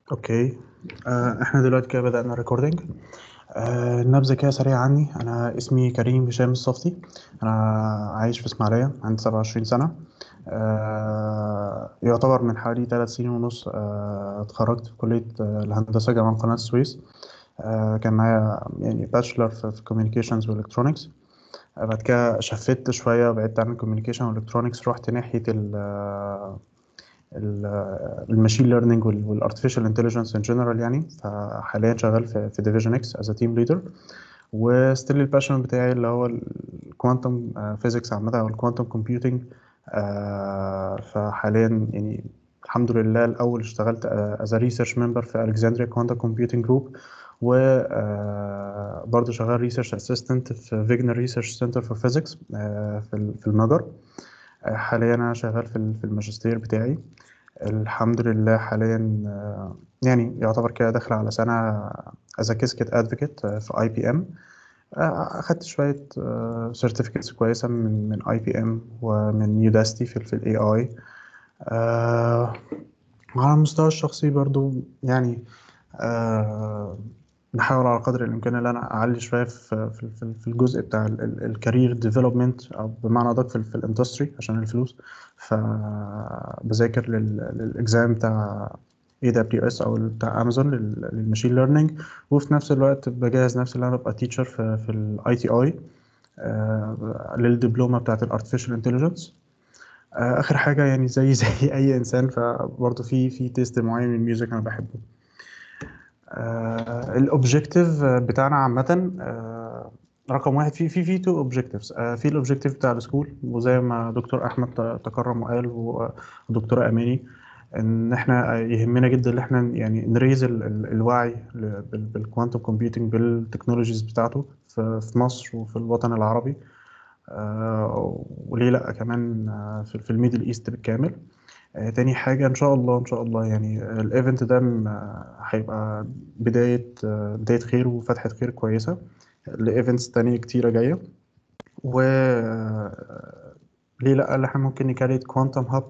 اوكي آه، احنا دلوقتي كده بدأنا ريكوردينج آه، نبذة كده سريعة عني أنا اسمي كريم هشام الصفتي أنا عايش في إسماعيلية عندي 27 سنة آه، يعتبر من حوالي ثلاث سنين ونص آه، اتخرجت في كلية آه، الهندسة جامعة قناة السويس آه، كان معايا يعني باتشلر في في كوميونيكيشنز والكترونكس بعد كده شفت شوية بعدت عن الكوميونيكيشن والالكترونكس رحت ناحية ال الماشين ليرنينج والارتفيشال انتليجنس ان جنرال يعني فحاليا شغال في في ديفيجن اكس از تيم ليدر وستيل الباشن بتاعي اللي هو الكوانتم فيزيكس عامه او الكوانتم كومبيوتنج فحاليا يعني الحمد لله الاول اشتغلت از ريسيرش ممبر في الكسندريا كوانتم كومبيوتنج جروب وبرضه شغال ريسيرش اسيستنت في فيجنر ريسيرش سنتر فور فيزيكس في في المجر حاليا انا شغال في في الماجستير بتاعي الحمد لله حاليا آه، يعني يعتبر كده داخل على سنة as a casket advocate آه، في اي بي ام اخدت شوية سيرتيفيكتس كويسة من من اي بي ام ومن يوداستي في في الاي اي على المستوى الشخصي برضو يعني آه، بحاول على قدر الامكان ان انا اعلي شويه في في في- في الجزء بتاع الكارير ديفلوبمنت او بمعنى ادق في, في الاندستري عشان الفلوس فبذاكر للاكزام بتاع اي دبليو اس او بتاع امازون للماشين ليرنينج وفي نفس الوقت بجهز نفسي ان انا ابقى تيتشر في في الاي تي اي للدبلومه بتاعت الارتفيشال انتليجنس اخر حاجه يعني زي زي اي انسان فبرضه في في تيست معين من الميوزك انا بحبه الاوبجيكتيف بتاعنا عامة آه، رقم واحد في في في تو اوبجيكتيفز في الاوبجيكتيف بتاع السكول وزي ما دكتور احمد ت- تكرم وقال و- ودكتوره اماني ان احنا يهمنا جدا ان احنا يعني نريز ال- ال- الوعي بالكوانتم كومبيوتنج بالتكنولوجيز بتاعته في في مصر وفي الوطن العربي آه، وليه لا كمان آه، في في الميدل ايست بالكامل آه، تاني حاجة إن شاء الله إن شاء الله يعني الإيفنت ده م- آه، هيبقى بداية آه، بداية خير وفتحة خير كويسة لإيفنتس تانية كتيرة جاية و آه، ليه لأ اللي إحنا ممكن نكريت كوانتم هاب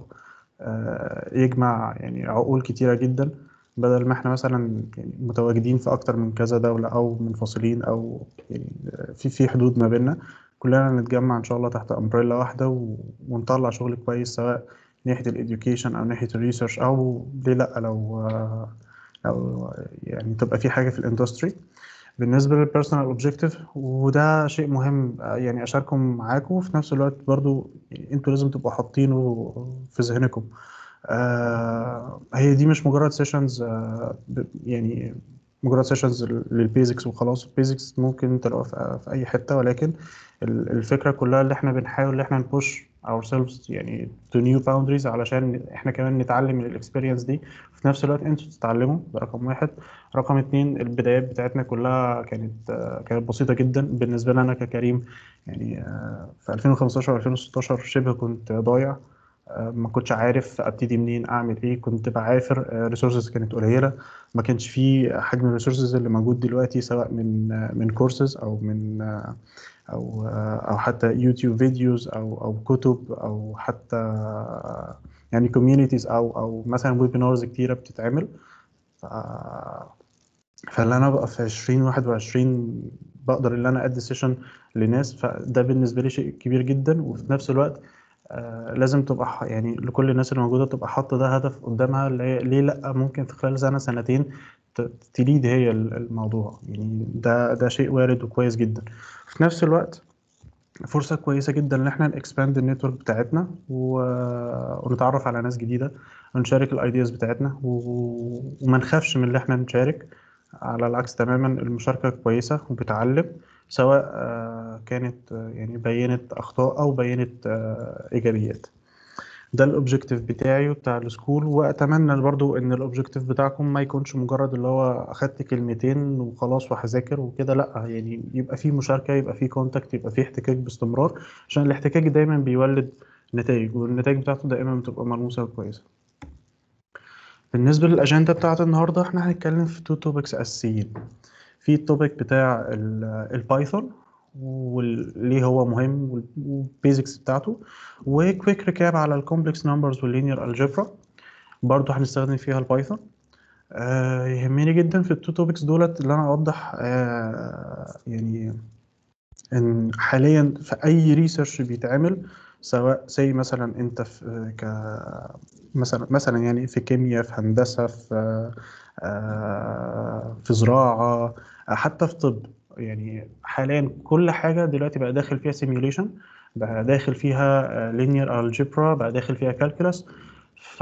يجمع يعني عقول كتيرة جدا بدل ما إحنا مثلا يعني متواجدين في أكتر من كذا دولة أو منفصلين أو يعني في في حدود ما بيننا كلنا نتجمع إن شاء الله تحت أمبريلا واحدة و- ونطلع شغل كويس سواء ناحية الإديوكيشن أو ناحية الريسيرش أو ليه لأ لو أو يعني تبقى في حاجة في الإندستري بالنسبة للبيرسونال أوبجيكتيف وده شيء مهم يعني أشاركه معاكم وفي نفس الوقت برضو يعني أنتوا لازم تبقوا حاطينه في ذهنكم آه هي دي مش مجرد سيشنز آه ب- يعني مجرد سيشنز للبيزكس وخلاص البيزكس ممكن تلاقوها في في أي حتة ولكن ال- الفكرة كلها اللي احنا بنحاول ان احنا نبوش ourselves يعني to new boundaries علشان احنا كمان نتعلم من الاكسبيرينس دي في نفس الوقت انتوا تتعلموا ده رقم واحد رقم اتنين البدايات بتاعتنا كلها كانت آه، كانت بسيطة جدا بالنسبة لي انا ككريم يعني آه، في 2015 و 2016 شبه كنت ضايع آه، ما كنتش عارف ابتدي منين اعمل ايه كنت بعافر ريسورسز كانت قليله ما كانش في حجم الريسورسز اللي موجود دلوقتي سواء من آه، من كورسز او من آه، او او حتى يوتيوب فيديوز او او كتب او حتى يعني كوميونيتيز او او مثلا ويبينارز كتيره بتتعمل ف فاللي انا بقى في 2021 بقدر ان انا ادي سيشن لناس فده بالنسبه لي شيء كبير جدا وفي نفس الوقت آه، لازم تبقى ح- يعني لكل الناس اللي موجوده تبقى حاطه ده هدف قدامها اللي هي ليه لا ممكن في خلال سنه سنتين ت- تليد هي ال- الموضوع يعني ده ده شيء وارد وكويس جدا في نفس الوقت فرصة كويسة جدا إن إحنا نكسباند النتورك بتاعتنا و... ونتعرف على ناس جديدة ونشارك الأيدياز بتاعتنا و... وما نخافش من اللي إحنا نشارك على العكس تماما المشاركة كويسة وبتعلم سواء آه، كانت آه، يعني بينت أخطاء أو بينت آه، إيجابيات ده الاوبجيكتيف بتاعي وبتاع السكول واتمنى برضو ان الاوبجيكتيف بتاعكم ما يكونش مجرد اللي هو اخدت كلمتين وخلاص وهذاكر وكده لا يعني يبقى في مشاركة يبقى في كونتاكت يبقى في احتكاك باستمرار عشان الاحتكاك دايما بيولد نتائج والنتائج بتاعته دائما بتبقى ملموسة وكويسة بالنسبة للأجندة بتاعت النهاردة احنا هنتكلم في تو توبكس أساسيين في التوبيك بتاع ال- البايثون وليه هو مهم والبيزكس بتاعته وكويك ريكاب على الكومبلكس نمبرز واللينير الجبرا برضه هنستخدم فيها البايثون آه، يهمني جدا في التو توبكس دولت اللي انا اوضح آه، يعني ان حاليا في اي ريسيرش بيتعمل سواء زي مثلا انت في ك مثلا مثلا يعني في كيمياء في هندسه في آه، في زراعه حتى في طب يعني حاليا كل حاجه دلوقتي بقى داخل فيها سيميوليشن بقى داخل فيها لينير الجبرا بقى داخل فيها كالكولس ف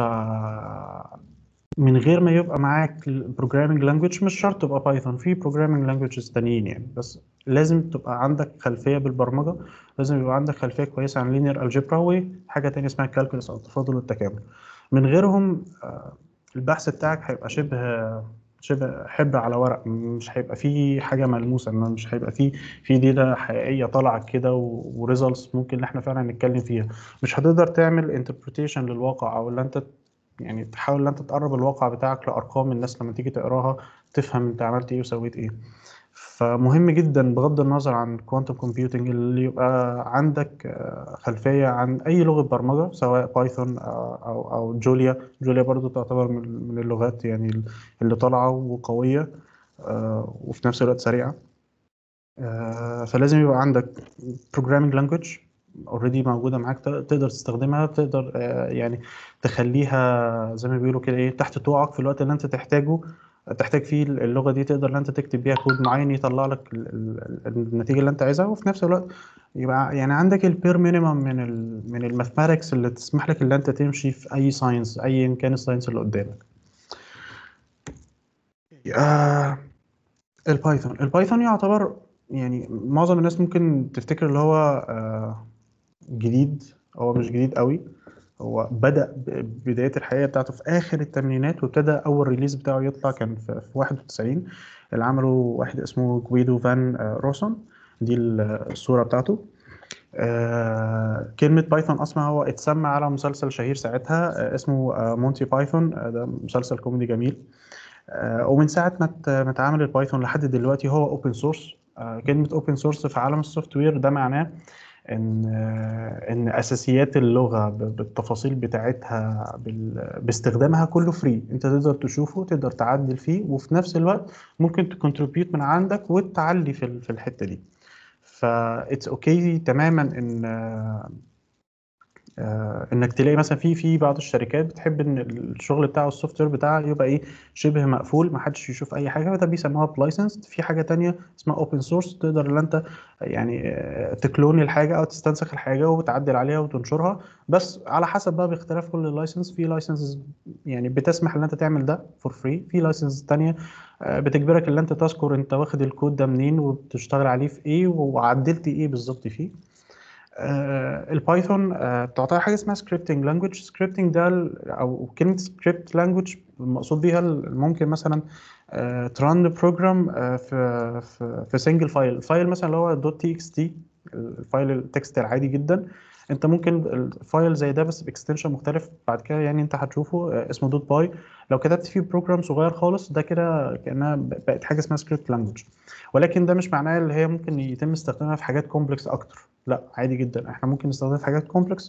من غير ما يبقى معاك بروجرامينج لانجويج مش شرط تبقى بايثون في بروجرامينج لانجويجز تانيين يعني بس لازم تبقى عندك خلفيه بالبرمجه لازم يبقى عندك خلفيه كويسه عن لينير الجبرا وحاجه تانية اسمها كالكولس او التفاضل والتكامل من غيرهم آه، البحث بتاعك هيبقى شبه شبه حبر على ورق مش هيبقى فيه حاجه ملموسه مش هيبقى فيه في داتا حقيقيه طالعه كده وريزلتس ممكن احنا فعلا نتكلم فيها مش هتقدر تعمل انتربريتيشن للواقع او اللي انت يعني تحاول ان انت تقرب الواقع بتاعك لارقام الناس لما تيجي تقراها تفهم انت عملت ايه وسويت ايه فمهم جدا بغض النظر عن كوانتم كومبيوتنج اللي يبقى عندك آه، خلفيه عن اي لغه برمجه سواء بايثون آه، او او جوليا جوليا برضو تعتبر من اللغات يعني اللي طالعه وقويه آه، وفي نفس الوقت سريعه فلازم يبقى عندك programming language اوريدي موجوده معاك تقدر تستخدمها تقدر يعني تخليها زي ما بيقولوا كده ايه تحت طوعك في الوقت اللي انت تحتاجه تحتاج فيه اللغه دي تقدر ان انت تكتب بيها كود معين يطلع لك النتيجه اللي انت عايزها وفي نفس الوقت يبقى يعني عندك البير مينيمم من ال من الماثماتكس اللي تسمح لك ان انت تمشي في اي ساينس ايا كان الساينس اللي قدامك آه البايثون البايثون يعتبر يعني معظم الناس ممكن تفتكر اللي هو آه جديد هو مش جديد قوي هو بدأ بداية الحقيقة بتاعته في آخر الثمانينات وابتدى أول ريليز بتاعه يطلع كان في 91 اللي عمله واحد اسمه جويدو فان آه، روسون دي الصورة بتاعته آه كلمة بايثون أصلا هو اتسمى على مسلسل شهير ساعتها آه اسمه آه مونتي بايثون آه ده مسلسل كوميدي جميل آه ومن ساعة ما اتعمل البايثون لحد دلوقتي هو اوبن سورس آه كلمة اوبن سورس في عالم السوفت وير ده معناه ان ان اساسيات اللغه بالتفاصيل بتاعتها باستخدامها كله فري انت تقدر تشوفه تقدر تعدل فيه وفي نفس الوقت ممكن تكونتريبيوت من عندك وتعلي في في الحته دي فا اوكي تماما ان آه، انك تلاقي مثلا في في بعض الشركات بتحب ان الشغل بتاعه السوفت وير بتاعها يبقى ايه شبه مقفول ما حدش يشوف اي حاجه فده بيسموها بلايسنس في حاجه تانية اسمها اوبن سورس تقدر ان انت يعني آه، تكلون الحاجه او تستنسخ الحاجه وتعدل عليها وتنشرها بس على حسب بقى باختلاف كل لايسنس في لايسنس يعني بتسمح ان انت تعمل ده فور فري في لايسنس تانية آه، بتجبرك ان انت تذكر انت واخد الكود ده منين وبتشتغل عليه في ايه وعدلت ايه بالظبط فيه آه، البايثون آه، بتعتبر حاجه اسمها سكريبتنج لانجوج سكريبتنج ده او كلمه سكريبت لانجوج المقصود بيها ممكن مثلا تران بروجرام في في في سنجل فايل فايل مثلا اللي هو دوت تي اكس تي الفايل التكست العادي جدا انت ممكن الفايل زي ده بس باكستنشن مختلف بعد كده يعني انت هتشوفه آه، اسمه دوت باي لو كتبت فيه بروجرام صغير خالص ده كده كانها بقت حاجه اسمها سكريبت لانجوج ولكن ده مش معناه اللي هي ممكن يتم استخدامها في حاجات كومبلكس اكتر لا عادي جدا احنا ممكن نستخدمها في حاجات كومبلكس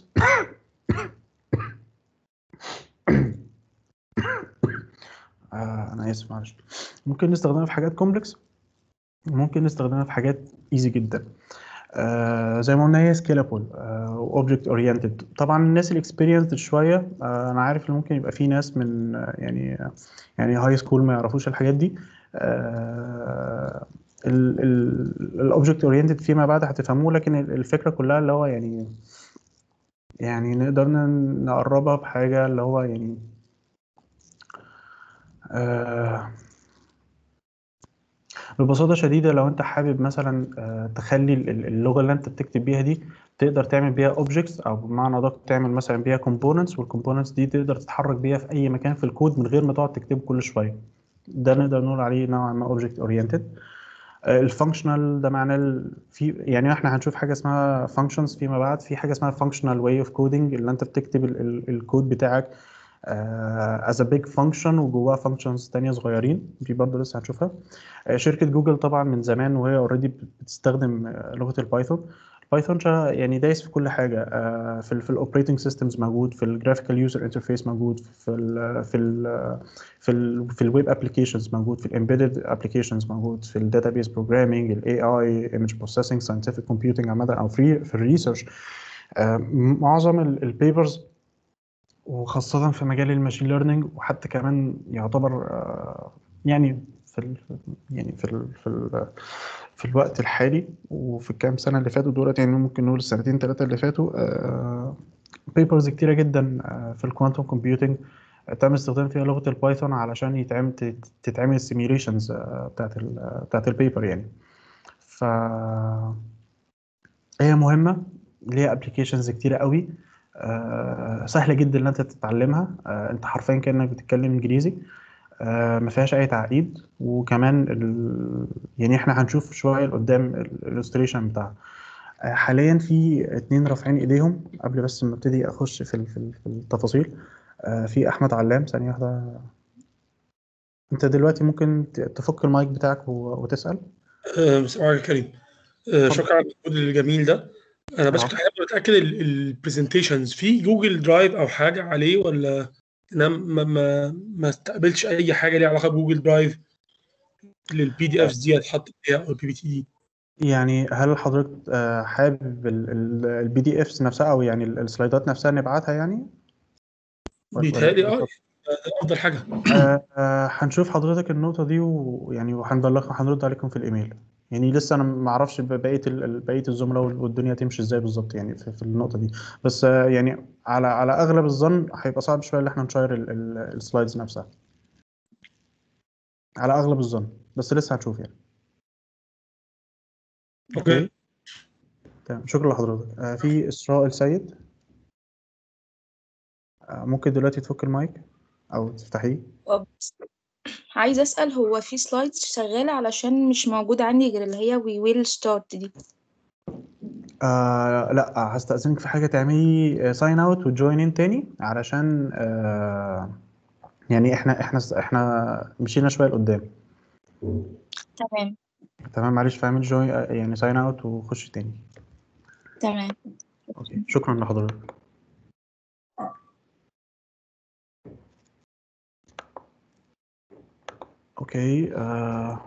آه انا اسف معلش ممكن نستخدمها في حاجات كومبلكس ممكن نستخدمها في حاجات ايزي جدا آه زي ما قلنا هي سكيلابل واوبجكت اورينتد طبعا الناس الاكسبيرينسد شويه آه انا عارف ان ممكن يبقى في ناس من آه يعني يعني هاي سكول ما يعرفوش الحاجات دي الاوبجكت اورينتد فيما بعد هتفهموه لكن الفكره كلها اللي هو يعني يعني نقدر نقربها بحاجه اللي هو يعني آه ببساطه شديده لو انت حابب مثلا آه، تخلي اللغه اللي انت بتكتب بيها دي تقدر تعمل بيها اوبجكتس او بمعنى ادق تعمل مثلا بيها كومبوننتس والكومبوننتس دي تقدر تتحرك بيها في اي مكان في الكود من غير ما تقعد تكتبه كل شويه ده نقدر نقول عليه نوعا ما اوبجكت اورينتد الفانكشنال ده معناه في يعني احنا هنشوف حاجه اسمها فانكشنز فيما بعد في حاجه اسمها فانكشنال واي اوف كودنج اللي انت بتكتب الكود بتاعك از ا بيج فانكشن وجواها فانكشنز ثانيه صغيرين دي برضه لسه هنشوفها uh, شركه جوجل طبعا من زمان وهي اوريدي بتستخدم آه، لغه البايثون بايثون يعني دايس في كل حاجه آه، في ال في الاوبريتنج سيستمز موجود في الجرافيكال يوزر انترفيس موجود في ال في ال في ال في الويب ابلكيشنز موجود في الامبيدد ابلكيشنز موجود في الداتابيس بروجرامينج الاي اي ايمج بروسيسنج ساينتفك كومبيوتنج عامه او في في الريسيرش معظم البيبرز وخاصة في مجال الماشين ليرنينج وحتى كمان يعتبر آه، يعني في ال يعني في ال في ال في الوقت الحالي وفي الكام سنة اللي فاتوا دولت يعني ممكن نقول السنتين ثلاثة اللي فاتوا بيبرز كتيرة جدا آه، في الكوانتم كومبيوتنج تم استخدام فيها لغة البايثون علشان يتعمل تتعمل السيميوليشنز آه، بتاعت ال بتاعت البيبر يعني ف هي مهمة ليها ابلكيشنز كتيرة قوي آه، سهلة جدا ان انت تتعلمها انت حرفيا كانك بتتكلم انجليزي آه، ما فيهاش اي تعقيد وكمان ال... يعني احنا هنشوف شويه لقدام الالستريشن بتاعها آه، حاليا في اتنين رافعين ايديهم قبل بس ما ابتدي اخش في في التفاصيل آه، في احمد علام ثانيه واحده انت دلوقتي ممكن تفك المايك بتاعك وتسال مساء الخير كريم شكرا على المجهود الجميل ده انا بس كنت حابب اتاكد البرزنتيشنز في جوجل درايف او حاجه عليه ولا انا ما ما ما استقبلتش اي حاجه ليها علاقه بجوجل درايف للبي دي افز دي هتحط فيها او البي بي تي دي يعني هل حضرتك آه، حابب البي دي افس نفسها او يعني السلايدات نفسها نبعتها يعني؟ بيتهيألي اه افضل حاجه آه، آه، هنشوف حضرتك النقطه دي ويعني وهنبلغ هنرد عليكم في الايميل يعني لسه انا ما اعرفش بقيه بقيه الزملاء والدنيا تمشي ازاي بالظبط يعني في, في النقطه دي بس يعني على على اغلب الظن هيبقى صعب شويه ان احنا نشير السلايدز نفسها على اغلب الظن بس لسه هنشوف يعني اوكي تمام شكرا لحضرتك آه، في اسراء السيد آه، ممكن دلوقتي تفك المايك او تفتحيه عايزة أسأل هو في سلايدز شغالة علشان مش موجودة عندي غير اللي هي we will start دي آه لا هستأذنك في حاجة تعملي ساين اوت وجوين ان تاني علشان آه يعني احنا احنا احنا مشينا شوية لقدام تمام تمام معلش فاعمل جوين يعني ساين اوت وخش تاني تمام اوكي شكرا لحضرتك اوكي آه.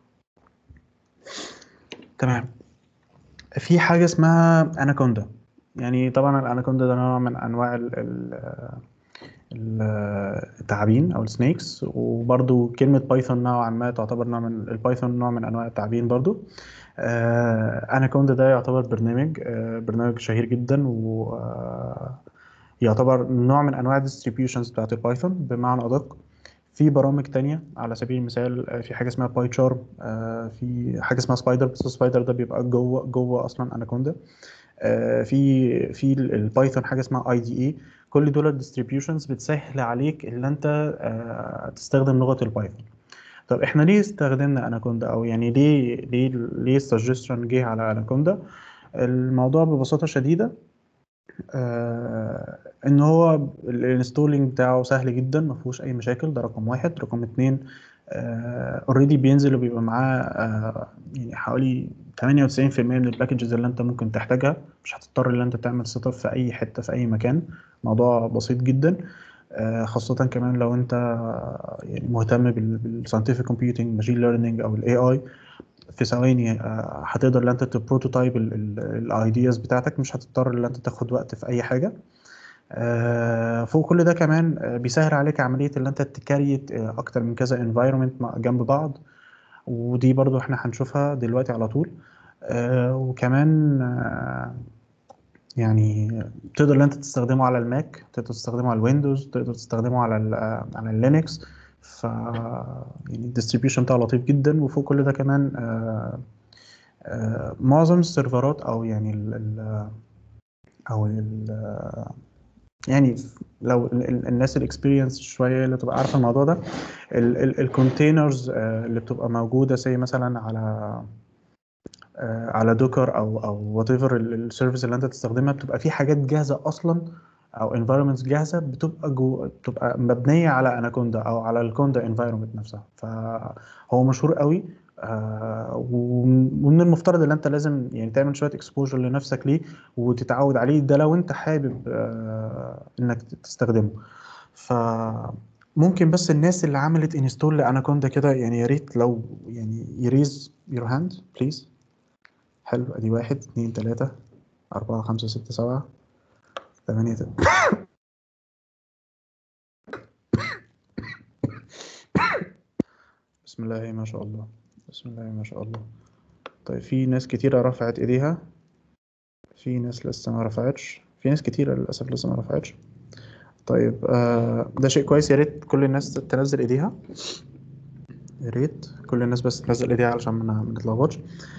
تمام في حاجه اسمها اناكوندا يعني طبعا الاناكوندا ده نوع من انواع ال ال التعابين او السنيكس وبرضو كلمه بايثون نوعا ما تعتبر نوع من البايثون نوع من انواع التعابين برضو آه اناكوندا ده يعتبر برنامج آه برنامج شهير جدا و آه يعتبر نوع من انواع الديستريبيوشنز بتاعت البايثون بمعنى ادق في برامج تانية على سبيل المثال آه، في حاجة اسمها باي تشارم آه، في حاجة اسمها سبايدر بس سبايدر ده بيبقى جوه جوه أصلا أناكوندا آه، في في البايثون حاجة اسمها اي دي اي كل دول الديستريبيوشنز بتسهل عليك ان انت تستخدم لغة البايثون طب احنا ليه استخدمنا اناكوندا او يعني ليه ليه ليه السجستشن جه على اناكوندا الموضوع ببساطة شديدة آه ان هو الانستولينج بتاعه سهل جدا ما فيهوش اي مشاكل ده رقم واحد رقم اتنين اوريدي آه بينزل وبيبقى معاه آه يعني حوالي 98% من الباكجز اللي انت ممكن تحتاجها مش هتضطر ان انت تعمل سيت اب في اي حته في اي مكان موضوع بسيط جدا آه خاصة كمان لو انت يعني مهتم بالساينتفك كومبيوتنج ماشين ليرنينج او الاي اي في ثواني آه، هتقدر ان انت تبروتوتايب الايدياز بتاعتك مش هتضطر ان انت تاخد وقت في اي حاجه آه، فوق كل ده كمان آه، بيسهل عليك عمليه ان انت تكريت اكتر من كذا انفايرمنت جنب بعض ودي برضو احنا هنشوفها دلوقتي على طول وكمان يعني تقدر ان انت تستخدمه على الماك تقدر تستخدمه على الويندوز تقدر تستخدمه على ال على اللينكس ف يعني الديستريبيوشن بتاعه لطيف جدا وفوق كل ده كمان آه، آه، معظم السيرفرات او يعني ال ال او ال يعني لو الناس الاكسبيرينس شويه اللي تبقى عارفه الموضوع ده الكونتينرز آه، اللي بتبقى موجوده زي مثلا على على دوكر او او وات ايفر السيرفيس اللي انت تستخدمها بتبقى في حاجات جاهزه اصلا او environments جاهزه بتبقى جو بتبقى مبنيه على اناكوندا او على الكوندا environment نفسها فهو مشهور قوي آه، ومن ومن المفترض ان انت لازم يعني تعمل شويه اكسبوجر لنفسك ليه وتتعود عليه ده لو انت حابب آه، انك تستخدمه فممكن بس الناس اللي عملت انستول لاناكوندا كده يعني يا ريت لو يعني يريز يور هاند بليز حلو ادي واحد اتنين تلاته اربعه خمسه سته سبعه ثمانيه بسم الله ما شاء الله بسم الله ما شاء الله طيب في ناس كتيرة رفعت ايديها في ناس لسه ما رفعتش في ناس كتيرة للأسف لسه ما رفعتش طيب آه ده شيء كويس يا ريت كل الناس تنزل ايديها يا ريت كل الناس بس تنزل ايديها علشان ما ما نتلخبطش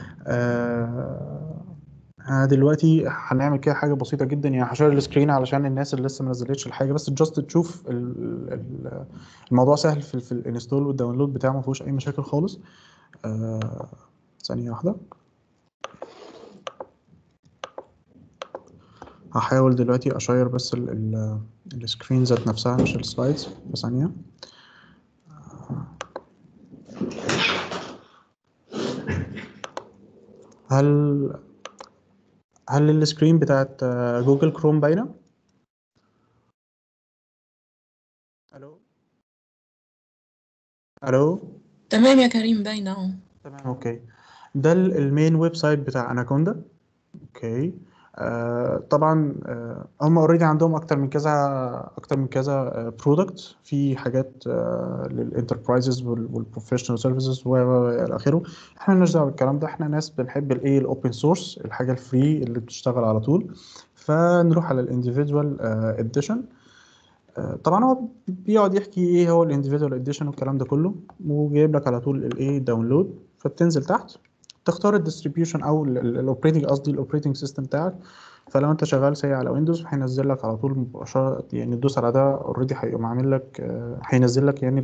آه أنا دلوقتي هنعمل كده حاجة بسيطة جدا يعني هشير السكرين علشان الناس اللي لسه ما نزلتش الحاجة بس جاست تشوف ال- ال- الموضوع سهل في, في الانستول والداونلود بتاعه ما فيهوش أي مشاكل خالص آه ثانية واحدة هحاول دلوقتي أشير بس ال ال السكرين ذات نفسها مش السلايدز ثانية هل هل السكرين بتاعت آه، جوجل كروم باينة؟ ألو ألو تمام يا كريم باينة اهو تمام اوكي ده ال- المين ويب سايت بتاع اناكوندا اوكي آه طبعا آه هم اوريدي عندهم اكتر من كذا اكتر من كذا برودكت في حاجات آه للانتربرايزز والبروفيشنال سيرفيسز و و- الى اخره احنا مالناش دعوه بالكلام ده احنا ناس بنحب الايه الاوبن سورس الحاجه الفري اللي بتشتغل على طول فنروح على الانديفيدوال اديشن طبعا هو بيقعد يحكي ايه هو الانديفيدوال اديشن والكلام ده كله وجايب لك على طول الايه داونلود فبتنزل تحت تختار الديستريبيوشن او الاوبريتنج قصدي الاوبريتنج سيستم بتاعك فلو انت شغال سي على ويندوز هينزل لك على طول مباشره يعني تدوس على ده اوريدي هيقوم عامل لك آه، هينزل لك يعني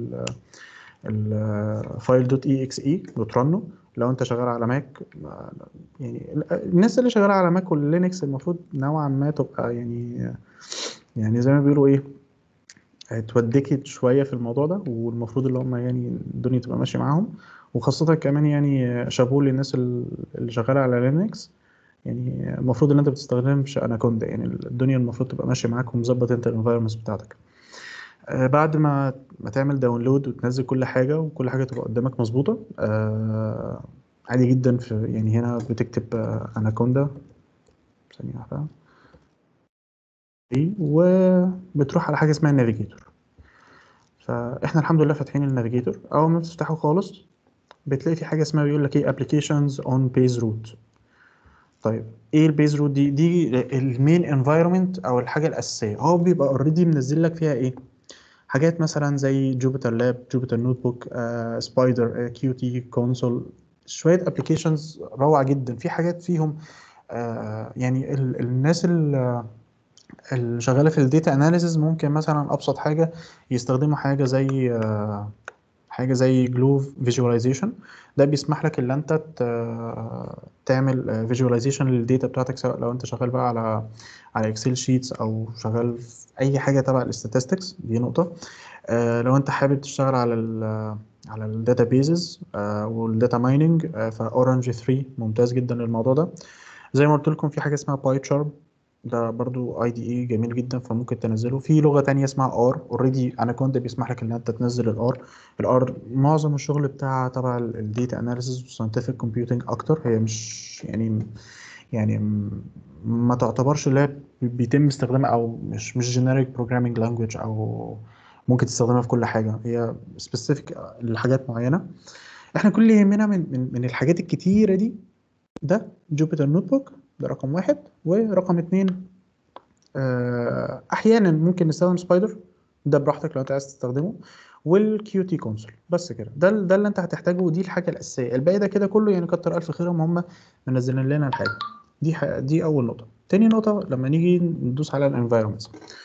الفايل دوت اي اكس اي وترنه لو انت شغال على ماك آه، يعني ال- الناس اللي شغاله على ماك واللينكس المفروض نوعا ما تبقى يعني يعني زي ما بيقولوا ايه اتودكت شويه في الموضوع ده والمفروض اللي هم يعني الدنيا تبقى ماشيه معاهم وخاصه كمان يعني شابوه للناس ال- اللي شغاله على لينكس يعني المفروض ان انت بتستخدمش اناكوندا يعني الدنيا المفروض تبقى ماشيه معاك ومظبط انت الانفايرمنتس بتاعتك آه، بعد ما ما تعمل داونلود وتنزل كل حاجه وكل حاجه تبقى قدامك مظبوطه آه، عادي جدا في يعني هنا بتكتب آه، اناكوندا ثانيه واحده وبتروح على حاجه اسمها النافيجيتور فاحنا الحمد لله فاتحين النافيجيتور اول ما بتفتحه خالص بتلاقي في حاجه اسمها بيقول لك ايه applications on page root طيب ايه البيز روت دي دي المين انفايرمنت او الحاجه الاساسيه هو بيبقى اوريدي منزل لك فيها ايه حاجات مثلا زي جوبيتر لاب جوبيتر نوت بوك سبايدر كيو تي كونسول شويه ابلكيشنز روعه جدا في حاجات فيهم آه، يعني ال- الناس ال- اللي شغاله في الداتا اناليسز ممكن مثلا ابسط حاجه يستخدموا حاجه زي آه، حاجه زي جلوف فيجواليزيشن ده بيسمح لك ان انت ت- تعمل فيجواليزيشن للداتا بتاعتك سواء لو انت شغال بقى على على اكسل شيتس او شغال في اي حاجه تبع الاستاتستكس دي نقطه آه، لو انت حابب تشتغل على ال على الداتا بيزز والداتا مايننج فاورنج 3 ممتاز جدا للموضوع ده زي ما قلت لكم في حاجه اسمها باي تشارم ده برضو اي دي اي جميل جدا فممكن تنزله في لغه تانية اسمها ار اوريدي اناكوندا بيسمح لك ان انت تنزل الار الار معظم الشغل بتاعها تبع الديتا اناليسيس والساينتفك كومبيوتنج اكتر هي مش يعني يعني م- ما تعتبرش اللي هي بيتم استخدامها او مش مش جينيريك بروجرامينج لانجويج او ممكن تستخدمها في كل حاجه هي سبيسيفيك لحاجات معينه احنا كل اللي يهمنا من من من الحاجات الكتيره دي ده جوبيتر نوت بوك ده رقم واحد ورقم اتنين آه، احيانا ممكن نستخدم سبايدر ده براحتك لو انت عايز تستخدمه والكيو تي كونسول بس كده ده ده اللي انت هتحتاجه ودي الحاجه الاساسيه الباقي ده كده كله يعني كتر الف خيرهم هم منزلين لنا الحاجه دي ح... دي اول نقطه تاني نقطه لما نيجي ندوس على الانفايرمنتس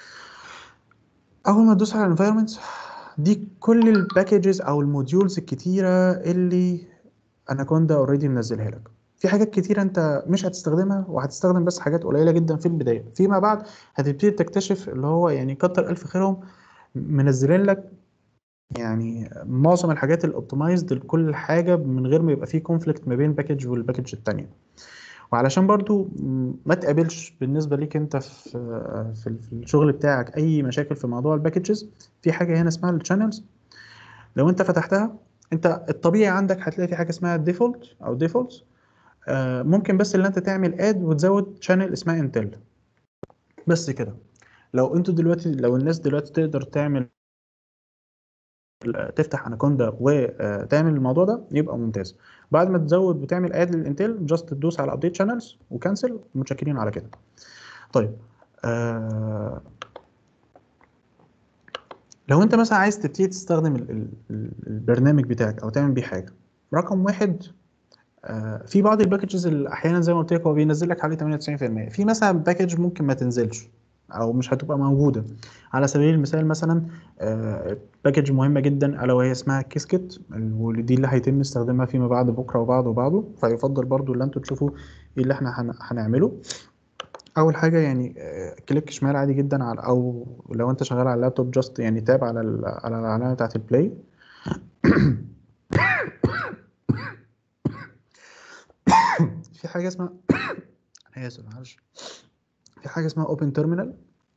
اول ما تدوس على الانفايرمنتس دي كل الباكجز او الموديولز الكتيره اللي اناكوندا اوريدي منزلها لك في حاجات كتيره انت مش هتستخدمها وهتستخدم بس حاجات قليله جدا في البدايه فيما بعد هتبتدي تكتشف اللي هو يعني كتر الف خيرهم منزلين لك يعني معظم الحاجات الاوبتمايزد لكل حاجه من غير ما يبقى فيه كونفليكت ما بين باكج والباكج التانية وعلشان برضو م- ما تقابلش بالنسبه ليك انت في في في الشغل بتاعك اي مشاكل في موضوع الباكجز في حاجه هنا اسمها الشانلز لو انت فتحتها انت الطبيعي عندك هتلاقي في حاجه اسمها الديفولت او ديفولت ممكن بس اللي انت تعمل اد وتزود شانل اسمها انتل بس كده لو انتوا دلوقتي لو الناس دلوقتي تقدر تعمل تفتح اناكوندا وتعمل الموضوع ده يبقى ممتاز بعد ما تزود وتعمل اد للانتل جاست تدوس على ابديت شانلز وكنسل متشكرين على كده طيب آه لو انت مثلا عايز تبتدي تستخدم ال- ال- ال- البرنامج بتاعك او تعمل بيه حاجه رقم واحد آه، في بعض الباكجز اللي احيانا زي ما قلت لك هو بينزل لك حوالي 98% في مثلا باكج ممكن ما تنزلش او مش هتبقى موجوده على سبيل المثال مثلا باكج مهمه جدا الا وهي اسمها كيسكت ودي اللي هيتم استخدامها فيما بعد بكره وبعده وبعده فيفضل برضو ان انتوا تشوفوا ايه اللي احنا هن- هنعمله اول حاجه يعني آه، كليك شمال عادي جدا على او لو انت شغال على اللابتوب جاست يعني تاب على ال- على العلامه بتاعت البلاي في حاجه اسمها انا اسف معلش في حاجه اسمها اوبن تيرمينال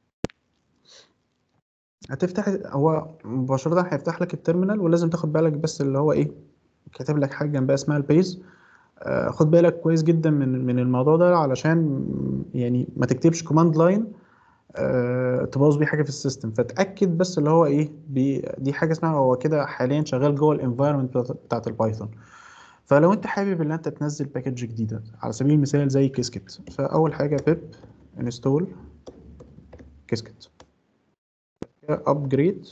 هتفتح هو مباشره هيفتح لك التيرمينال ولازم تاخد بالك بس اللي هو ايه كاتب لك حاجه جنبها اسمها البيز آه، خد بالك كويس جدا من من الموضوع ده علشان يعني ما تكتبش كوماند لاين تبوظ بيه حاجه في السيستم فتاكد بس اللي هو ايه بي دي حاجه اسمها هو كده حاليا شغال جوه الانفايرمنت بتاعت البايثون فلو انت حابب ان انت تنزل باكج جديده على سبيل المثال زي كيسكت فاول حاجه بيب انستول كيسكت ابجريد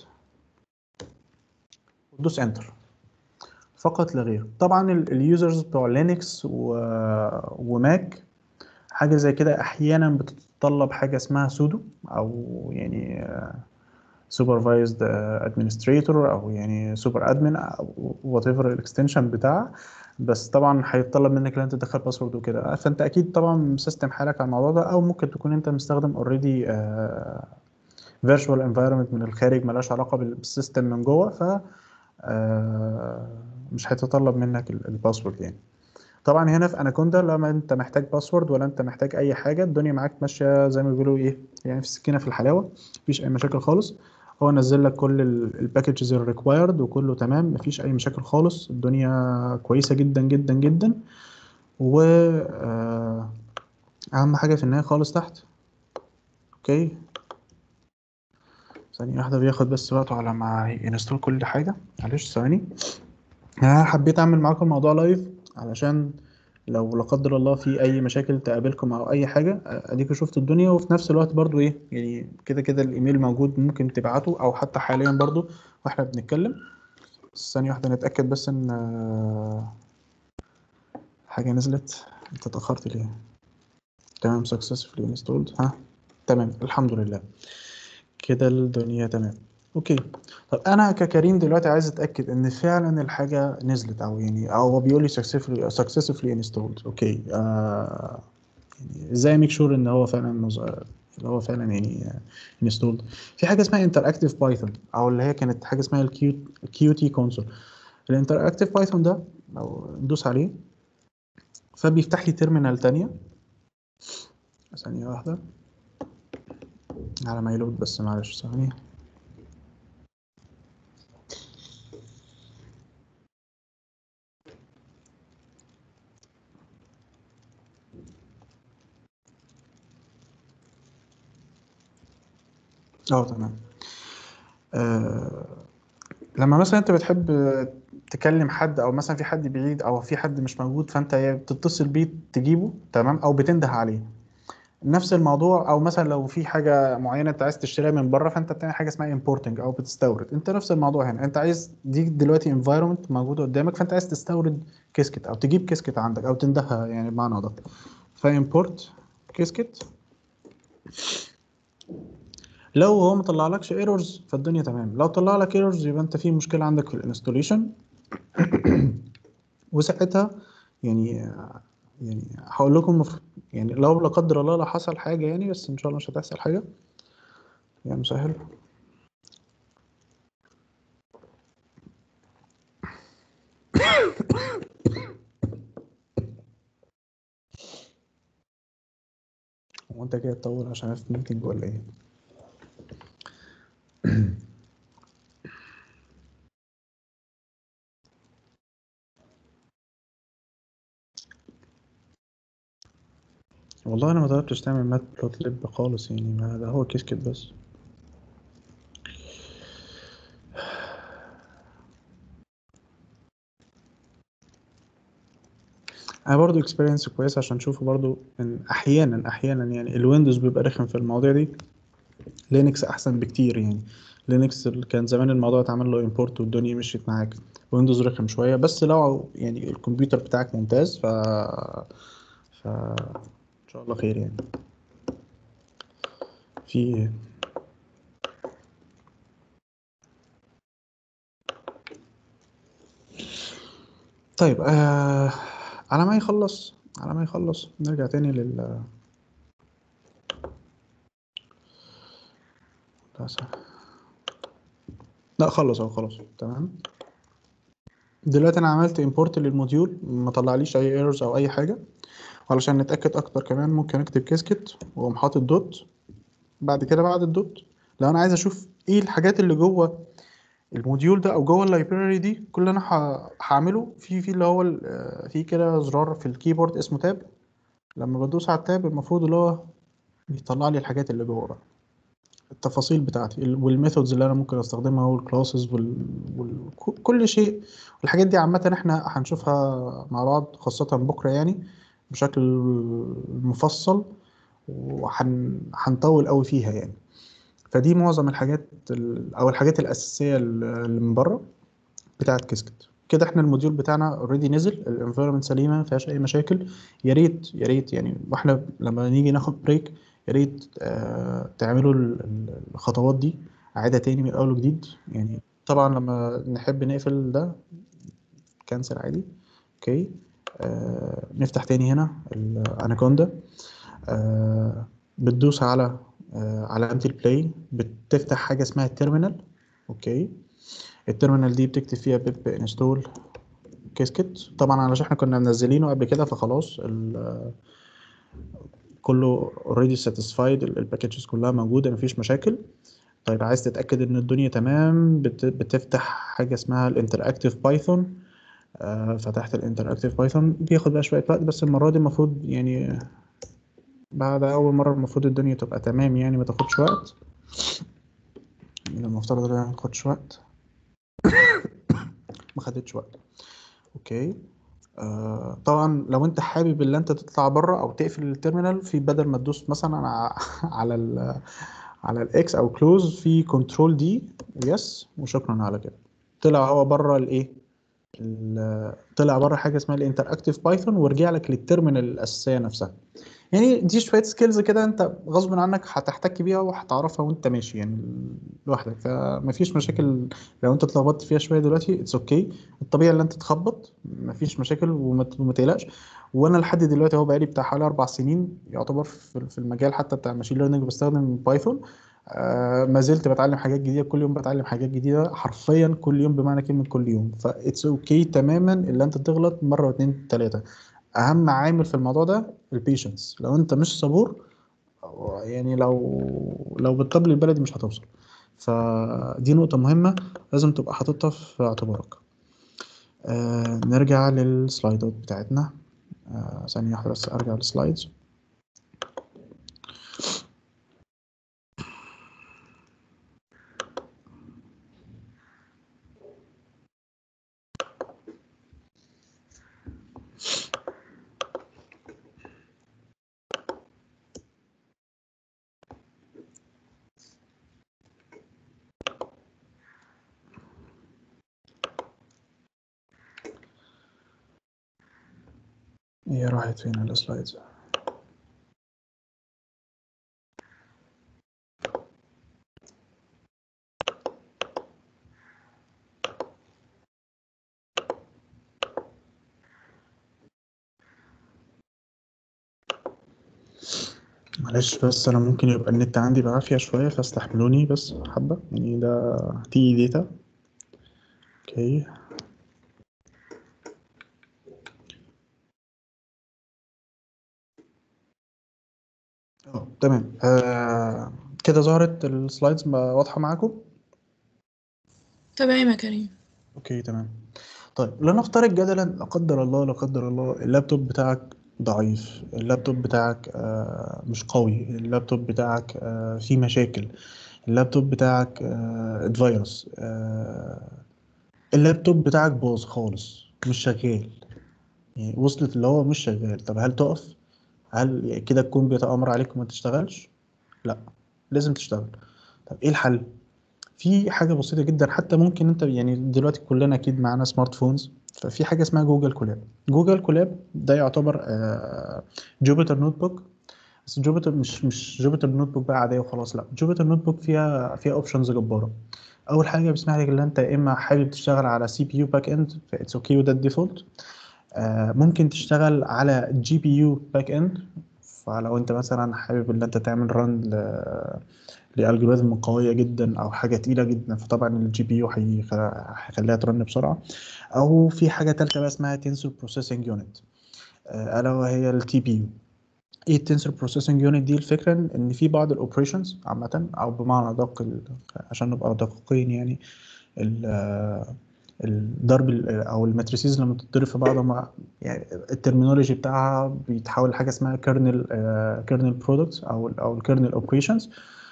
وتدوس انتر فقط لا غير طبعا اليوزرز بتوع لينكس و... وماك حاجه زي كده احيانا بتتطلب حاجه اسمها سودو او يعني سوبرفايزد ادمنستريتور او يعني سوبر ادمن او وات ايفر الاكستنشن بتاعها بس طبعا هيتطلب منك ان انت تدخل باسورد وكده فانت اكيد طبعا مسيستم حالك على الموضوع ده او ممكن تكون انت مستخدم اوريدي فيرتشوال انفايرمنت من الخارج ملهاش علاقه بالسيستم من جوه ف آه، مش هيتطلب منك ال- الباسورد يعني طبعا هنا في اناكوندا لما انت محتاج باسورد ولا انت محتاج اي حاجه الدنيا معاك ماشيه زي ما بيقولوا ايه يعني في السكينه في الحلاوه مفيش اي مشاكل خالص هو نزل لك كل الباكجز الريكوايرد وكله تمام مفيش اي مشاكل خالص الدنيا كويسه جدا جدا جدا و آه، اهم حاجه في النهايه خالص تحت اوكي ثانية واحدة بياخد بس وقته على ما ينستول كل حاجة معلش ثواني أنا حبيت أعمل معاكم الموضوع لايف علشان لو لا قدر الله في أي مشاكل تقابلكم أو أي حاجة أديكوا شفتوا الدنيا وفي نفس الوقت برضو إيه يعني كده كده الإيميل موجود ممكن تبعته أو حتى حاليا برضو وإحنا بنتكلم بس ثانية واحدة نتأكد بس إن آه، حاجة نزلت أنت اتأخرت ليه؟ تمام successfully installed ها تمام الحمد لله كده الدنيا تمام اوكي طب انا ككريم دلوقتي عايز اتاكد ان فعلا الحاجه نزلت او يعني او هو بيقول لي successfully successfully installed اوكي آه يعني ازاي ميك شور ان هو فعلا مز... اللي هو فعلا يعني انستولد في حاجه اسمها انتراكتيف بايثون او اللي هي كانت حاجه اسمها الكيو تي كونسول الانتراكتيف بايثون ده لو ندوس عليه فبيفتح لي تيرمينال تانية ثانية واحدة على ما يلود بس معلش ثانية اه تمام آه لما مثلا انت بتحب تكلم حد او مثلا في حد بعيد او في حد مش موجود فانت يا بتتصل بيه تجيبه تمام او بتنده عليه نفس الموضوع او مثلا لو في حاجه معينه انت عايز تشتريها من بره فانت بتعمل حاجه اسمها امبورتنج او بتستورد انت نفس الموضوع هنا انت عايز دي دلوقتي انفايرمنت موجوده قدامك فانت عايز تستورد كيسكت او تجيب كيسكت عندك او تندهها يعني بمعنى ادق فامبورت كيسكت لو هو ما طلعلكش ايرورز فالدنيا تمام لو طلع لك ايرورز يبقى انت في مشكله عندك في الانستوليشن وساعتها يعني يعني هقول لكم مف... يعني لو لا قدر الله لا حصل حاجه يعني بس ان شاء الله مش هتحصل حاجه يا مسهل هو انت كده تطول عشان في ميتنج ولا ايه؟ والله انا ما جربتش تعمل مات بلوت ليب خالص يعني ما ده هو كيسكت بس انا برضو اكسبيرينس كويس عشان اشوفه برضو ان احيانا احيانا يعني الويندوز بيبقى رخم في المواضيع دي لينكس احسن بكتير يعني لينكس كان زمان الموضوع اتعمل له امبورت والدنيا مشيت معاك ويندوز رخم شويه بس لو يعني الكمبيوتر بتاعك ممتاز ف ف ان شاء الله خير يعني في طيب آه على ما يخلص على ما يخلص نرجع تاني لل لا صح. لا خلص اهو خلاص تمام دلوقتي انا عملت امبورت للموديول ما طلعليش اي ايرورز او اي حاجه علشان نتاكد اكتر كمان ممكن اكتب كيسكت واقوم حاطط دوت بعد كده بعد الدوت لو انا عايز اشوف ايه الحاجات اللي جوه الموديول ده او جوه اللايبراري دي كل اللي انا ه- هعمله في في اللي هو ال- آه، في كده زرار في الكيبورد اسمه تاب لما بدوس على التاب المفروض اللي هو بيطلع لي الحاجات اللي جوه بقى التفاصيل بتاعتي ال- والميثودز اللي انا ممكن استخدمها والكلاسز وال... وال... ك- كل شيء والحاجات دي عامة احنا هنشوفها مع بعض خاصة بكرة يعني بشكل مفصل وهنطول قوي فيها يعني فدي معظم الحاجات ال- او الحاجات الاساسيه اللي من بره بتاعه كيسكت كده احنا الموديول بتاعنا اوريدي نزل الانفايرمنت سليمه ما فيهاش اي مشاكل يا ريت يا ريت يعني واحنا لما نيجي ناخد بريك يا ريت آه تعملوا ال- ال- الخطوات دي اعيدها تاني من اول وجديد يعني طبعا لما نحب نقفل ده كانسل عادي اوكي آه نفتح تاني هنا الاناكوندا آه بتدوس على آه علامة البلاي بتفتح حاجة اسمها التيرمينال اوكي التيرمينال دي بتكتب فيها بيب انستول كيسكت طبعا علشان احنا كنا منزلينه قبل كده فخلاص ال- كله اوريدي ساتيسفايد الباكجز كلها موجودة مفيش مشاكل طيب عايز تتأكد ان الدنيا تمام بت- بتفتح حاجة اسمها الانتراكتيف بايثون فتحت الانتراكتيف بايثون بياخد بقى شوية وقت بس المرة دي المفروض يعني بعد أول مرة المفروض الدنيا تبقى تمام يعني ما تاخدش وقت المفترض إنها ما تاخدش وقت ما خدتش وقت اوكي آه طبعا لو انت حابب ان انت تطلع بره او تقفل التيرمينال في بدل ما تدوس مثلا ع- على ال على الاكس او كلوز في كنترول دي يس وشكرا على كده طلع هو بره الايه ال- طلع بره حاجه اسمها الانتراكتيف بايثون ورجع لك للتيرمينال الاساسيه نفسها يعني دي شويه سكيلز كده انت غصب عنك هتحتك بيها وهتعرفها وانت ماشي يعني لوحدك فمفيش مشاكل لو انت اتلخبطت فيها شويه دلوقتي اتس اوكي الطبيعي ان انت تخبط مفيش مشاكل وما ت- وما تقلقش وانا لحد دلوقتي اهو بقالي بتاع حوالي اربع سنين يعتبر في في المجال حتى بتاع الماشين ليرنينج بستخدم بايثون آه ما زلت بتعلم حاجات جديده كل يوم بتعلم حاجات جديده حرفيا كل يوم بمعنى كلمه كل يوم فاتس اوكي تماما اللي انت تغلط مره واثنين ثلاثه اهم عامل في الموضوع ده البيشنس لو انت مش صبور يعني لو لو بالطبل البلدي مش هتوصل فدي نقطة مهمة لازم تبقى حاططها في اعتبارك آه نرجع للسلايدات بتاعتنا آه ثانية واحدة بس ارجع للسلايدز هي راحت فين السلايدز معلش بس انا ممكن يبقى النت عندي بعافية شوية فاستحملوني بس حبة يعني ده تي داتا اوكي اه تمام آه كده ظهرت السلايدز واضحة معاكم تمام يا كريم اوكي تمام طيب لنفترض جدلا لا قدر الله لا قدر الله اللابتوب بتاعك ضعيف اللابتوب بتاعك آه مش قوي اللابتوب بتاعك آه فيه مشاكل اللابتوب بتاعك آه اتفيروس آه اللابتوب بتاعك باظ خالص مش شغال يعني وصلت اللي هو مش شغال طب هل تقف هل كده تكون بيتأمر عليك وما تشتغلش لا لازم تشتغل طب ايه الحل في حاجة بسيطة جدا حتى ممكن انت يعني دلوقتي كلنا اكيد معانا سمارت فونز ففي حاجة اسمها جوجل كولاب جوجل كولاب ده يعتبر آه، جوبيتر نوت بوك بس جوبيتر مش مش جوبيتر نوت بوك بقى عادية وخلاص لا جوبيتر نوت بوك فيها فيها اوبشنز جبارة اول حاجة بيسمح لك ان انت يا اما حابب تشتغل على سي بي يو باك اند فاتس اوكي وده الديفولت آه، ممكن تشتغل على جي بي يو باك اند فلو انت مثلا حابب ان انت تعمل ران لالجوريزم قويه جدا او حاجه تقيله جدا فطبعا الجي بي يو هيخليها ترن بسرعه او في حاجه ثالثه بقى اسمها تنسور بروسيسنج يونت الا وهي التي بي يو ايه التنسور بروسيسنج يونت دي الفكره ان في بعض الاوبريشنز عامه او بمعنى ادق ال- عشان نبقى دقيقين يعني ال- الضرب ال- او الماتريسيز لما تتضرب في بعض ما يعني الترمينولوجي بتاعها بيتحول لحاجه اسمها كيرنل كيرنل برودكتس او ال او الكيرنل اوبريشنز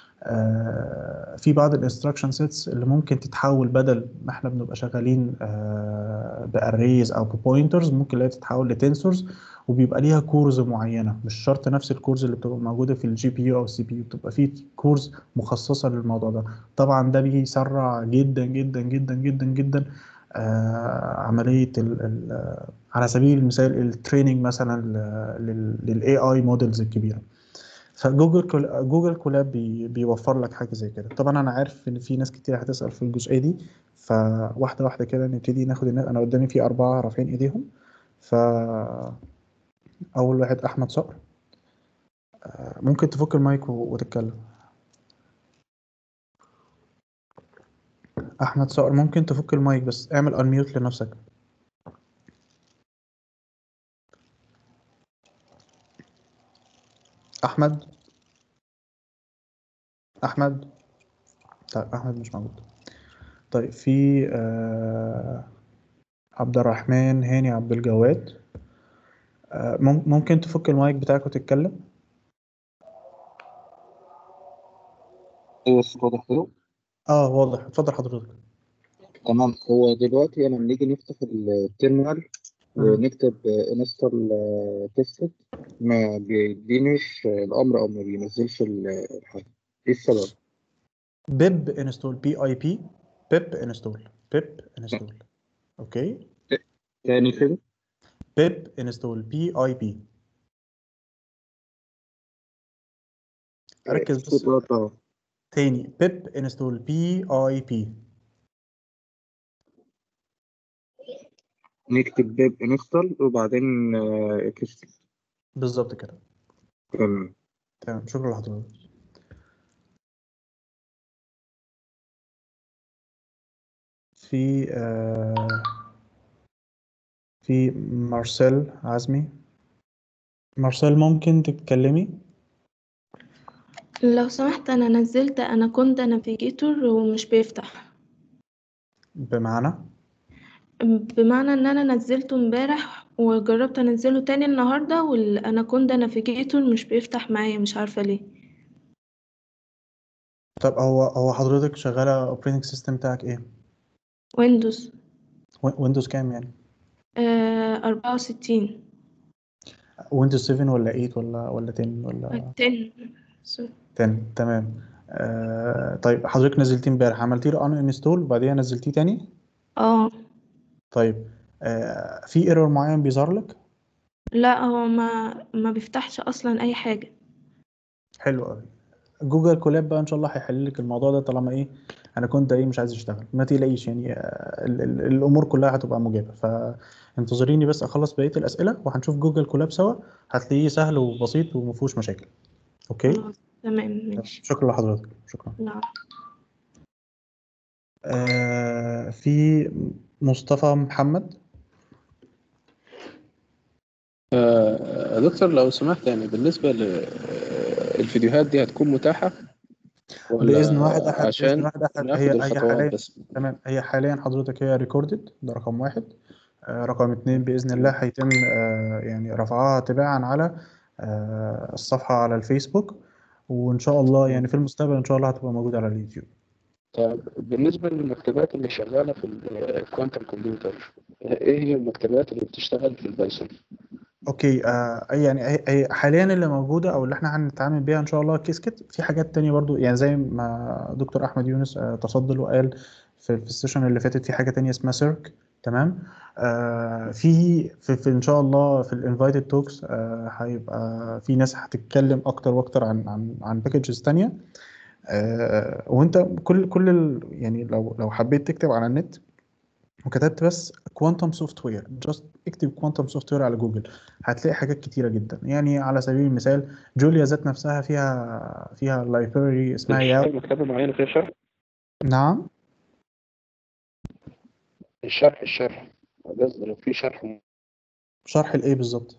في بعض الانستراكشن سيتس اللي ممكن تتحول بدل ما احنا بنبقى شغالين باريز او ببوينترز ممكن لا تتحول لتنسورز وبيبقى ليها كورز معينه مش شرط نفس الكورز اللي بتبقى موجوده في الجي بي يو او السي بي يو بتبقى في كورز مخصصه للموضوع ده طبعا ده بيسرع جدا جدا جدا جدا جدا آه عمليه ال ال على سبيل المثال التريننج مثلا للاي اي موديلز الكبيره فجوجل كول... جوجل كولاب بي... بيوفر لك حاجه زي كده طبعا انا عارف ان في ناس كتير هتسال في الجزئيه دي فواحده واحده كده نبتدي ناخد الناس انا قدامي في اربعه رافعين ايديهم ف اول واحد احمد صقر آه، ممكن تفك المايك و... وتتكلم احمد صقر ممكن تفك المايك بس اعمل انميوت لنفسك احمد احمد طيب احمد مش موجود طيب في آه عبد الرحمن هاني عبد الجواد آه مم- ممكن تفك المايك بتاعك وتتكلم ايوه الصوت واضح كده اه واضح اتفضل حضرتك تمام هو دلوقتي انا لما نيجي نفتح التيرمينال ونكتب انستال تيست ما بيدينيش الامر او ما بينزلش ال- الحاجه ايه السبب؟ بيب انستول بي اي بي بيب انستول بيب انستول اوكي تاني كده بيب انستول بي اي بي ركز بس الصوت واضح أهو. تاني بيب انستول بي اي بي نكتب بيب انستال وبعدين اكستل بالظبط كده تمام تمام شكرا لحضرتك في آه في مارسيل عزمي مارسيل ممكن تتكلمي لو سمحت انا نزلت انا كنت نافيجيتور ومش بيفتح بمعنى بمعنى ان انا نزلته امبارح وجربت انزله تاني النهارده والاناكوندا نافيجيتور مش بيفتح معايا مش عارفه ليه طب هو هو حضرتك شغالة اوبريتنج سيستم بتاعك ايه ويندوز ويندوز كام يعني آه أربعة وستين ويندوز 7 ولا 8 ولا ولا 10 ولا تن 10 تمام آه طيب حضرتك نزلتيه امبارح عملتي له ان انستول وبعديها نزلتيه تاني اه طيب آه في ايرور معين بيظهر لك لا هو ما ما بيفتحش اصلا اي حاجه حلو قوي جوجل كولاب بقى ان شاء الله هيحل لك الموضوع ده طالما ايه انا كنت ايه مش عايز اشتغل ما تقلقيش يعني آه، ال- ال- الامور كلها هتبقى مجابه فانتظريني بس اخلص بقيه الاسئله وهنشوف جوجل كولاب سوا هتلاقيه سهل وبسيط وما فيهوش مشاكل اوكي خلاص تمام ماشي شكرا لحضرتك شكرا لا آه في مصطفى محمد آه، دكتور لو سمحت يعني بالنسبة الفيديوهات دي هتكون متاحة ولا باذن واحد احد باذن عشان واحد احد ناخد هي هي الخطوات حاليا بس تمام هي حاليا حضرتك هي ريكوردد ده رقم واحد آه، رقم اتنين بإذن الله هيتم آه، يعني رفعها تباعا على آه، الصفحة على الفيسبوك وإن شاء الله يعني في المستقبل إن شاء الله هتبقى موجودة على اليوتيوب طيب بالنسبة للمكتبات اللي شغالة في الكوانتم كمبيوتر ايه هي المكتبات اللي بتشتغل في البايثون؟ اوكي آه يعني هي- هي حاليا اللي موجوده او اللي احنا هنتعامل بيها ان شاء الله كيسكت في حاجات تانية برضو يعني زي ما دكتور احمد يونس آه تفضل وقال في, في السيشن اللي فاتت في حاجه تانية اسمها سيرك تمام آه في, في, في ان شاء الله في الانفايتد توكس آه هيبقى في ناس هتتكلم اكتر واكتر عن عن عن باكجز تانية آه وانت كل كل ال يعني لو لو حبيت تكتب على النت وكتبت بس كوانتم سوفت وير جاست اكتب كوانتم سوفت وير على جوجل هتلاقي حاجات كتيره جدا يعني على سبيل المثال جوليا ذات نفسها فيها فيها لايبراري اسمها ياو مكتبة معينة فيها شرح نعم الشرح الشرح قصدي لو في شرح شرح الايه بالظبط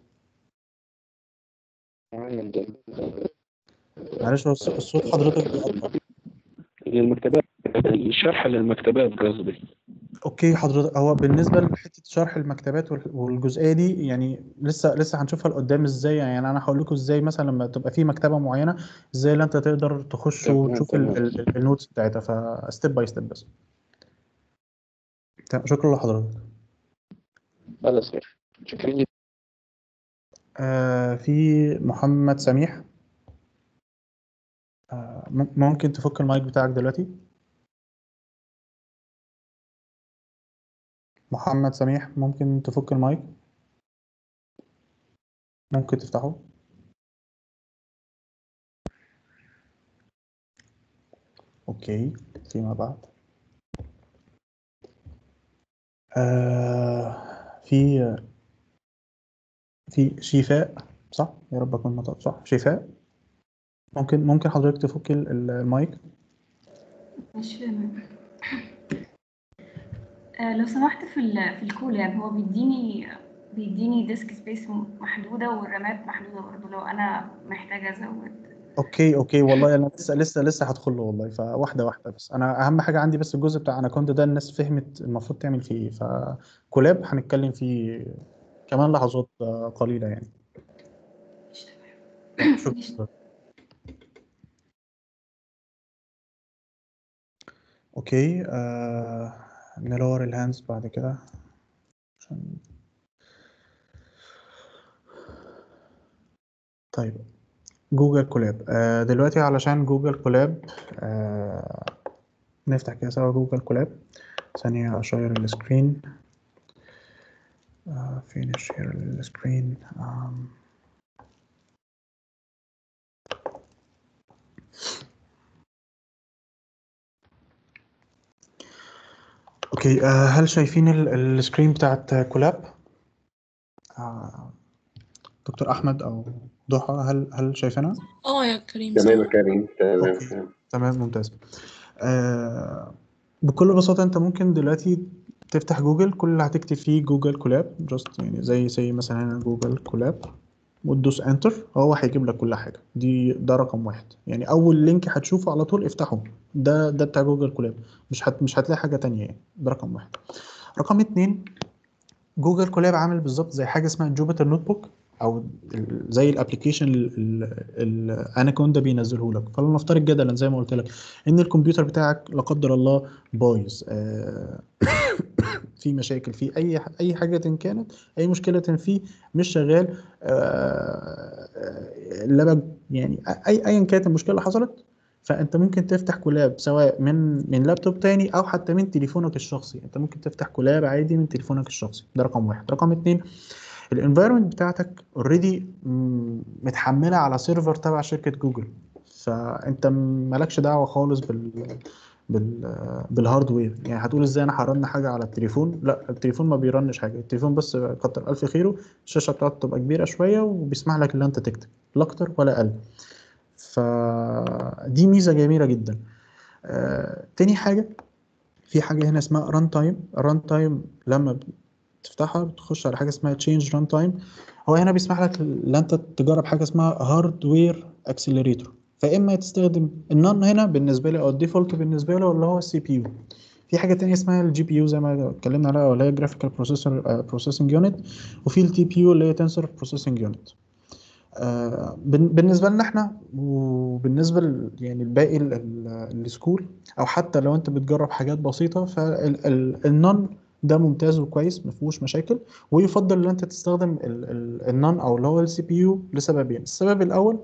معين ده معلش هو الص- الصوت حضرتك بيقطع للمكتبات الشرح للمكتبات قصدي اوكي حضرتك هو بالنسبه لحته شرح المكتبات وال- والجزئيه دي يعني لسه لسه هنشوفها لقدام ازاي يعني انا هقول لكم ازاي مثلا لما تبقى في مكتبه معينه ازاي اللي انت تقدر تخش تمام، وتشوف تمام. ال- ال- النوتس بتاعتها فستيب باي ستيب بس تمام، شكرا لحضرتك خلاص خير شكرا جدا آه في محمد سميح آه مم- ممكن تفك المايك بتاعك دلوقتي محمد سميح ممكن تفك المايك ممكن تفتحه اوكي فيما بعد آه في في شفاء صح يا رب اكون نطقت صح شفاء ممكن ممكن حضرتك تفك ال- ال- المايك مش فاهمة آه لو سمحت في ال في الكولاب هو بيديني بيديني ديسك سبيس محدودة والرامات محدودة برضه لو أنا محتاجة أزود اوكي اوكي والله انا لسه لسه لسه هدخل له والله فواحده واحده بس انا اهم حاجه عندي بس الجزء بتاع اناكوندا ده الناس فهمت المفروض تعمل فيه ايه فكولاب هنتكلم فيه كمان لحظات آه، قليله يعني شكرا اوكي آه نلور الهاندز بعد كده عشان طيب جوجل كولاب آه دلوقتي علشان جوجل كولاب آه نفتح كده سوا جوجل كولاب ثانية أشير السكرين آه فين الشير السكرين آم. اوكي آه هل شايفين ال- السكرين بتاعت كولاب آه دكتور احمد او ضحى هل هل شايفينها اه يا كريم تمام يا صح كريم تمام أوكي. تمام. تمام ممتاز آه بكل بساطة انت ممكن دلوقتي تفتح جوجل كل اللي هتكتب فيه جوجل كولاب جاست يعني زي زي مثلا هنا جوجل كولاب وتدوس انتر هو هيجيب لك كل حاجة دي ده رقم واحد يعني اول لينك هتشوفه على طول افتحه ده ده بتاع جوجل كولاب مش هت مش هتلاقي حاجة تانية يعني ده رقم واحد رقم اتنين جوجل كولاب عامل بالظبط زي حاجة اسمها جوبيتر نوت بوك او ال- زي الابلكيشن الاناكوندا بينزله لك فلنفترض جدلا زي ما قلت لك ان الكمبيوتر بتاعك لا قدر الله بايظ آه، في مشاكل فيه اي اي حاجه كانت اي مشكله فيه مش شغال آه، آه، اللاب يعني اي ايا كانت المشكله اللي حصلت فانت ممكن تفتح كولاب سواء من من لابتوب تاني او حتى من تليفونك الشخصي انت ممكن تفتح كولاب عادي من تليفونك الشخصي ده رقم واحد رقم اتنين الانفايرمنت بتاعتك اوريدي متحمله على سيرفر تبع شركه جوجل فانت مالكش دعوه خالص بال بال بالهاردوير يعني هتقول ازاي انا هرن حاجه على التليفون لا التليفون ما بيرنش حاجه التليفون بس كتر الف خيره الشاشه بتاعته تبقى كبيره شويه وبيسمح لك ان انت تكتب لا اكتر ولا اقل فدي ميزه جميله جدا آه، تاني حاجه في حاجه هنا اسمها ران تايم الران تايم لما تفتحها بتخش على حاجه اسمها تشينج ران تايم هو هنا بيسمح لك ان انت تجرب حاجه اسمها هاردوير اكسلريتور فاما تستخدم النون هنا بالنسبه لي او الديفولت بالنسبه له اللي هو السي بي يو في حاجه تانية اسمها الجي بي يو زي ما اتكلمنا عليها اللي هي جرافيكال بروسيسور بروسيسنج يونت وفي التي بي يو اللي هي تنسر بروسيسنج يونت آه، بن- بالنسبه لنا احنا وبالنسبه ل- يعني الباقي ال- ال- السكول او حتى لو انت بتجرب حاجات بسيطه فالنون ده ممتاز وكويس ما فيهوش مشاكل ويفضل ان انت تستخدم النون او اللي هو السي بي يو لسببين السبب الاول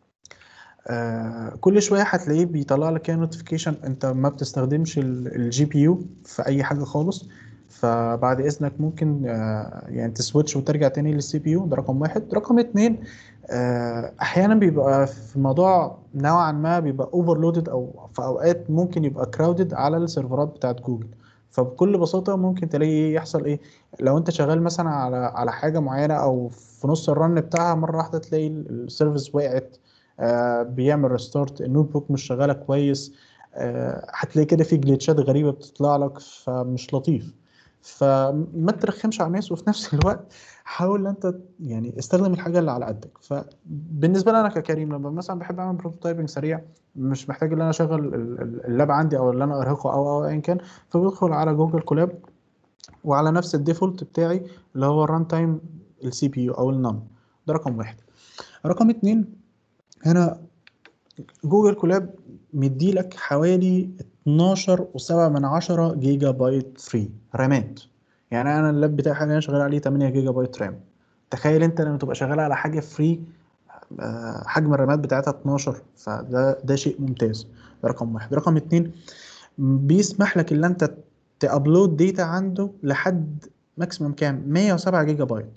آه كل شويه هتلاقيه بيطلع لك كده نوتيفيكيشن انت ما بتستخدمش الجي بي يو في اي حاجه خالص فبعد اذنك ممكن آه يعني تسويتش وترجع تاني للسي بي يو ده رقم واحد رقم اتنين آه احيانا بيبقى في الموضوع نوعا ما بيبقى اوفرلودد او في اوقات ممكن يبقى كراودد على السيرفرات بتاعت جوجل فبكل بساطه ممكن تلاقي ايه يحصل ايه لو انت شغال مثلا على على حاجه معينه او في نص الرن بتاعها مره واحده تلاقي السيرفيس وقعت آه بيعمل ريستارت النوت بوك مش شغاله كويس آه هتلاقي كده في جليتشات غريبه بتطلع لك فمش لطيف فما ترخمش على الناس وفي نفس الوقت حاول ان انت يعني استخدم الحاجه اللي على قدك فبالنسبه لي انا ككريم لما مثلا بحب اعمل بروتوتايبنج سريع مش محتاج ان انا اشغل ال- ال- اللاب عندي او اللي انا ارهقه او او ايا كان فبدخل على جوجل كولاب وعلى نفس الديفولت بتاعي اللي هو الران تايم السي بي يو او النم ده رقم واحد رقم اتنين هنا جوجل كولاب مديلك حوالي 12 وسبعة من عشرة جيجا بايت فري رامات يعني انا اللاب بتاعي حاليا شغال عليه 8 جيجا بايت رام تخيل انت لما تبقى شغال على حاجه فري آه، حجم الرامات بتاعتها 12 فده ده شيء ممتاز ده رقم واحد رقم اتنين بيسمح لك ان انت تابلود داتا عنده لحد ماكسيمم كام 107 جيجا بايت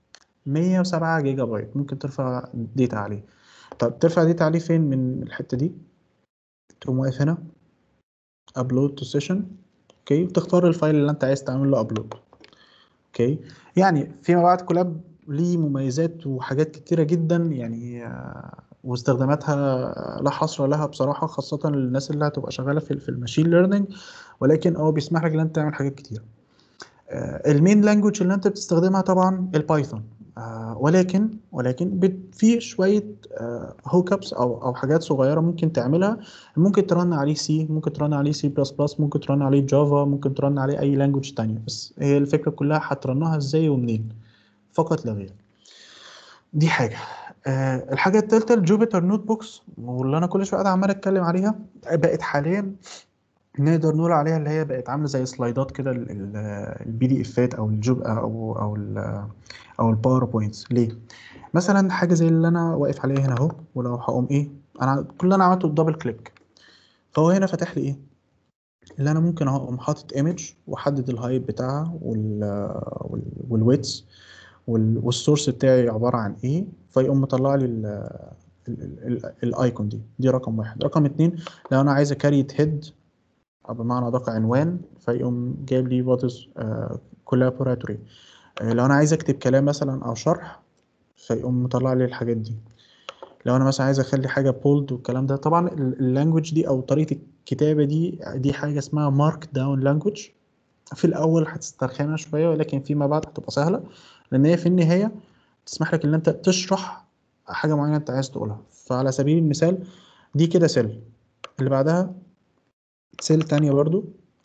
107 جيجا بايت ممكن ترفع داتا عليه طب ترفع داتا عليه فين من الحته دي تقوم واقف هنا ابلود تو سيشن اوكي وتختار الفايل اللي انت عايز تعمل له ابلود اوكي يعني فيما بعد كولاب ليه مميزات وحاجات كتيره جدا يعني آه، واستخداماتها لا حصر لها بصراحه خاصه للناس اللي هتبقى شغاله في في الماشين ليرنينج ولكن هو بيسمح لك ان انت تعمل حاجات كتير آه، المين لانجوج اللي انت بتستخدمها طبعا البايثون آه، ولكن ولكن بت- في شويه هوك ابس او او حاجات صغيره ممكن تعملها ممكن ترن عليه سي ممكن ترن عليه سي بلس بلس ممكن ترن عليه جافا ممكن ترن عليه اي لانجوج تانية بس هي الفكره كلها هترنها ازاي ومنين فقط لا غير دي حاجه آه الحاجه الثالثه الجوبيتر نوت بوكس واللي انا كل شويه قاعد عمال اتكلم عليها بقت حاليا نقدر نقول عليها اللي هي بقت عامله زي سلايدات كده البي دي افات او الجوب او او ال او الباوربوينتس ليه مثلا حاجه زي اللي انا واقف عليها هنا اهو ولو هقوم ايه انا كل اللي انا عملته دبل كليك فهو هنا فتح لي ايه اللي انا ممكن اقوم حاطط ايمج واحدد الهايت بتاعها وال والويتس والسورس بتاعي عباره عن ايه فيقوم مطلع لي الايكون دي دي رقم واحد رقم اتنين لو انا عايز اكريت هيد أو بمعنى ادق عنوان فيقوم جايب لي وات از كولابوراتوري لو انا عايز اكتب كلام مثلا او شرح فيقوم مطلع لي الحاجات دي لو انا مثلا عايز اخلي حاجه بولد والكلام ده طبعا اللانجوج دي او طريقه الكتابه دي دي حاجه اسمها مارك داون لانجوج في الاول هتسترخمها شويه ولكن فيما بعد هتبقى سهله لان هي في النهايه تسمح لك ان انت تشرح حاجه معينه انت عايز تقولها فعلى سبيل المثال دي كده سيل اللي بعدها سيل تانية برضو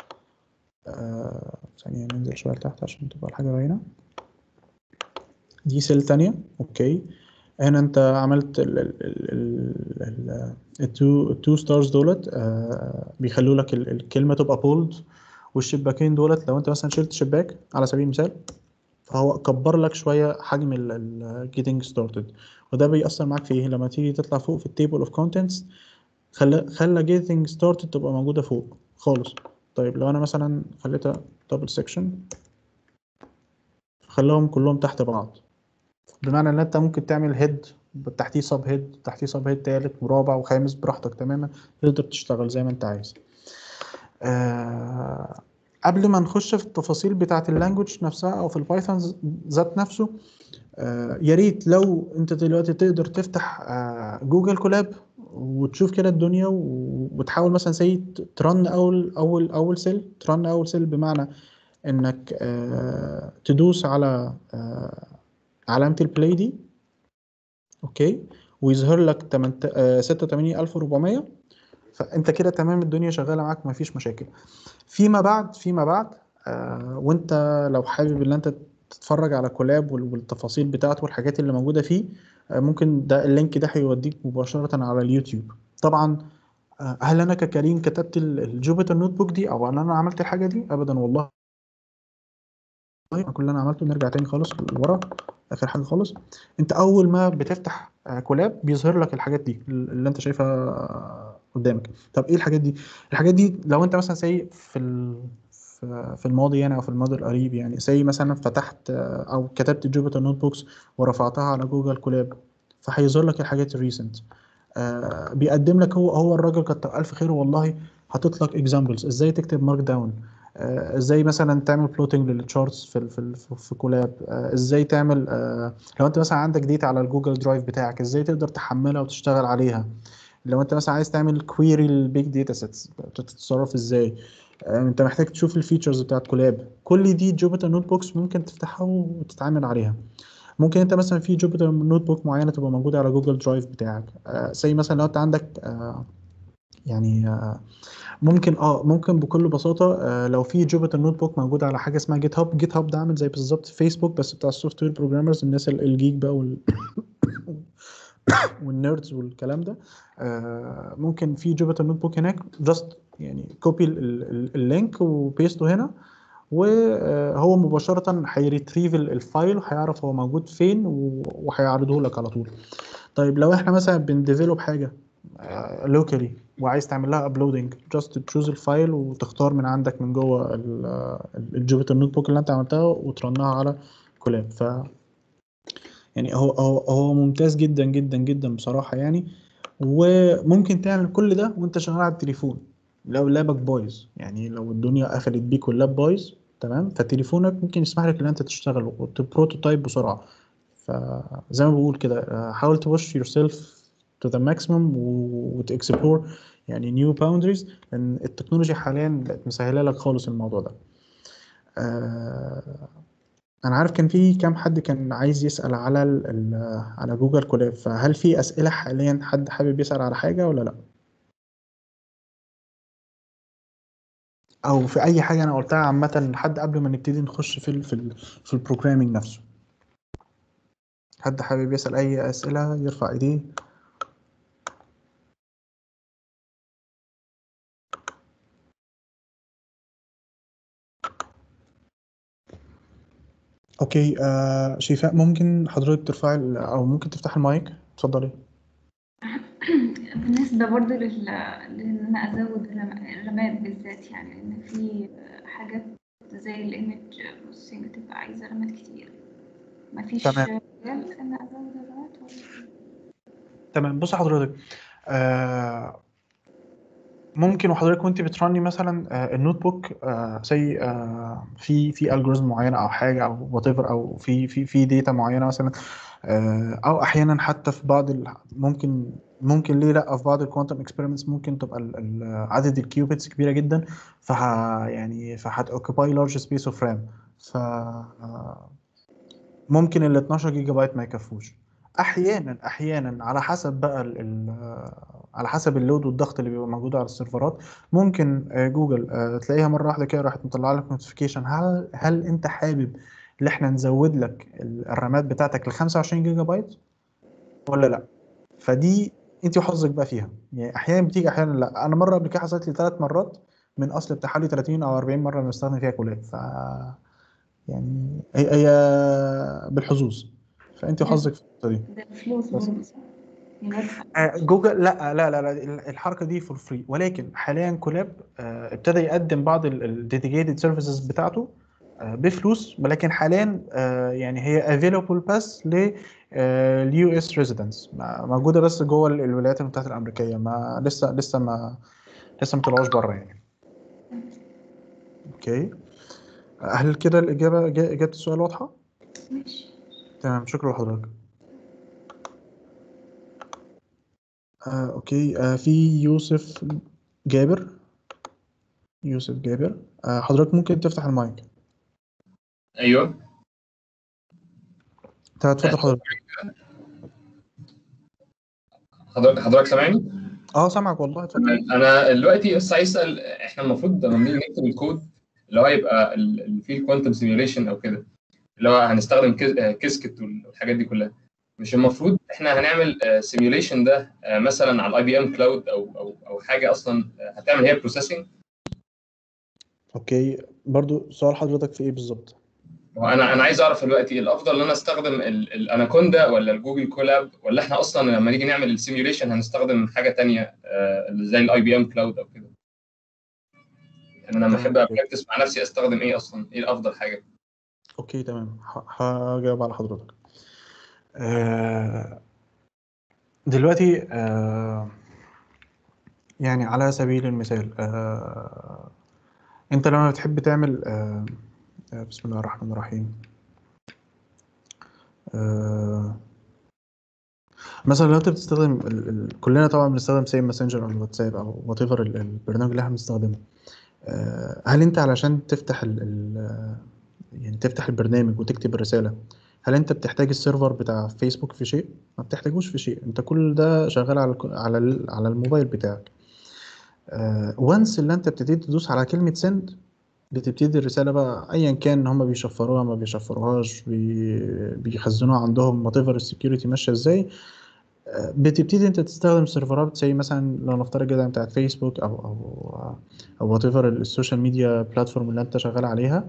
آه، ثانية ننزل شوية لتحت عشان تبقى الحاجة باينة دي سيل تانية اوكي هنا انت عملت ال ال ال ال التو التو ستارز دولت آه بيخلوا لك ال- الكلمة تبقى بولد والشباكين دولت لو انت مثلا شلت شباك على سبيل المثال فهو كبر لك شوية حجم ال getting started وده بيأثر معاك في ايه لما تيجي تطلع فوق في التيبل اوف contents خلى خلى getting started تبقى موجودة فوق خالص طيب لو انا مثلا خليتها دبل سيكشن خلاهم كلهم تحت بعض بمعنى ان انت ممكن تعمل هيد تحتيه سب هيد تحتيه سب هيد تالت ورابع وخامس براحتك تماما تقدر تشتغل زي ما انت عايز آه قبل ما نخش في التفاصيل بتاعه اللانجوج نفسها او في البايثون ذات نفسه آه يا ريت لو انت دلوقتي تقدر تفتح آه جوجل كولاب وتشوف كده الدنيا و- وتحاول مثلا زي ترن اول اول اول سيل ترن اول سيل بمعنى انك آه، تدوس على آه، علامة البلاي دي اوكي ويظهر لك 86400 فانت كده تمام الدنيا شغاله معاك مفيش مشاكل فيما بعد فيما بعد آه وانت لو حابب ان انت تتفرج على كولاب وال- والتفاصيل بتاعته والحاجات اللي موجوده فيه آه ممكن ده اللينك ده هيوديك مباشره على اليوتيوب طبعا آه هل انا ككريم كتبت ال- الجوبيتر نوت بوك دي او هل انا عملت الحاجه دي ابدا والله كل اللي انا عملته نرجع تاني خالص لورا اخر حاجه خالص انت اول ما بتفتح آه، كولاب بيظهر لك الحاجات دي اللي انت شايفها آه، قدامك طب ايه الحاجات دي الحاجات دي لو انت مثلا سي في ال... في في الماضي يعني او في الماضي القريب يعني سي مثلا فتحت آه، او كتبت جوبيتر نوت بوكس ورفعتها على جوجل كولاب فهيظهر لك الحاجات الريسنت آه بيقدم لك هو هو الراجل كتر الف خير والله حاطط لك اكزامبلز ازاي تكتب مارك داون آه ازاي مثلا تعمل بلوتنج للتشارتس في ال- في ال- في في كولاب آه ازاي تعمل آه لو انت مثلا عندك داتا على الجوجل درايف بتاعك ازاي تقدر تحملها وتشتغل عليها لو انت مثلا عايز تعمل كويري للبيج داتا سيتس تتصرف ازاي آه، انت محتاج تشوف الفيتشرز بتاعت كولاب كل دي جوبيتر نوت بوكس ممكن تفتحها وتتعامل عليها ممكن انت مثلا في جوبيتر نوت بوك معينه تبقى موجوده على جوجل درايف بتاعك زي مثلا لو انت عندك آه، يعني آه، ممكن اه ممكن بكل بساطه آه، لو في جوبيتر نوت بوك موجود على حاجه اسمها جيت هاب جيت هاب ده عامل زي بالظبط فيسبوك بس بتاع السوفت وير بروجرامرز الناس ال- الجيك بقى وال والنيردز والكلام ده آه، ممكن في جوبيتر نوت بوك هناك جاست يعني كوبي اللينك وبيسته هنا وهو مباشرة هيريتريف ال- الفايل وهيعرف هو موجود فين و- وهيعرضه لك على طول طيب لو احنا مثلا بنديفلوب حاجة لوكالي وعايز تعمل لها ابلودنج جاست تشوز الفايل وتختار من عندك من جوه الجوبيتر نوت بوك اللي انت عملتها وترنها على كولاب ف يعني هو هو هو ممتاز جدا جدا جدا بصراحة يعني وممكن تعمل كل ده وانت شغال على التليفون لو لابك بايظ يعني لو الدنيا قفلت بيك واللاب بايظ تمام فتليفونك ممكن يسمح لك ان انت تشتغل وتبروتوتايب بسرعة فزي ما بقول كده آه، حاول تبوش yourself to the maximum و- وتexplore يعني new boundaries لان التكنولوجيا حاليا بقت مسهله لك خالص الموضوع ده آه، انا عارف كان في كام حد كان عايز يسأل على ال ال على جوجل كولاب فهل في أسئلة حاليا حد حابب يسأل على حاجة ولا لا او في اي حاجة انا قلتها عامة لحد قبل ما نبتدي نخش في ال في ال في البروجرامينج نفسه حد حابب يسأل اي أسئلة يرفع ايديه اوكي آه شيفاء ممكن حضرتك ترفعي ال- او ممكن تفتح المايك اتفضلي بالنسبة برضو لل... لإن أنا أزود الرم- الرماد بالذات يعني لأن في حاجات زي الإيمج بروسيسنج بتبقى عايزة رماد كتير مفيش تمام. مجال إن أزود الرماد ولا تمام بص حضرتك آه ممكن وحضرتك وانت بترني مثلا آه النوت بوك آه زي آه في في الجوريزم معينه او حاجه او وات ايفر او في في في داتا معينه مثلا آه او احيانا حتى في بعض ال ممكن ممكن ليه لا في بعض الكوانتم اكسبيرمنتس ممكن تبقى ال- ال- عدد الكيوبيتس كبيره جدا فه يعني فهت اوكيباي لارج سبيس اوف رام ف آه، ممكن ال 12 جيجا بايت ما يكفوش احيانا احيانا على حسب بقى ال ال على حسب اللود والضغط اللي بيبقى موجود على السيرفرات ممكن آه، جوجل آه، تلاقيها مره واحده كده راحت مطلع لك نوتيفيكيشن هل هل انت حابب ان احنا نزود لك ال- الرامات بتاعتك ل 25 جيجا بايت ولا لا فدي انت وحظك بقى فيها يعني احيانا بتيجي احيانا لا انا مره قبل كده حصلت لي ثلاث مرات من اصل بتاع حوالي 30 او 40 مره انا بستخدم فيها كولاب ف يعني هي هي بالحظوظ فانت وحظك في النقطه دي ده فلوس بس. برضه صح؟ يعني بدفع آه، جوجل لا لا لا لا الحركه دي فور فري ولكن حاليا كولاب آه، ابتدى يقدم بعض الديديكيتد سيرفيسز بتاعته آه، بفلوس ولكن حاليا آه، يعني هي افيلبل بس لليو اس ريزيدنس موجوده بس جوه ال- الولايات المتحده الامريكيه ما لسه لسه ما لسه ما طلعوش بره يعني اوكي هل كده الاجابه إجا- اجابه السؤال واضحه ماشي تمام شكرا لحضرتك آه، اوكي آه، في يوسف جابر يوسف جابر آه، حضرتك ممكن تفتح المايك ايوه تا- اتفضل حضرتك حضرتك حضرتك سامعني؟ اه سامعك والله اتفضل انا دلوقتي بس عايز اسال احنا المفروض لما بنيجي نكتب الكود اللي هو يبقى ال- اللي فيه الكوانتم سيميوليشن او كده اللي هو هنستخدم كيس- آه، كيسكت والحاجات دي كلها مش المفروض احنا هنعمل سيميوليشن ده آه، مثلا على الاي بي ام كلاود او او او حاجه اصلا آه، هتعمل هي بروسيسنج اوكي برضو سؤال حضرتك في ايه بالظبط وانا انا عايز اعرف دلوقتي الافضل ان انا استخدم ال- الاناكوندا ولا الجوجل كولاب ولا احنا اصلا لما نيجي نعمل السيميوليشن هنستخدم حاجه تانية آه، زي الاي بي ام كلاود او كده يعني انا لما احب ابراكتس مع نفسي استخدم ايه اصلا ايه الافضل حاجه اوكي تمام ه- هجاوب على حضرتك آه، دلوقتي آه، يعني على سبيل المثال آه، انت لما بتحب تعمل آه، آه، بسم الله الرحمن الرحيم آه، مثلا لو انت بتستخدم ال... ال... كلنا طبعا بنستخدم سيم ماسنجر او الواتساب او وات ايفر البرنامج اللي احنا بنستخدمه آه، هل انت علشان تفتح ال... ال... يعني تفتح البرنامج وتكتب الرسالة هل انت بتحتاج السيرفر بتاع فيسبوك في شيء؟ ما بتحتاجوش في شيء انت كل ده شغال على الك- على ال- على الموبايل بتاعك وانس اللي انت بتبتدي تدوس على كلمة سند بتبتدي الرسالة بقى ايا كان هم بيشفروها ما بيشفروهاش بي... بيخزنوها عندهم وات ايفر السكيورتي ماشية ازاي آه، بتبتدي انت تستخدم سيرفرات زي مثلا لو نفترض كده بتاعت فيسبوك او او او وات ايفر السوشيال ميديا بلاتفورم اللي انت شغال عليها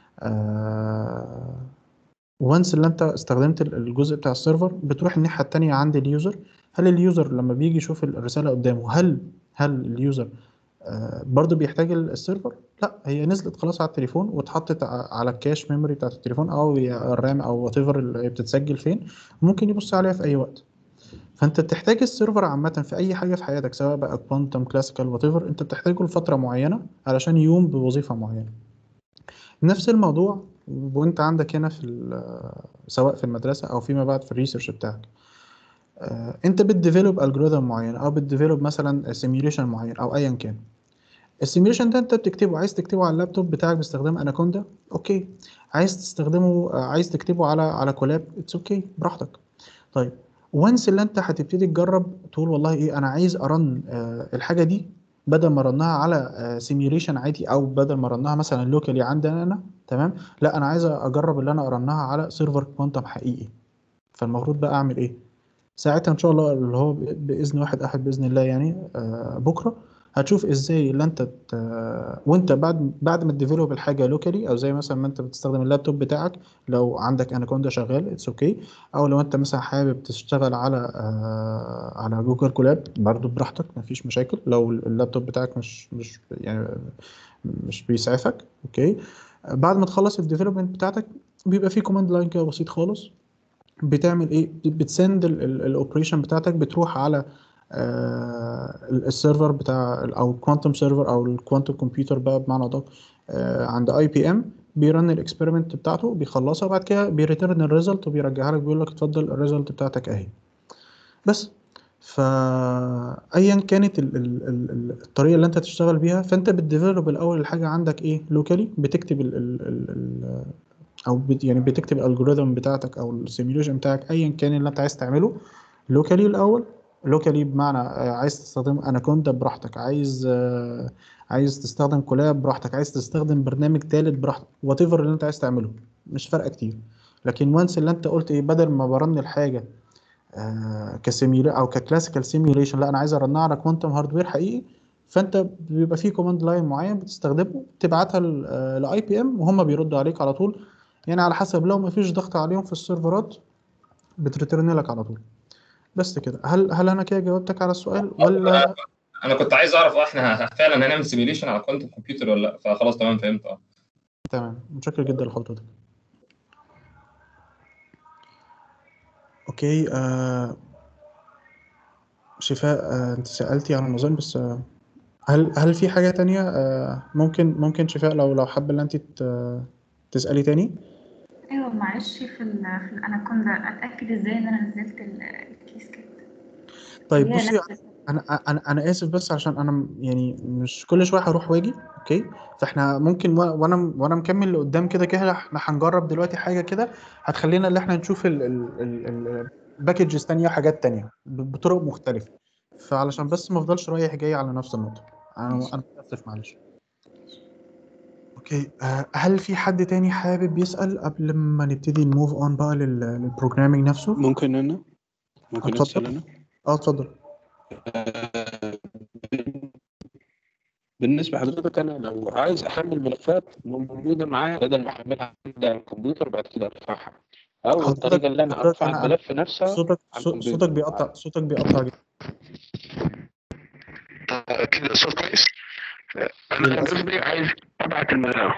وانس اللي انت استخدمت ال- الجزء بتاع السيرفر بتروح الناحية التانية عند اليوزر هل اليوزر لما بيجي يشوف الرسالة قدامه هل هل اليوزر آه، برضه بيحتاج ال- السيرفر؟ لا هي نزلت خلاص على التليفون واتحطت ع- على الكاش ميموري بتاعت التليفون او الرام او وات ايفر اللي هي بتتسجل فين ممكن يبص عليها في اي وقت فانت بتحتاج السيرفر عامة في اي حاجة في حياتك سواء بقى كوانتم كلاسيكال وات ايفر انت بتحتاجه لفترة معينة علشان يقوم بوظيفة معينة نفس الموضوع وانت عندك هنا في ال- سواء في المدرسة او فيما بعد في الريسيرش بتاعك آه، انت بتديفلوب الجوريثم معين او بتديفلوب مثلا سيميوليشن معين او ايا كان السيميوليشن ده انت بتكتبه عايز تكتبه على اللابتوب بتاعك باستخدام اناكوندا اوكي عايز تستخدمه آه، عايز تكتبه على على كولاب اتس اوكي براحتك طيب وانس اللي انت هتبتدي تجرب تقول والله ايه انا عايز ارن آه، الحاجه دي بدل ما ارنها على سيميوليشن عادي او بدل ما ارنها مثلا لوكالي عندنا انا تمام لا انا عايز اجرب اللي انا ارنها على سيرفر كوانتم حقيقي فالمفروض بقى اعمل ايه ساعتها ان شاء الله اللي هو ب- باذن واحد احد باذن الله يعني آه، بكره هتشوف ازاي اللي انت ت... وانت بعد بعد ما تديفلوب الحاجه لوكالي او زي مثلا ما انت بتستخدم اللابتوب بتاعك لو عندك اناكوندا شغال اتس اوكي او لو انت مثلا حابب تشتغل على آه، على جوجل كولاب برضو براحتك مفيش مشاكل لو اللابتوب بتاعك مش مش يعني مش بيسعفك اوكي بعد ما تخلص الديفلوبمنت بتاعتك بيبقى في كوماند لاين كده بسيط خالص بتعمل ايه بتسند الاوبريشن بتاعتك بتروح على آه، السيرفر بتاع او الكوانتم سيرفر او الكوانتم كمبيوتر بقى بمعنى ادق آه، عند اي بي ام بيرن الاكسبيرمنت بتاعته بيخلصها وبعد كده بيريتيرن الريزلت وبيرجعها لك بيقول لك اتفضل الريزلت بتاعتك اهي بس فايا كانت ال ال ال ال- الطريقه اللي انت تشتغل بيها فانت بتديفلوب الاول الحاجه عندك ايه لوكالي بتكتب ال ال ال ال او بت يعني بتكتب الالجوريثم بتاعتك او السيميوليشن بتاعك ايا كان اللي انت عايز تعمله لوكالي الاول لوكالي بمعنى آه، عايز تستخدم اناكوندا براحتك عايز آه، عايز تستخدم كولاب براحتك عايز تستخدم برنامج تالت براحتك وات ايفر اللي انت عايز تعمله مش فارقه كتير لكن وانس اللي انت قلت ايه بدل ما برن الحاجه آه كسيميولا او ككلاسيكال سيميوليشن لا انا عايز ارنها على كوانتم هاردوير حقيقي فانت بيبقى في كوماند لاين معين بتستخدمه تبعتها لاي بي ام وهم بيردوا عليك على طول يعني على حسب لو ما فيش ضغط عليهم في السيرفرات بتريترن لك على طول بس كده هل هل انا كده جاوبتك على السؤال ولا انا كنت عايز اعرف اه احنا فعلا هنعمل سيميوليشن على كوانتم كمبيوتر ولا لا فخلاص تمام فهمت اه تمام متشكر جدا لحضرتك اوكي آه شفاء آه انت سألتي على النظام بس آه هل هل في حاجة تانية آه ممكن ممكن شفاء لو لو حابة ان انت ت- تسألي تاني ايوه معلش في ال في الاناكوندا اتاكد ازاي ان انا نزلت ال- الكيس كده طيب هي بصي نفس انا انا انا اسف بس عشان انا م- يعني مش كل شويه هروح واجي اوكي فاحنا ممكن و- وانا وانا مكمل لقدام كده كده احنا هنجرب دلوقتي حاجه كده هتخلينا اللي احنا نشوف الباكجز تانية وحاجات تانية ب- بطرق مختلفه فعلشان بس ما افضلش رايح جاي على نفس النقطه انا انا متاسف معلش اوكي آه، هل في حد تاني حابب يسال قبل ما نبتدي نموف اون بقى للبروجرامينج نفسه ممكن انا ممكن اتفضل. اسال انا اه اتفضل آه، بالنسبه لحضرتك انا لو عايز احمل ملفات موجوده معايا بدل ما احملها على الكمبيوتر بعد كده ارفعها او حضرتك- الطريقه اللي انا حضرتك ارفع أنا- الملف نفسها صوتك على صو- الكمبيوتر. صوتك بيقطع صوتك بيقطع جدا كده صوت كويس انا قصدي عايز ابعت الملف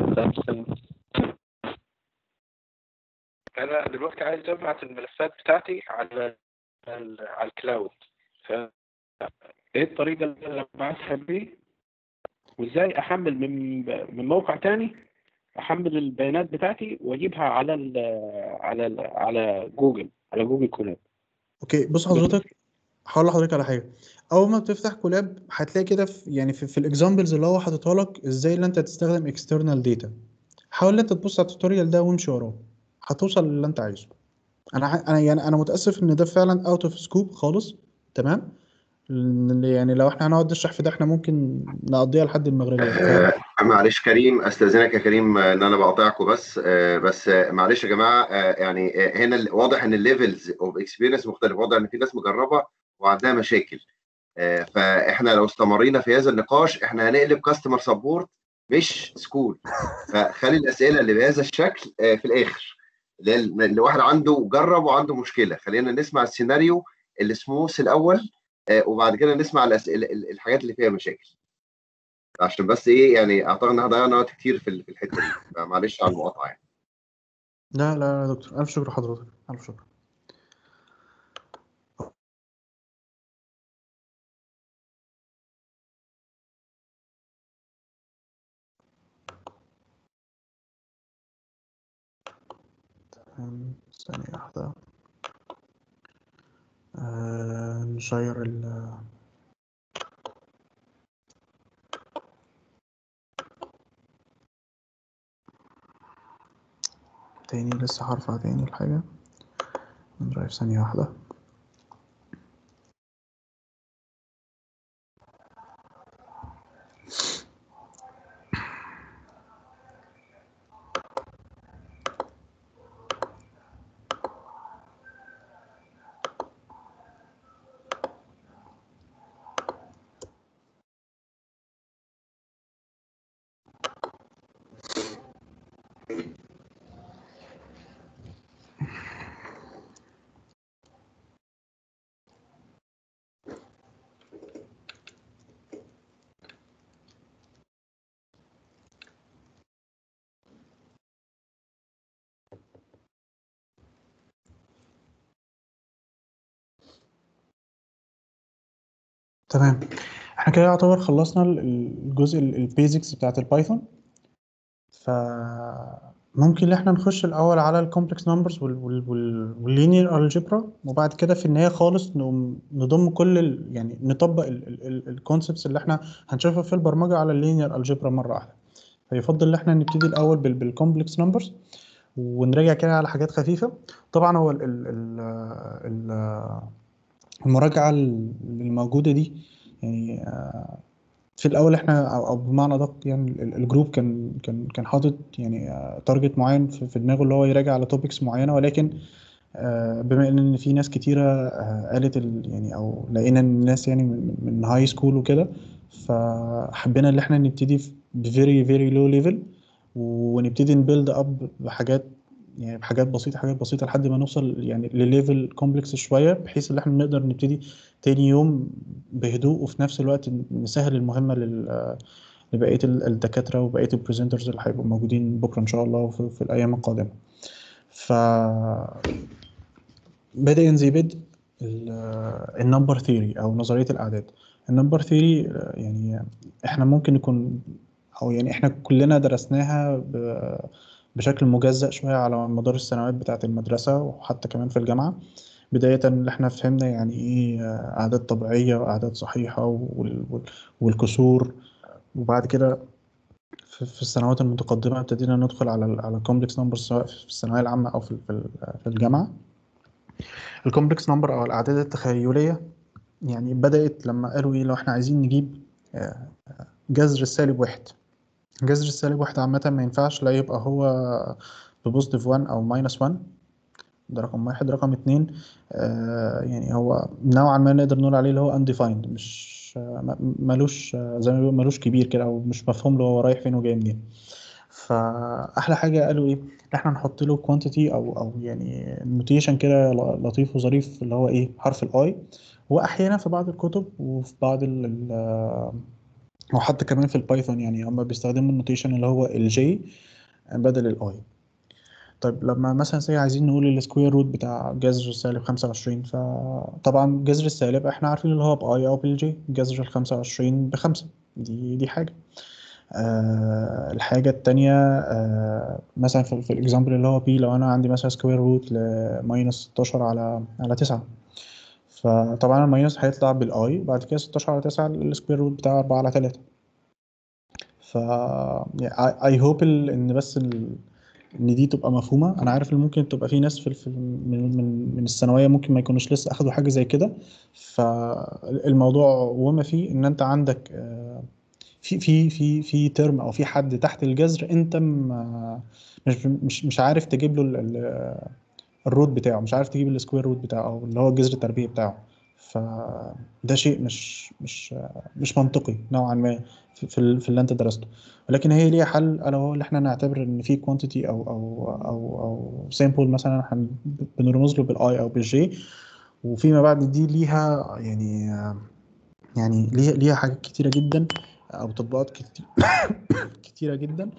انا دلوقتي عايز ابعت الملفات بتاعتي على ال- على الكلاود ف ايه الطريقه اللي انا ابعتها بيه وازاي احمل من من موقع تاني احمل البيانات بتاعتي واجيبها على ال على ال على جوجل على جوجل كولاب اوكي بص حضرتك هقول لحضرتك على حاجه اول ما بتفتح كولاب هتلاقي كده في يعني في, في الاكزامبلز اللي هو حاططها لك ازاي اللي انت تستخدم اكسترنال داتا حاول ان انت تبص على التوتوريال ده وامشي وراه هتوصل للي انت عايزه انا ح- انا يعني انا متاسف ان ده فعلا اوت اوف سكوب خالص تمام لأن يعني لو احنا هنقعد نشرح في ده احنا ممكن نقضيها لحد المغرب آه، معلش كريم استاذنك يا كريم آه، ان انا بقاطعكم بس آه، بس آه، معلش يا جماعه آه، يعني آه، هنا ال- واضح ان الليفلز اوف اكسبيرينس مختلف واضح ان في ناس مجربه وعندها مشاكل آه، فاحنا لو استمرينا في هذا النقاش احنا هنقلب كاستمر سبورت مش سكول فخلي الاسئله اللي بهذا الشكل آه، في الاخر اللي اللي واحد عنده جرب وعنده مشكله خلينا نسمع السيناريو السموث الاول آه، وبعد كده نسمع الاسئله ال- الحاجات اللي فيها مشاكل عشان بس ايه يعني اعتقد ان احنا ضيعنا وقت كتير في ال- في الحته دي فمعلش على المقاطعه يعني لا لا لا يا دكتور الف شكر لحضرتك الف شكر تمام ثانية واحدة آه نشير ال تاني لسه هرفع تاني الحاجة من درايف ثانية واحدة تمام احنا كده يعتبر خلصنا ال- الجزء البيزكس بتاعت البايثون فممكن ان احنا نخش الاول على الكومبلكس نمبرز واللينير الجبرا وبعد كده في النهايه خالص نقوم نضم كل ال يعني نطبق الكونسبتس اللي احنا هنشوفها في البرمجه على اللينير الجبرا مره واحده فيفضل ان احنا نبتدي الاول بالكومبلكس نمبرز ونراجع كده على حاجات خفيفه طبعا هو ال ال ال ال المراجعه الموجوده دي يعني آه، في الاول احنا او أو بمعنى ادق يعني ال- الجروب كان كان كان حاطط يعني تارجت معين في في دماغه اللي هو يراجع على توبكس معينه ولكن آه، بما ان في ناس كتيره آه، قالت ال- يعني او لقينا إن الناس يعني من من هاي سكول وكده فحبينا ان احنا نبتدي بفيري فيري لو ليفل ونبتدي نبيلد اب بحاجات يعني بحاجات بسيطه حاجات بسيطه لحد ما نوصل يعني لليفل كومبلكس شويه بحيث ان احنا نقدر نبتدي تاني يوم بهدوء وفي نفس الوقت نسهل المهمه لل لبقيه ال- الدكاتره وبقيه البرزنترز اللي هيبقوا موجودين بكره ان شاء الله وفي في الايام القادمه ف بادئ ذي بدء النمبر ثيوري او نظريه الاعداد النمبر ثيوري يعني احنا ممكن نكون او يعني احنا كلنا درسناها ب- بشكل مجزأ شويه على مدار السنوات بتاعه المدرسه وحتى كمان في الجامعه بداية اللي احنا فهمنا يعني ايه آه، أعداد طبيعية وأعداد صحيحة وال- وال- والكسور وبعد كده في في السنوات المتقدمة ابتدينا ندخل على ال على complex numbers سواء في الثانوية العامة أو في ال- في ال- في الجامعة الكومبلكس نمبر أو الأعداد التخيلية يعني بدأت لما قالوا إيه لو إحنا عايزين نجيب آه، جذر السالب واحد جذر السالب واحد عامة ما ينفعش لا يبقى هو ببوزيتيف 1 أو ماينس 1 ده رقم واحد رقم اتنين آه يعني هو نوعا ما نقدر نقول عليه اللي هو undefined مش آه، م- ملوش آه، زي ما بيقولوا ملوش كبير كده أو مش مفهوم له هو رايح فين وجاي منين فأحلى حاجة قالوا إيه إن إحنا نحط له quantity أو أو يعني نوتيشن كده ل- لطيف وظريف اللي هو إيه حرف الأي وأحيانا في بعض الكتب وفي بعض ال ال- وحتى كمان في البايثون يعني هم بيستخدموا النوتيشن اللي هو الجي بدل الاي طيب لما مثلا زي عايزين نقول السكوير روت بتاع جذر السالب 25 فطبعا جذر السالب احنا عارفين اللي هو باي او بالجي جذر ال 25 بخمسة دي دي حاجة آه الحاجة التانية آه مثلا في, في الاكزامبل اللي هو بي لو انا عندي مثلا سكوير روت لماينس 16 على على 9 فطبعا الماينس هيطلع بالاي وبعد كده 16 على 9 السكوير روت بتاع 4 على 3 ف اي هوب ان بس ال... ان دي تبقى مفهومه انا عارف ان ممكن تبقى في ناس في, في من من من الثانويه ممكن ما يكونوش لسه اخدوا حاجه زي كده فالموضوع وما فيه ان انت عندك آه، في في في في ترم او في حد تحت الجذر انت م- مش مش مش عارف تجيب له ال- ال- الروت بتاعه مش عارف تجيب السكوير روت بتاعه او اللي هو الجذر التربيعي بتاعه فده شيء مش مش مش منطقي نوعا ما في في ال- في اللي انت درسته ولكن هي ليها حل الا وهو اللي احنا نعتبر ان في كوانتيتي او او او او سامبل مثلا احنا بنرمز له بالاي او بالجي وفيما بعد دي ليها يعني يعني ليها ليها حاجات كتيره جدا او تطبيقات كتير كتيره جدا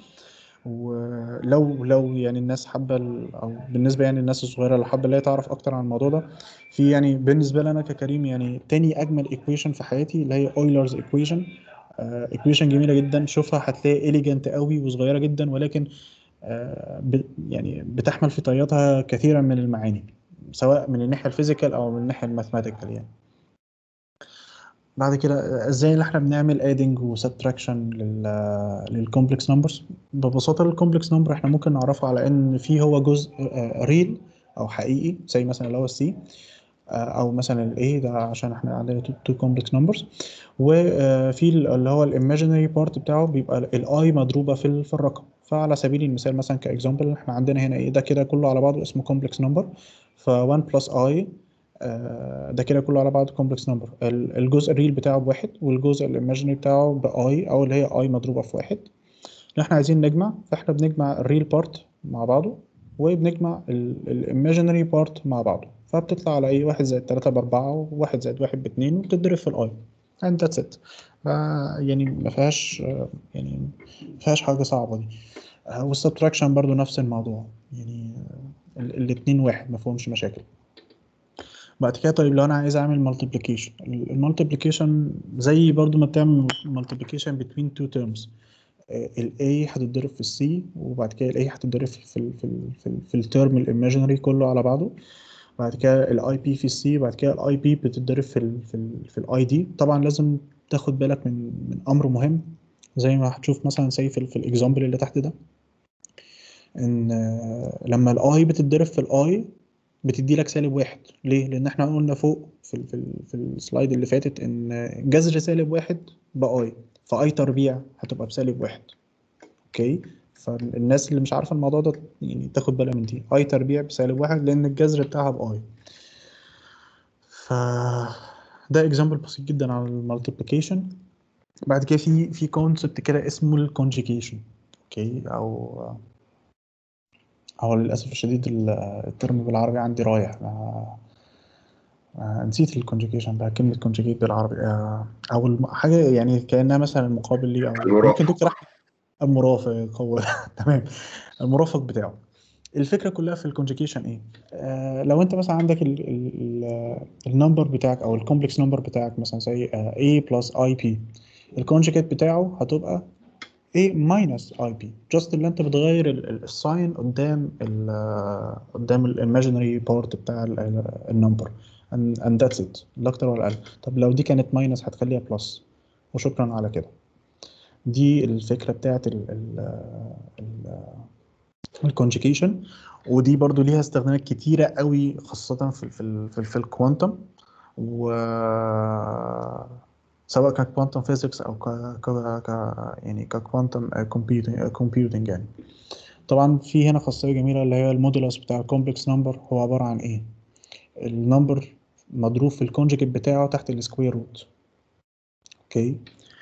ولو لو يعني الناس حابه ال- او بالنسبه يعني الناس الصغيره اللي حابه اللي هي تعرف اكتر عن الموضوع ده في يعني بالنسبه لي انا ككريم يعني تاني اجمل ايكويشن في حياتي اللي هي اويلرز ايكويشن ايكويشن جميله جدا شوفها هتلاقي اليجنت قوي وصغيره جدا ولكن آه، ب- يعني بتحمل في طياتها كثيرا من المعاني سواء من الناحيه الفيزيكال او من الناحيه الماثماتيكال يعني بعد كده ازاي اللي احنا بنعمل ادنج وسبتراكشن للكومبلكس نمبرز ببساطه الكومبلكس نمبر احنا ممكن نعرفه على ان في هو جزء ريل او حقيقي زي مثلا اللي هو السي او مثلا الاي ده عشان احنا عندنا تو كومبلكس نمبرز وفي اللي هو الايماجينري بارت بتاعه بيبقى الاي مضروبه في ال- في الرقم فعلى سبيل المثال مثلا كاكزامبل احنا عندنا هنا ايه ده كده كله على بعضه اسمه كومبلكس نمبر ف 1 بلس اي ده كده كله على بعض كومبلكس نمبر الجزء الريل بتاعه بواحد والجزء الايماجينري بتاعه باي او اللي هي اي مضروبه في واحد لو احنا عايزين نجمع فاحنا بنجمع الريل بارت مع بعضه وبنجمع الايماجينري بارت مع بعضه فبتطلع على ايه واحد زائد تلاتة بأربعة وواحد زائد واحد باتنين وبتتضرب في الاي and that's it ف يعني ما فيهاش يعني ما فيهاش حاجة صعبة دي آه، والسبتراكشن برضو نفس الموضوع يعني آه، ال- الاتنين واحد ما فيهمش مشاكل بعد كده طيب لو انا عايز اعمل مالتيبليكيشن المالتيبليكيشن زي برضو ما بتعمل مالتيبليكيشن between two terms ال A هتتضرب في ال C وبعد كده ال A هتتضرب في ال في ال في, ال في الترم الايماجينري كله على بعضه بعد كده ال IP في ال C بعد كده ال IP بتتضرب في ال في ال في ال ID طبعا لازم تاخد بالك من من امر مهم زي ما هتشوف مثلا زي في ال في الاكزامبل اللي تحت ده ان آه، لما الاي بتتضرب في الاي بتدي لك سالب واحد ليه؟ لان احنا قلنا فوق في ال في, ال في السلايد اللي فاتت ان جذر سالب واحد باي فاي تربيع هتبقى بسالب واحد اوكي فالناس اللي مش عارفه الموضوع ده يعني تاخد بالها من دي اي تربيع بسالب واحد لان الجذر بتاعها باي ف ده اكزامبل بسيط جدا على المالتيبليكيشن بعد كده في في كونسبت كده اسمه الكونجيجيشن اوكي او هو للاسف الشديد ال- الترم بالعربي عندي رايح ما آه، نسيت الكونجيجيشن بقى كلمة كونجيجيت بالعربي آه، أو الم- حاجة يعني كأنها مثلا مقابل ليه أو المرافق. ممكن دكتور أحمد المرافق هو تمام المرافق بتاعه الفكرة كلها في الكونجيجيشن إيه؟ آه لو أنت مثلا عندك ال- ال- ال- النمبر بتاعك أو الكومبلكس نمبر بتاعك مثلا زي آه A بلس أي بي الكونجيجيت بتاعه هتبقى A ماينس اي بي جاست اللي انت بتغير الساين قدام ال قدام الايماجينري بارت بتاع النمبر and, and that's it لا اكتر ولا اقل طب لو دي كانت ماينس هتخليها بلس وشكرا على كده دي الفكره بتاعت ال ال ال الكونجيكيشن ودي برضو ليها استخدامات كتيره قوي خاصه في في ال- في, ال- في الكوانتم و سواء ككوانتم فيزيكس او ك ك ك يعني ككوانتم كومبيوتنج كومبيوتنج يعني طبعا في هنا خاصيه جميله اللي هي المودولس بتاع الكومبلكس نمبر هو عباره عن ايه النمبر مضروب في الكونجكت بتاعه تحت السكوير روت اوكي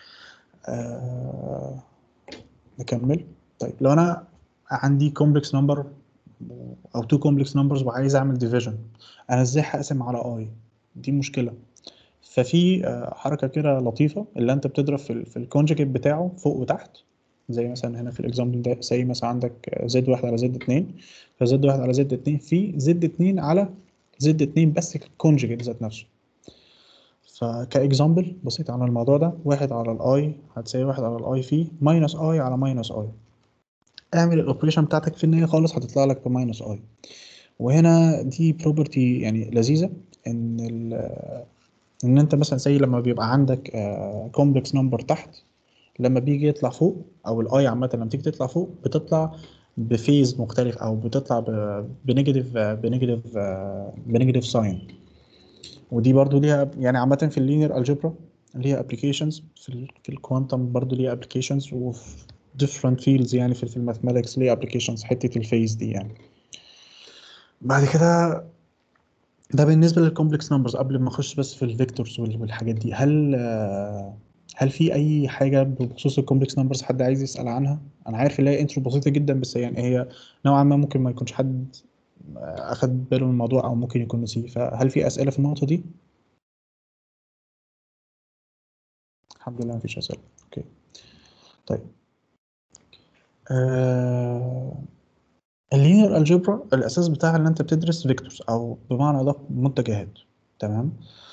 آه... نكمل طيب لو انا عندي كومبلكس نمبر او تو كومبلكس نمبرز وعايز اعمل ديفيجن انا ازاي هقسم على اي دي مشكله ففي آه، حركه كده لطيفه اللي انت بتضرب في, ال- في الكونجكت بتاعه فوق وتحت زي مثلا هنا في الاكزامبل ده زي مثلا عندك زد واحد على زد اتنين فزد واحد على زد اتنين في زد اتنين على زد اتنين بس كونجكت ذات نفسه فكاكزامبل بسيط عن الموضوع ده واحد على الاي هتساوي واحد على الاي في ماينس اي على ماينس اي اعمل الاوبريشن بتاعتك في النهايه خالص هتطلع لك بماينس اي وهنا دي بروبرتي يعني لذيذه ان ال ان انت مثلا زي لما بيبقى عندك كومبلكس نمبر تحت لما بيجي يطلع فوق او الاي عامه لما تيجي تطلع فوق بتطلع بفيز مختلف او بتطلع بنيجاتيف بنيجاتيف بنيجاتيف ساين ودي برضو ليها يعني عامه في اللينير الجبرا ليها ابلكيشنز في ال في الكوانتم برضو ليها ابلكيشنز وفي different fields يعني في في الماثماتكس ليها ابلكيشنز حته الفيز دي يعني بعد كده ده بالنسبه للكومبلكس نمبرز قبل ما اخش بس في الفيكتورز والحاجات دي هل آه، هل في اي حاجه بخصوص الكومبلكس نمبرز حد عايز يسال عنها انا عارف ان هي انترو بسيطه جدا بس يعني هي نوعا ما ممكن ما يكونش حد آه، اخد باله من الموضوع او ممكن يكون نسيه فهل في اسئله في النقطه دي الحمد لله مفيش اسئله اوكي طيب آه... اللينير الجبرا الاساس بتاعها ان انت بتدرس فيكتورز او بمعنى ادق متجهات تمام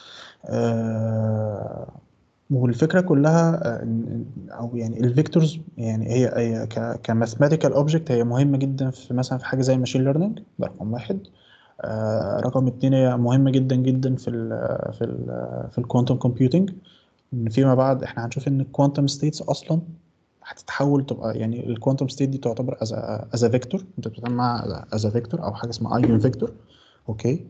آه... والفكره كلها آه، إن- إن- او يعني الفيكتورز يعني هي هي كماثيماتيكال اوبجكت هي مهمه جدا في مثلا في حاجه زي ماشين ليرنينج ده رقم واحد آه، رقم اتنين هي مهمه جدا جدا في ال في ال في الكوانتم كومبيوتنج ان فيما بعد احنا هنشوف ان الكوانتم ستيتس اصلا هتتحول تبقى يعني الكوانتم ستيت دي تعتبر از از فيكتور انت بتتعامل معاها از فيكتور او حاجه اسمها ايجن فيكتور اوكي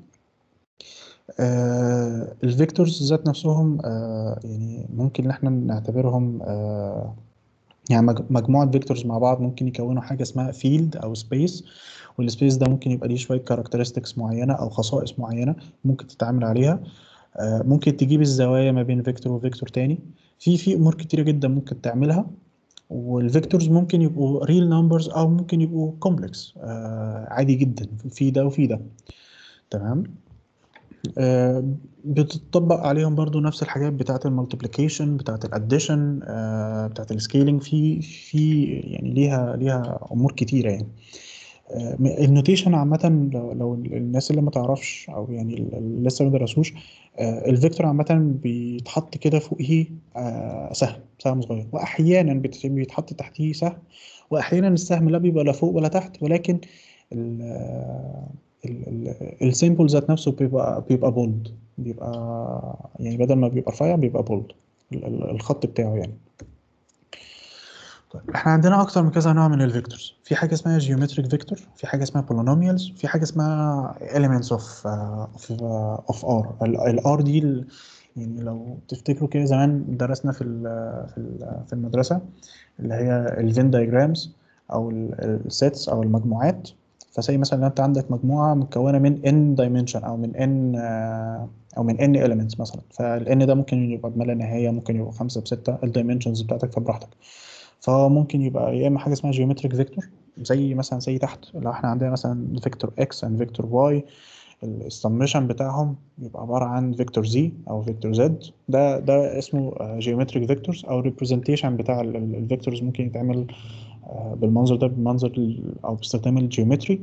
آه الفيكتورز ذات نفسهم آه يعني ممكن ان احنا نعتبرهم آه يعني مج- مجموعة فيكتورز مع بعض ممكن يكونوا حاجة اسمها فيلد أو سبيس والسبيس ده ممكن يبقى ليه شوية كاركترستكس معينة أو خصائص معينة ممكن تتعامل عليها آه، ممكن تجيب الزوايا ما بين فيكتور وفيكتور تاني في في أمور كتيرة جدا ممكن تعملها والفيكتورز ممكن يبقوا ريل نمبرز أو ممكن يبقوا كومبلكس عادي جدا في ده وفي ده تمام آه، بتطبق عليهم برضو نفس الحاجات بتاعة المالتيبليكيشن بتاعة الاديشن بتاعة السكيلينج في في يعني ليها ليها امور كتيرة يعني آه، النوتيشن عامة لو, لو الناس اللي ما تعرفش او يعني اللي لسه ما درسوش آه، الفيكتور عامة بيتحط كده فوقيه آه، سهم سهم صغير واحيانا بت- بيتحط تحتيه سهم واحيانا السهم لا بيبقى لا فوق ولا تحت ولكن السيمبل ذات نفسه بيبقى بيبقى بولد بيبقى يعني بدل ما بيبقى رفيع بيبقى بولد الخط بتاعه يعني طيب احنا عندنا اكتر من كذا نوع من الفيكتورز في حاجه اسمها جيومتريك فيكتور في حاجه اسمها بولينوميالز في حاجه اسمها elements of of of r الار دي ال- يعني لو تفتكروا كده زمان درسنا في ال في ال في المدرسه اللي هي الفين دايجرامز او السيتس او المجموعات فزي مثلا لو انت عندك مجموعه مكونه من n dimension او من n آه، او من n elements مثلا فال n ده ممكن يبقى بما لا نهايه ممكن يبقى خمسة بستة الدايمنشنز بتاعتك فبراحتك فهو ممكن يبقى يا اما حاجه اسمها جيومتريك فيكتور زي مثلا زي تحت لو احنا عندنا مثلا فيكتور اكس اند فيكتور واي السمشن بتاعهم يبقى عباره عن فيكتور زي او فيكتور زد ده ده اسمه جيومتريك فيكتورز او ريبريزنتيشن بتاع الفيكتورز ممكن يتعمل آه، بالمنظر ده بالمنظر ال- او باستخدام الجيومتري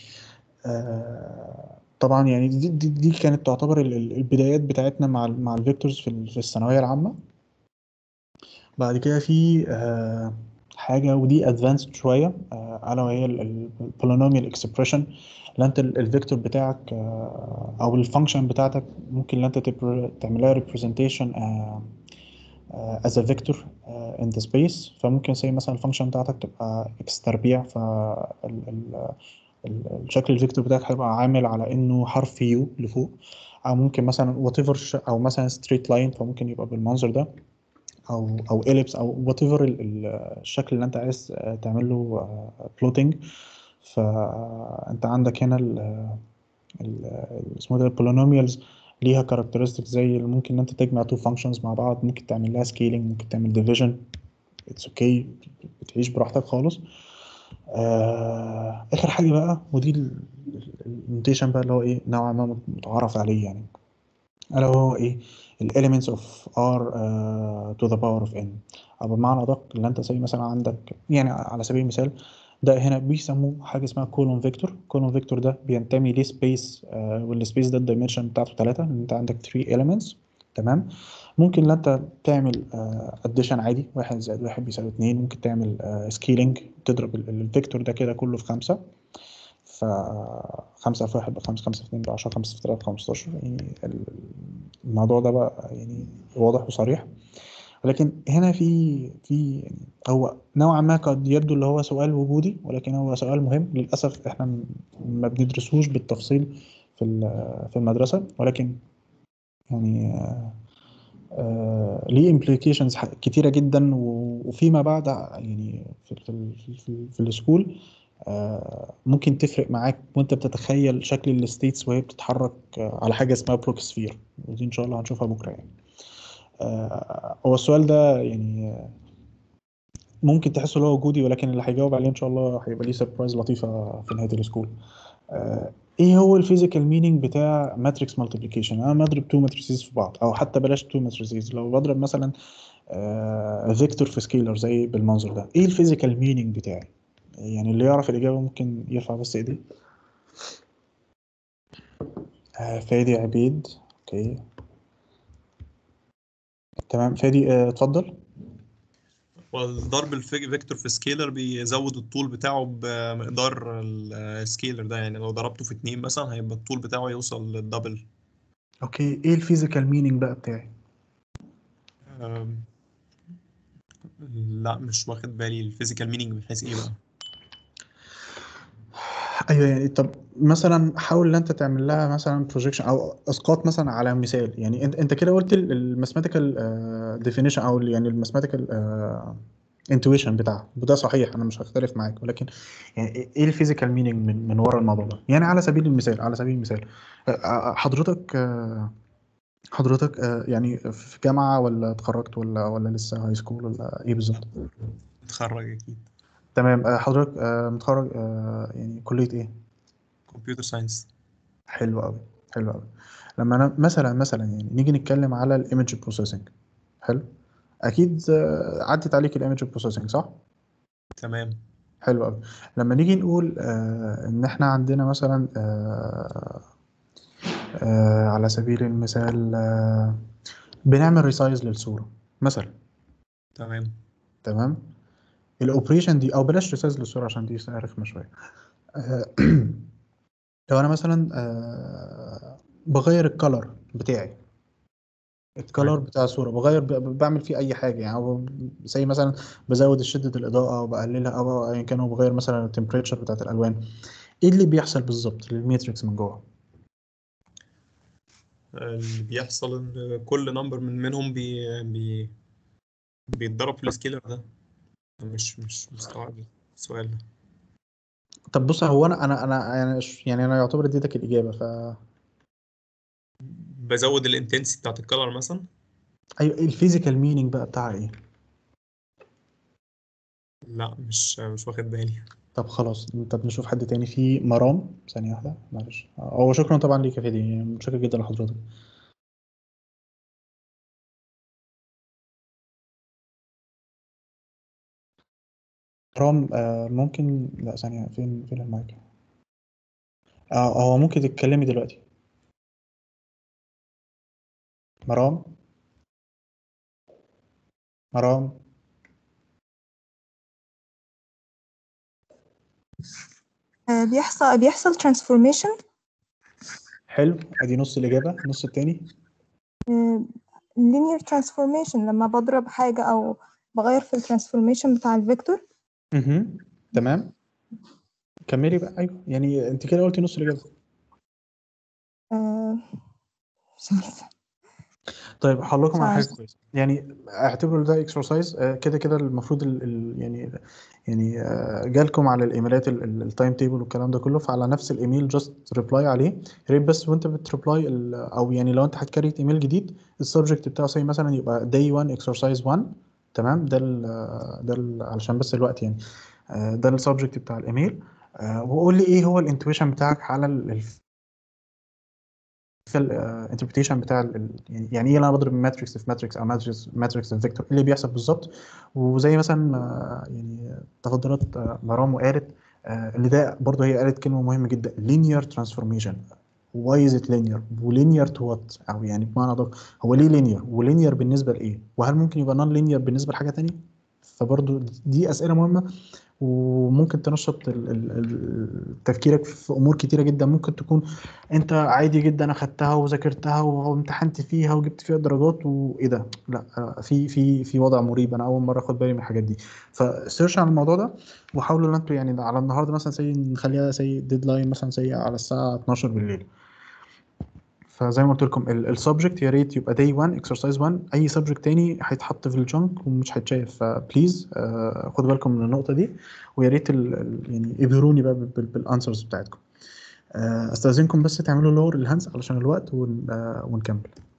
آه، طبعا يعني دي, دي, دي كانت تعتبر ال- ال- البدايات بتاعتنا مع ال- مع الفيكتورز في ال- في الثانويه العامه بعد كده في آه، حاجه ودي ادفانسد شويه آه، الا وهي البولينوميال اكسبريشن اللي انت ال- الفيكتور بتاعك آه، او الفانكشن بتاعتك ممكن ان انت تبر- تعملها representation آه، آه، as a vector آه، in the space فممكن زي مثلا الفانكشن بتاعتك تبقى x تربيع ف ال- ال- ال- الشكل الفيكتور بتاعك هيبقى عامل على انه حرف يو لفوق او ممكن مثلا whatever ش- او مثلا straight line فممكن يبقى بالمنظر ده او او ellipse او whatever ال- ال- الشكل اللي انت عايز آه، تعمل له plotting فانت عندك هنا ال ال- ال- اسمه ده البولينوميالز ليها characteristics زي اللي ممكن ان انت تجمع two functions مع بعض ممكن تعمل لها scaling ممكن تعمل division it's okay بتعيش براحتك خالص آه اخر حاجه بقى ودي النوتيشن بقى اللي هو ايه نوعا ما متعارف عليه يعني الا هو ايه ال elements of r uh, to the power of n او بمعنى ادق اللي انت زي مثلا عندك يعني على سبيل المثال ده هنا بيسموه حاجه اسمها كولون فيكتور كولون فيكتور ده بينتمي لسبيس آه والسبيس ده الدايمنشن بتاعته 3 ان انت عندك 3 elements تمام ممكن ان انت تعمل اديشن عادي واحد زائد واحد بيساوي اتنين ممكن تعمل سكيلينج تضرب ال- الفيكتور ده كده كله في خمسة ف خمسة في واحد بخمسة خمسة في اتنين بعشرة خمسة في تلاتة بخمستاشر يعني ال- الموضوع ده بقى يعني واضح وصريح ولكن هنا في في يعني هو نوعا ما قد يبدو اللي هو سؤال وجودي ولكن هو سؤال مهم للأسف احنا م- ما بندرسوش بالتفصيل في ال- في المدرسة ولكن يعني آه، آه، ليه امبليكيشنز كتيره جدا و- وفيما بعد يعني في في في, في, في السكول آه، ممكن تفرق معاك وانت بتتخيل شكل الستيتس وهي بتتحرك آه، على حاجه اسمها بروكسفير ودي ان شاء الله هنشوفها بكره يعني آه، هو السؤال ده يعني آه، ممكن تحسه اللي هو وجودي ولكن اللي هيجاوب عليه ان شاء الله هيبقى ليه سربرايز لطيفه في نهايه السكول آه، ايه هو الفيزيكال مينينج بتاع ماتريكس مالتيبليكيشن انا بضرب تو ماتريسيز في بعض او حتى بلاش تو ماتريسيز لو بضرب مثلا فيكتور في سكيلر زي بالمنظر ده ايه الفيزيكال مينينج بتاعي يعني اللي يعرف الاجابه ممكن يرفع بس ايديه آه، فادي عبيد اوكي تمام فادي آه، اتفضل والضرب الفيكتور في سكيلر بيزود الطول بتاعه بمقدار السكيلر ده يعني لو ضربته في اتنين مثلا هيبقى الطول بتاعه يوصل للدبل اوكي ايه الفيزيكال مينينج بقى بتاعي أم، لا مش واخد بالي الفيزيكال مينينج من حيث ايه بقى ايوه يعني طب مثلا حاول ان انت تعمل لها مثلا بروجيكشن او اسقاط مثلا على مثال يعني انت انت كده قلت الماثيماتيكال ديفينيشن او يعني الماثيماتيكال انتويشن بتاعها وده صحيح انا مش هختلف معاك ولكن يعني ايه الفيزيكال مينينج من من ورا الموضوع ده يعني على سبيل المثال على سبيل المثال آه، آه، حضرتك آه، حضرتك آه، يعني في جامعة ولا اتخرجت ولا ولا لسه هاي سكول ولا ايه بالظبط اتخرج اكيد تمام آه، حضرتك آه، متخرج آه، يعني كلية ايه كمبيوتر ساينس حلو قوي حلو قوي لما انا مثلا مثلا يعني نيجي نتكلم على الايمج بروسيسنج حلو اكيد آه، عدت عليك الايمج بروسيسنج صح تمام حلو قوي لما نيجي نقول آه ان احنا عندنا مثلا آه آه على سبيل المثال آه بنعمل ريسايز للصورة مثلا تمام تمام الاوبريشن دي او بلاش ريسايز للصورة عشان دي رخمة شوية آه لو انا مثلا آه بغير الكالر بتاعي الكالر بتاع الصورة بغير ب- بعمل فيه أي حاجة يعني أو زي مثلا بزود شدة الإضاءة أو بقللها أو أيا كان أو بغير مثلا التمبريتشر بتاعت الألوان إيه اللي بيحصل بالظبط للماتريكس من جوه؟ اللي بيحصل ان كل نمبر من منهم بي بي بيتضرب في السكيلر ده مش مش مستوعب السؤال ده طب بص هو أنا أنا أنا يعني يعني أنا يعتبر اديتك الإجابة ف بزود الانتنسي بتاعت الكلر مثلا أيوه الفيزيكال مينينج بقى بتاعها إيه؟ لا مش مش واخد بالي طب خلاص طب نشوف حد تاني في مرام ثانية واحدة معلش هو شكرا طبعا ليك يا فادي يعني متشكر جدا لحضرتك مرام آه ممكن لا ثانية فين فين المايك؟ اه هو ممكن تتكلمي دلوقتي مرام مرام آه، بيحصل بيحصل transformation حلو ادي نص الاجابه النص التاني آه، linear transformation لما بضرب حاجة أو بغير في الترانسفورميشن بتاع الفيكتور اها تمام كملي بقى ايوه يعني انت كده قلتي نص الاجابه آه، مش عارفة طيب هقول لكم مش على حاجه عارفة كويسه يعني اعتبروا ده اكسرسايز كده كده المفروض ال ال يعني يعني آه، جالكم على الايميلات التايم تيبل والكلام ده كله فعلى نفس الايميل جاست ريبلاي عليه يا ريت بس وانت بتريبلاي ال- او يعني لو انت هتكريت ايميل جديد السبجكت بتاعه زي مثلا يبقى day 1 exercise 1 تمام ده ال ده ال علشان بس الوقت يعني آه، ده السبجكت بتاع الايميل آه، وقول لي ايه هو الانتويشن بتاعك على ال في الانتربريتيشن بتاع ال- ال- يعني يعني ايه انا بضرب ماتريكس في ماتريكس او ماتريكس ماتريكس في فيكتور ايه اللي بيحصل بالظبط وزي مثلا ما يعني تفضلت آه، مرام وقالت آه، اللي ده برضه هي قالت كلمه مهمه جدا linear transformation why is it linear ولينير to what او يعني بمعنى ادق هو ليه linear ولينير بالنسبه لايه وهل ممكن يبقى non linear بالنسبه لحاجه تانية فبرضه دي اسئله مهمه وممكن تنشط ال- ال- ال- تفكيرك في امور كتيره جدا ممكن تكون انت عادي جدا اخدتها وذاكرتها وامتحنت فيها وجبت فيها درجات وايه ده لا آه، في في في وضع مريب انا اول مره اخد بالي من الحاجات دي فسيرش عن الموضوع ده وحاولوا ان انتوا يعني على النهارده مثلا زي نخليها زي ديدلاين مثلا زي على الساعه 12 بالليل فزي ما قلت لكم السبجكت يا ريت يبقى داي 1 اكسرسايز 1 اي سبجكت تاني هيتحط في الجنك ومش هيتشاف فبليز خدوا بالكم من النقطه دي ويا ريت ال- ال- يعني ابهروني بقى بالانسرز بتاعتكم آه، استاذنكم بس تعملوا لور الهاندز علشان الوقت ون... آه، ونكمل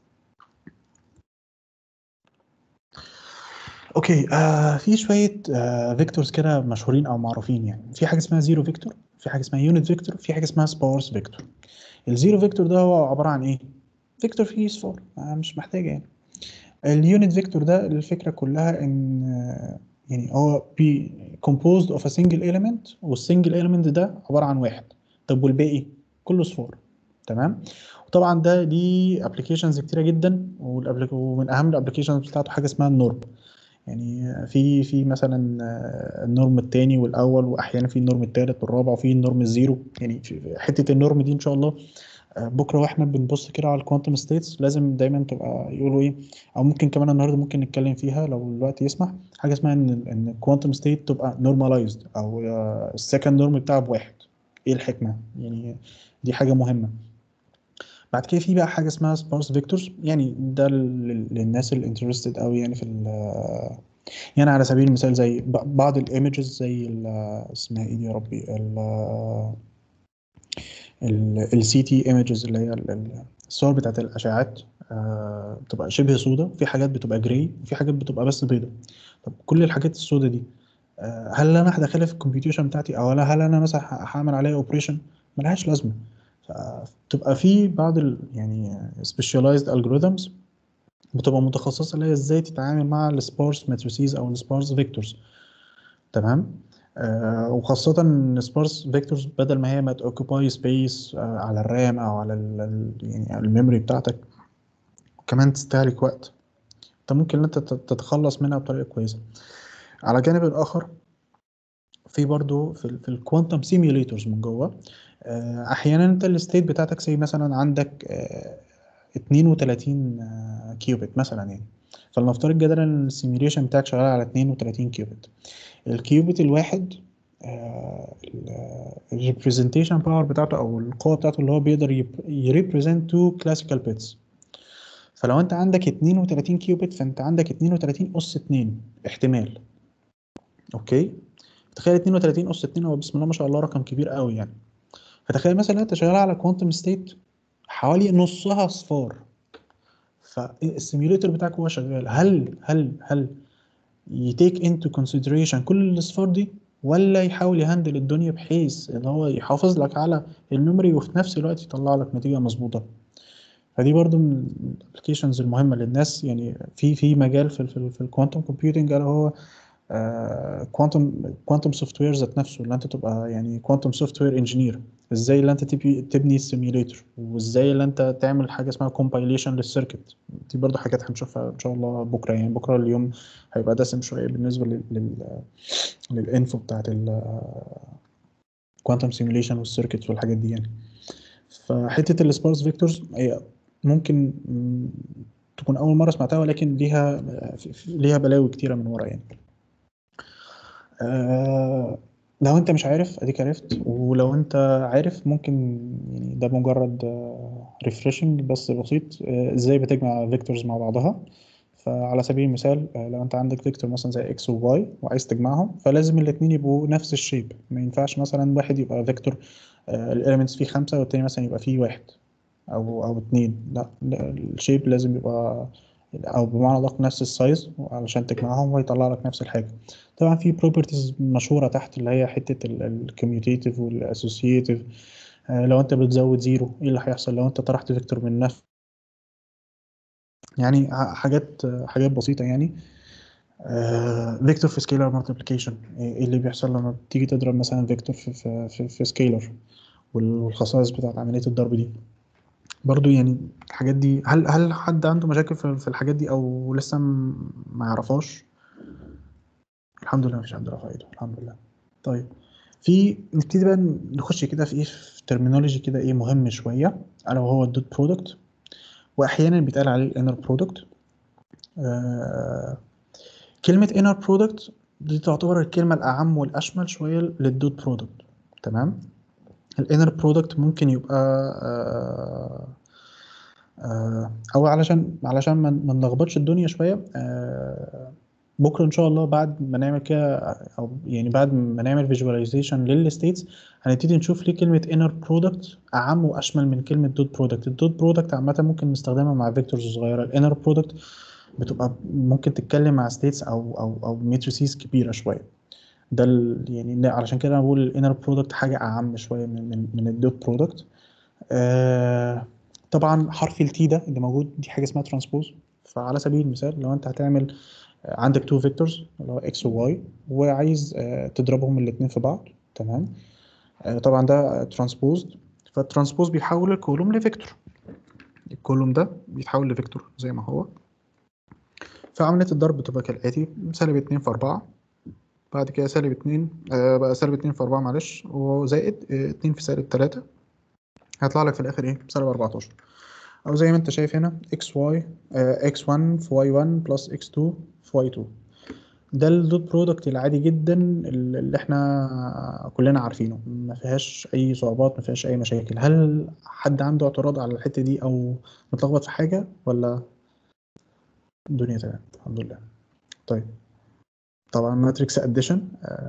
اوكي آه في شويه آه فيكتورز كده مشهورين او معروفين يعني في حاجه اسمها زيرو فيكتور في حاجه اسمها يونت فيكتور في حاجه اسمها سبارس فيكتور الزيرو فيكتور ده هو عباره عن ايه فيكتور فيه صفار آه مش محتاجه يعني اليونت فيكتور ده الفكره كلها ان آه، يعني هو بي composed of a single element والسنجل element ده عباره عن واحد طب والباقي كله صفار تمام وطبعا ده ليه ابلكيشنز كتيره جدا والأبليك- ومن اهم الابلكيشنز بتاعته حاجه اسمها النورم يعني في في مثلا آه، النورم الثاني والاول واحيانا في النورم الثالث والرابع وفي النورم الزيرو يعني في حته النورم دي ان شاء الله آه، بكره واحنا بنبص كده على الكوانتم ستيتس لازم دايما تبقى يقولوا ايه او ممكن كمان النهارده ممكن نتكلم فيها لو الوقت يسمح حاجه اسمها ان ان الكوانتم ستيت تبقى نورماليزد او السكند نورم بتاعها بواحد ايه الحكمه يعني دي حاجه مهمه بعد كده في بقى حاجه اسمها سبارس فيكتورز يعني ده لل- للناس اللي انترستد قوي يعني في ال- يعني على سبيل المثال زي ب- بعض الايمجز زي ال- اسمها ايه دي يا ربي السي تي ايمجز اللي هي ال- ال- الصور بتاعت الاشعاعات آه، بتبقى شبه سودة في حاجات بتبقى جراي وفي حاجات بتبقى بس بيضة طب كل الحاجات السودة دي آه، هل انا هدخلها في الكمبيوتيشن بتاعتي او لا هل انا مثلا ه- هعمل عليها اوبريشن ملهاش لازمه بتبقى في بعض ال يعني specialized algorithms بتبقى متخصصه اللي هي ازاي تتعامل مع السبارس ماتريسيز او السبارس فيكتورز تمام آه وخاصة ان سبارس فيكتورز بدل ما هي ما تأوكيباي سبيس آه على الرام او على ال ال- يعني الميموري بتاعتك كمان تستهلك وقت انت ممكن ان انت تت- تتخلص منها بطريقة كويسة على الجانب الاخر في برضو في ال في الكوانتم سيميوليتورز من جوه آه، احيانا انت الستيت بتاعتك زي مثلا عندك آه، 32 آه، كيوبيت مثلا يعني فلنفترض جدلا ان السيميوليشن بتاعك شغال على 32 كيوبيت الكيوبيت الواحد الريبريزنتيشن باور بتاعته او القوه بتاعته اللي هو بيقدر يريبريزنت تو كلاسيكال بيتس فلو انت عندك 32 كيوبيت فانت عندك 32 اس 2 احتمال اوكي تخيل 32 اس 2 هو بسم الله ما شاء الله رقم كبير قوي يعني فتخيل مثلا انت شغال على كوانتم ستيت حوالي نصها صفار فالسيميوليتر بتاعك هو شغال هل هل هل يتيك انتو كونسيدريشن كل الاصفار دي ولا يحاول يهندل الدنيا بحيث ان هو يحافظ لك على الميموري وفي نفس الوقت يطلع لك نتيجه مظبوطه فدي برضو من الابلكيشنز المهمه للناس يعني في في مجال في في, في الكوانتم كومبيوتنج اللي هو كوانتم كوانتم سوفت وير ذات نفسه اللي انت تبقى يعني كوانتم سوفت وير انجينير ازاي اللي انت تبني تبني السيميوليتور وازاي اللي انت تعمل حاجه اسمها كومبايليشن للسيركت دي برضو حاجات هنشوفها ان شاء الله بكره يعني بكره اليوم هيبقى دسم شويه بالنسبه لل, لل... للانفو بتاعت ال كوانتم سيميوليشن والسيركت والحاجات دي يعني فحته السبارس فيكتورز هي ممكن م، تكون اول مره سمعتها ولكن ليها ليها بلاوي كتيره من ورا يعني آه، لو انت مش عارف اديك عرفت ولو انت عارف ممكن يعني ده مجرد ريفريشنج بس بسيط آه، ازاي بتجمع فيكتورز مع بعضها فعلى سبيل المثال آه، لو انت عندك فيكتور مثلا زي اكس وواي وعايز تجمعهم فلازم الاتنين يبقوا نفس الشيب ما ينفعش مثلا واحد يبقى فيكتور الاليمنتس فيه خمسة والتاني مثلا يبقى فيه واحد او او اتنين لا لا، الشيب لازم يبقى او بمعنى ادق نفس السايز علشان تجمعهم ويطلع لك نفس الحاجه طبعا في بروبرتيز مشهوره تحت اللي هي حته الكوميوتيتيف والاسوسييتيف لو انت بتزود زيرو ايه اللي هيحصل لو انت طرحت فيكتور من نفس يعني ح- حاجات حاجات بسيطه يعني فيكتور في سكيلر مالتيبليكيشن ايه اللي بيحصل لما بتيجي تضرب مثلا فيكتور في في في, في سكيلر والخصائص بتاعت عمليه الضرب دي برضو يعني الحاجات دي هل هل حد عنده مشاكل في في الحاجات دي او لسه م- ما يعرفهاش الحمد لله مفيش حد رفع ايده الحمد لله طيب في نبتدي بقى نخش كده في ايه في ترمينولوجي كده ايه مهم شويه الا وهو الدوت برودكت واحيانا بيتقال عليه الانر برودكت آه كلمه انر برودكت دي تعتبر الكلمه الاعم والاشمل شويه للدوت برودكت تمام الانر برودكت ممكن يبقى آه آه او علشان علشان ما ما نلخبطش الدنيا شويه آه بكره ان شاء الله بعد ما نعمل كده او يعني بعد ما نعمل فيجواليزيشن للستيتس هنبتدي نشوف ليه كلمه انر برودكت اعم واشمل من كلمه دوت برودكت الدوت برودكت عامه ممكن نستخدمها مع فيكتورز صغيره الانر برودكت بتبقى ممكن تتكلم مع ستيتس او او او ماتريسيز كبيره شويه ده ال- يعني ده علشان كده انا بقول الانر برودكت حاجه اعم شويه من من من الدوت برودكت آه طبعا حرف التي ده اللي موجود دي حاجه اسمها ترانسبوز فعلى سبيل المثال لو انت هتعمل آه، عندك تو فيكتورز اللي هو اكس وواي وعايز آه، تضربهم الاثنين في بعض تمام آه، طبعا ده ترانسبوز فالترانسبوز بيحول الكولوم لفيكتور الكولوم ده بيتحول لفيكتور زي ما هو فعملية الضرب بتبقى كالآتي سالب اتنين في أربعة بعد كده سالب اتنين آه بقى سالب اتنين في أربعة معلش وزائد آه، اتنين في سالب تلاتة هيطلع لك في الآخر إيه سالب أربعتاشر أو زي ما أنت شايف هنا اكس واي اكس 1 في واي 1 بلس اكس 2 في واي 2 ده الدوت برودكت العادي جدا اللي احنا كلنا عارفينه ما فيهاش اي صعوبات ما فيهاش اي مشاكل هل حد عنده اعتراض على الحتة دي او متلخبط في حاجة ولا الدنيا تمام الحمد لله طيب طبعا ماتريكس اديشن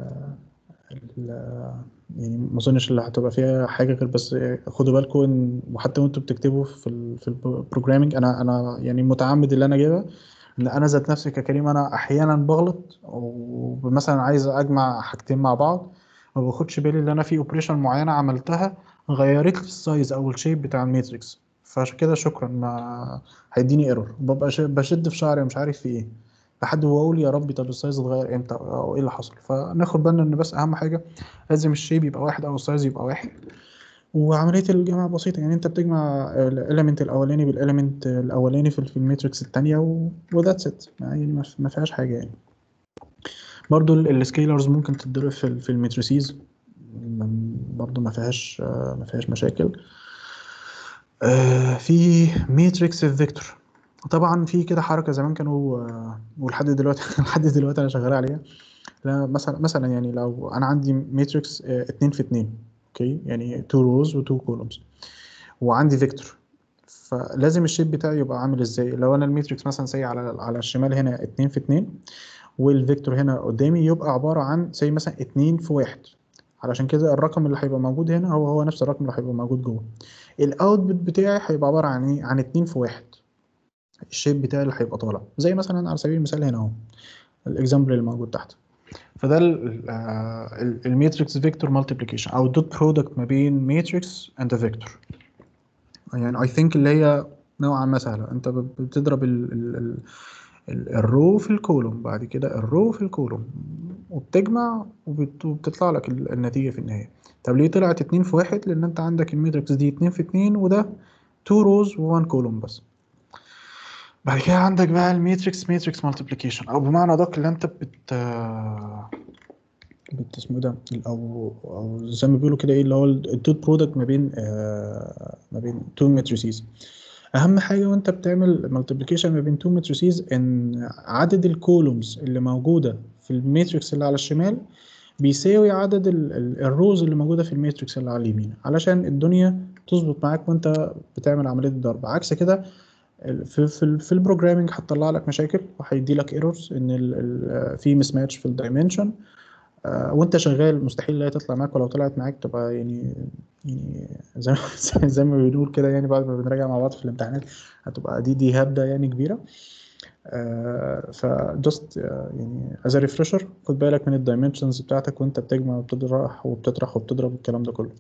يعني ما اظنش اللي هتبقى فيها حاجه غير بس خدوا بالكم ان وحتى وانتوا بتكتبوا في ال في البروجرامينج انا انا يعني متعمد اللي انا اجيبها ان انا ذات نفسي ككريم انا احيانا بغلط ومثلا عايز اجمع حاجتين مع بعض ما باخدش بالي ان انا في اوبريشن معينه عملتها غيرت لي السايز او الشيب بتاع الماتريكس فعشان كده شكرا ما هيديني ايرور ببقى ش- بشد في شعري مش عارف في ايه لحد هو اقول يا ربي طب السايز اتغير امتى او ايه اللي حصل فناخد بالنا ان بس اهم حاجه لازم الشيب يبقى واحد او السايز يبقى واحد وعمليه الجمع بسيطه يعني انت بتجمع الاليمنت الاولاني بالاليمنت الاولاني في في الماتريكس الثانيه وذاتس ات يعني ما ما فيهاش حاجه يعني برضو السكيلرز ممكن تتضرب في ال- في الماتريسيز برضو ما فيهاش آه، ما فيهاش مشاكل آه، في ماتريكس فيكتور طبعا في كده حركه زمان كانوا آه، ولحد دلوقتي لحد دلوقتي انا شغال عليها لا مثلا مثلا يعني لو انا عندي ماتريكس 2 في 2 اوكي يعني 2 روز و2 كولومز وعندي فيكتور فلازم الشيب بتاعي يبقى عامل ازاي لو انا الماتريكس مثلا سي على على الشمال هنا 2 في 2 والفيكتور هنا قدامي يبقى عباره عن زي مثلا 2 في 1 علشان كده الرقم اللي هيبقى موجود هنا هو هو نفس الرقم اللي هيبقى موجود جوه الاوتبوت بتاعي هيبقى عباره عن ايه عن 2 في 1 الشيب بتاعي اللي هيبقى طالع زي مثلا على سبيل المثال هنا اهو الاكزامبل اللي موجود تحت فده الماتريكس فيكتور مالتيبليكيشن او دوت برودكت ما بين ماتريكس اند فيكتور يعني اي ثينك اللي هي نوعا ما سهله انت ب- بتضرب ال ال ال ال- الرو في الكولوم بعد كده الرو في الكولوم وبتجمع وبت- وبتطلع لك ال- النتيجه في النهايه طب ليه طلعت اتنين في واحد لان انت عندك الماتريكس دي اتنين في اتنين وده تو روز و1 كولوم بس بعد كده عندك بقى الماتريكس ماتريكس مالتيبليكيشن او بمعنى ادق اللي انت بت بت- اسمه إيه ده ال- او او زي ما بيقولوا كده ايه اللي هو الدوت برودكت ما بين آه ما بين تو ماتريسيز اهم حاجه وانت بتعمل مالتيبليكيشن ما بين تو ماتريسيز ان عدد الكولومز اللي موجوده في الماتريكس اللي على الشمال بيساوي عدد ال- ال- الروز اللي موجوده في الماتريكس اللي على اليمين علشان الدنيا تظبط معاك وانت بتعمل عمليه الضرب عكس كده ال- في في ال- في البروجرامينج هتطلع لك مشاكل وهيدي لك ايرورز ان ال- ال- في مس ماتش في الدايمنشن آه، وانت شغال مستحيل لا تطلع معاك ولو طلعت معاك تبقى يعني يعني زي ما زي ما بنقول كده يعني بعد ما بنراجع مع بعض في الامتحانات هتبقى دي دي هبدة يعني كبيرة فجست يعني از ريفرشر خد بالك من الدايمنشنز بتاعتك وانت بتجمع وبتطرح وبتطرح وبتضرب والكلام ده كله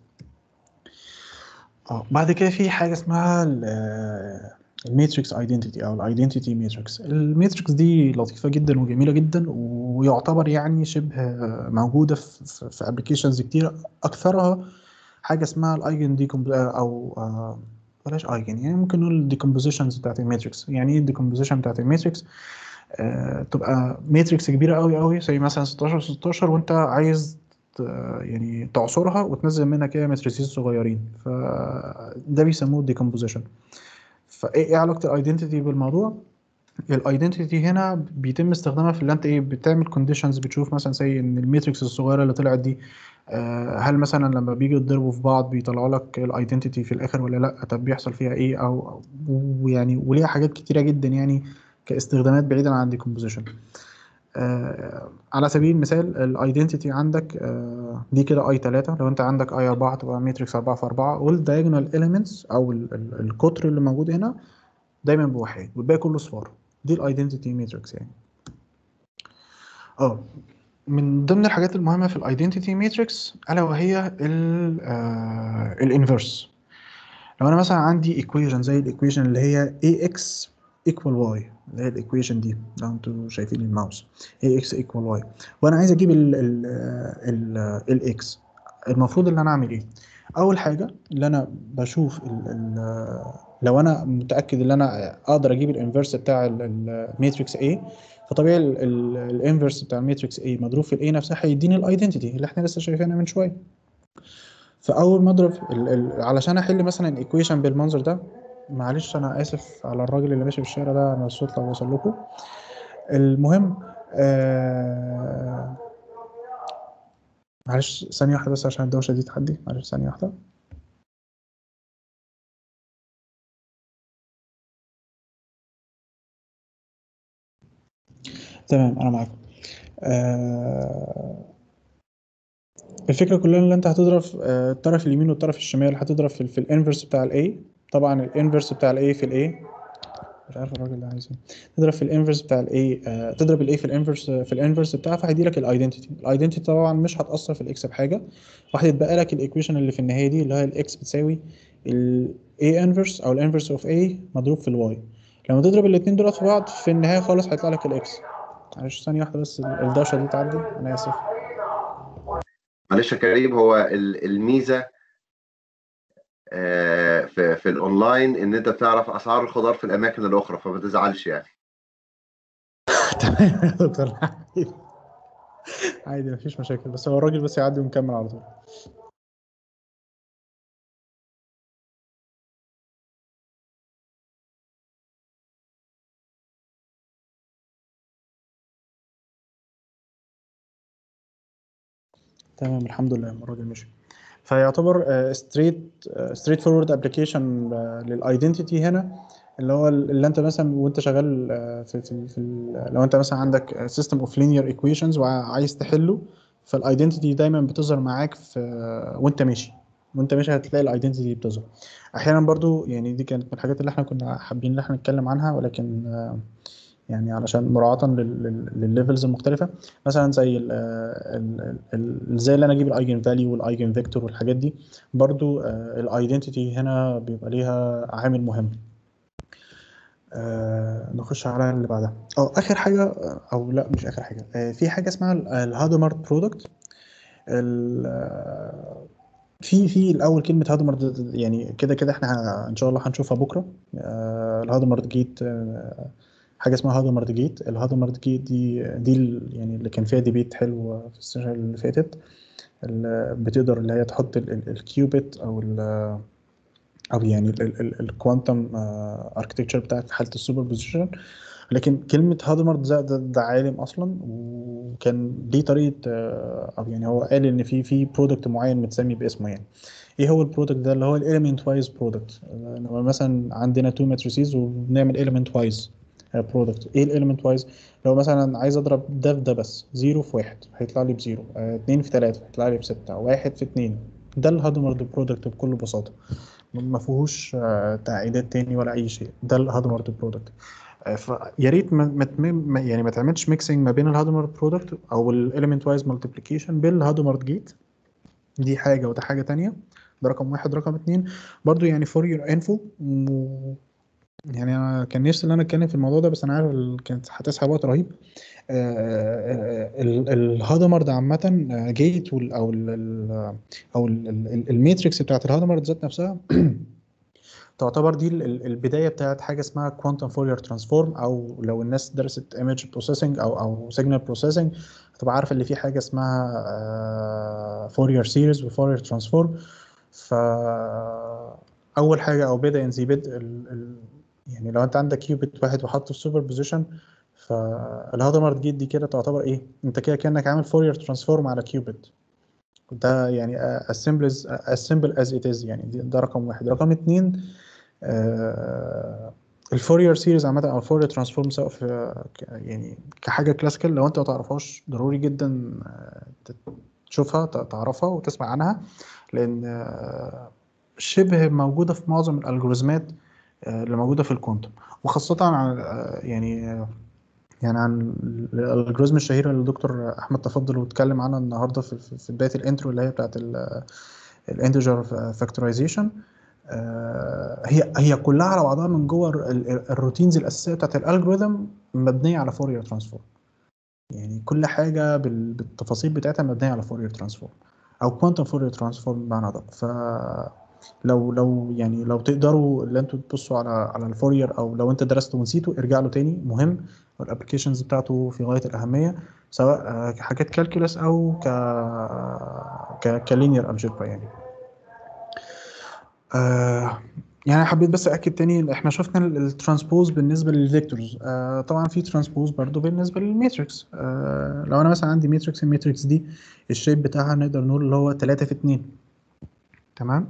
اه بعد كده في حاجة اسمها الماتريكس ايدنتيتي او الايدنتيتي ماتريكس الماتريكس دي لطيفة جدا وجميلة جدا ويعتبر يعني شبه موجودة في في- في ابلكيشنز كتير اكثرها حاجة اسمها الايجن دي او آه، بلاش ايجن يعني ممكن نقول الديكومبوزيشنز بتاعت الماتريكس يعني ايه الديكومبوزيشن بتاعت الماتريكس آه، تبقى ماتريكس كبيرة قوي قوي زي مثلا 16 16 وانت عايز ت- يعني تعصرها وتنزل منها كده ماتريسيز صغيرين فده بيسموه ديكومبوزيشن فايه ايه علاقة الايدنتيتي بالموضوع الايدنتيتي هنا بيتم استخدامها في اللي انت ايه بتعمل كونديشنز بتشوف مثلا زي ان الماتريكس الصغيره اللي طلعت دي آه، هل مثلا لما بيجي يتضربوا في بعض بيطلعوا لك الايدنتيتي في الاخر ولا لا طب بيحصل فيها ايه او ويعني وليها حاجات كتيره جدا يعني كاستخدامات بعيدا عن الديكومبوزيشن آه على سبيل المثال الايدنتيتي عندك آه دي كده اي 3 لو انت عندك اي 4 تبقى ماتريكس 4 في 4 والدايجونال اليمنتس او ال- ال- القطر اللي موجود هنا دايما بوحيد والباقي كله صفار دي الايدنتيتي ماتريكس يعني اه من ضمن الحاجات المهمه في الايدنتيتي ماتريكس الا وهي الانفرس لو انا مثلا عندي equation زي الايكويشن اللي هي ax equal y اللي هي الايكويشن دي لو انتوا شايفين الماوس ax equal y وانا عايز اجيب ال ال ال الاكس المفروض ان انا اعمل ايه اول حاجه اللي انا بشوف ال ال لو انا متاكد ان انا اقدر اجيب الانفرس بتاع الماتريكس A فطبيعي الانفرس بتاع الماتريكس A مضروب في الاي نفسها هيديني الايدنتيتي اللي احنا لسه شايفينها من شويه فاول ما اضرب ال ال علشان احل مثلا الايكويشن بالمنظر ده معلش انا اسف على الراجل اللي ماشي في الشارع ده انا الصوت لو وصل لكم المهم آه معلش ثانية واحدة بس عشان الدوشة دي تحدي معلش ثانية واحدة تمام أنا معاكم آه الفكرة كلها ان انت هتضرب آه، الطرف اليمين والطرف الشمال هتضرب في, في الانفرس بتاع الاي طبعا الانفرس بتاع الاي في الاي مش عارف الراجل ده عايز ايه تضرب في الانفرس بتاع الاي آه تضرب الاي في الانفرس في الانفرس بتاعها فهيدي لك الايدنتيتي الايدنتيتي طبعا مش هتاثر في الاكس بحاجه وهتتبقى لك الايكويشن اللي في النهايه دي اللي هي الاكس بتساوي الاي انفرس او الانفرس اوف اي مضروب في الواي لما تضرب الاثنين دول في بعض في النهايه خالص هيطلع لك الاكس معلش ثانيه واحده بس الدوشه دي تعدي انا اسف معلش يا كريم هو ال- الميزه آه، في في الاونلاين ان انت بتعرف اسعار الخضار في الاماكن الاخرى فما تزعلش يعني تمام يا دكتور عادي عادي مفيش مشاكل بس هو الراجل بس يعدي ونكمل على طول تمام الحمد لله الراجل مشي فيعتبر ستريت ستريت فورورد ابلكيشن للايدنتيتي هنا اللي هو اللي انت مثلا وانت شغال آه، في في, في ال- لو انت مثلا عندك سيستم اوف لينير ايكويشنز وعايز تحله فالايدنتيتي دايما بتظهر معاك في وانت ماشي وانت ماشي هتلاقي الايدنتيتي بتظهر احيانا برضو يعني دي كانت من الحاجات اللي احنا كنا حابين ان احنا نتكلم عنها ولكن آه، يعني علشان مراعاة للليفلز المختلفة مثلا زي ال ال ال زي اللي انا اجيب الايجن فاليو والايجن فيكتور والحاجات دي برضو الايدنتيتي هنا بيبقى ليها عامل مهم آه نخش على اللي بعدها اه اخر حاجه آه، او لا مش اخر حاجه آه في حاجه اسمها الهادومارت برودكت في في الاول كلمه هادومارت يعني كده كده احنا ه- ان شاء الله هنشوفها بكره آه الهادومارت جيت آه حاجه اسمها هادمارد جيت الهادمارد جيت دي دي ال- يعني اللي كان فيها ديبيت حلو في السيشن اللي فاتت ال- بتقدر اللي هي تحط الكيوبيت او ال او يعني الكوانتم اركتكتشر بتاعك في حاله السوبر بوزيشن لكن كلمه هادمارد ده, ده, ده عالم اصلا وكان ليه طريقه آه، او يعني هو قال ان في في برودكت معين متسمي باسمه يعني ايه هو البرودكت ده اللي هو الاليمنت وايز برودكت مثلا عندنا تو ماتريسيز وبنعمل اليمنت وايز برودكت ايه الاليمنت وايز لو مثلا عايز اضرب ده في ده بس زيرو في واحد هيطلع لي بزيرو آه، اتنين في تلاتة هيطلع لي بستة واحد في اتنين ده الهادمارد برودكت بكل بساطة ما فيهوش آه، تعقيدات تاني ولا اي شيء ده الهادمارد برودكت فيا ريت ما ما تم- ما- يعني ما تعملش ميكسنج ما بين الهادمارد برودكت او الاليمنت وايز مالتيبليكيشن بالهادمارد جيت دي حاجة وده حاجة تانية ده رقم واحد رقم اتنين برضو يعني فور يور انفو يعني انا كان نفسي ان انا اتكلم في الموضوع ده بس انا عارف ال- كانت هتسحب وقت رهيب آه، ال- الهادمارد عامة آه، جيت وال- او ال- ال- او ال- ال- الماتريكس بتاعت الهادمارد ذات نفسها تعتبر دي ال- ال- البدايه بتاعت حاجه اسمها كوانتم فورير ترانسفورم او لو الناس درست ايمج بروسيسنج او او سيجنال بروسيسنج هتبقى عارفه اللي في حاجه اسمها فورير سيريز وفورير ترانسفورم ف اول حاجه او بدا زي بدء ال- ال- يعني لو انت عندك كيوبيت واحد وحطه في سوبر بوزيشن فالهادمارد جيت دي كده تعتبر ايه انت كده كانك عامل فورير ترانسفورم على كيوبيت ده يعني as simple as as simple as it is يعني دي- ده رقم واحد رقم اتنين آه الفورير سيريز عامة أو الفورير ترانسفورم سواء في ك- يعني كحاجة كلاسيكال لو أنت ما تعرفهاش ضروري جدا آه، ت- تشوفها ت- تعرفها وتسمع عنها لأن آه، شبه موجودة في معظم الألجوريزمات آه، اللي موجودة في الكوانتم وخاصة عن آه، يعني آه، يعني عن الالجوريزم الشهيره اللي الدكتور احمد تفضل واتكلم عنها النهارده في في في بدايه الانترو اللي هي بتاعت الانتجر فاكتورايزيشن هي هي كلها على بعضها من جوه ال- ال- الروتينز الاساسيه بتاعت الالجوريثم مبنيه على فورير ترانسفورم يعني كل حاجه بال- بالتفاصيل بتاعتها مبنيه على فورير ترانسفورم او كوانتم فورير ترانسفورم بمعنى ادق ف لو لو يعني لو تقدروا اللي انتوا تبصوا على على الفورير او لو انت درسته ونسيته ارجع له تاني مهم والابلكيشنز بتاعته في غايه الاهميه سواء آه، كحاجات كالكولس او ك ك كلينير الجبرا يعني آه يعني حبيت بس اكد تاني إن احنا شفنا الترانسبوز بالنسبه للفيكتورز آه طبعا في ترانسبوز برضو بالنسبه للماتريكس آه لو انا مثلا عندي ماتريكس الماتريكس دي الشيب بتاعها نقدر نقول اللي هو 3 في 2 تمام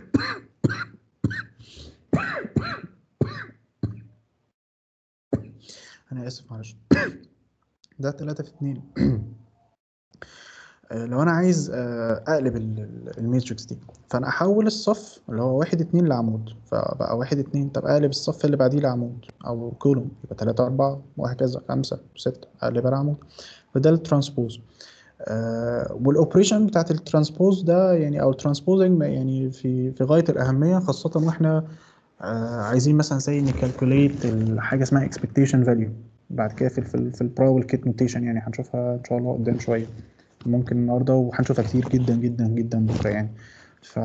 انا اسف معلش ده 3 في 2 آه، لو انا عايز آه، اقلب ال- ال- الماتريكس دي فانا احول الصف اللي هو واحد اتنين لعمود فبقى واحد اتنين طب اقلب الصف اللي بعديه لعمود او كولوم يبقى تلاتة اربعة وهكذا خمسة ستة اقلبها لعمود فده الترانسبوز آه والاوبريشن بتاعت الترانسبوز ده يعني او الترانسبوزنج يعني في في غايه الاهميه خاصه واحنا آه عايزين مثلا زي نكالكوليت حاجه اسمها اكسبكتيشن فاليو بعد كده في ال- في ال- في البرا والكيت نوتيشن يعني هنشوفها ان شاء الله قدام شويه ممكن النهارده وهنشوفها كتير جدا جدا جدا بكره يعني ف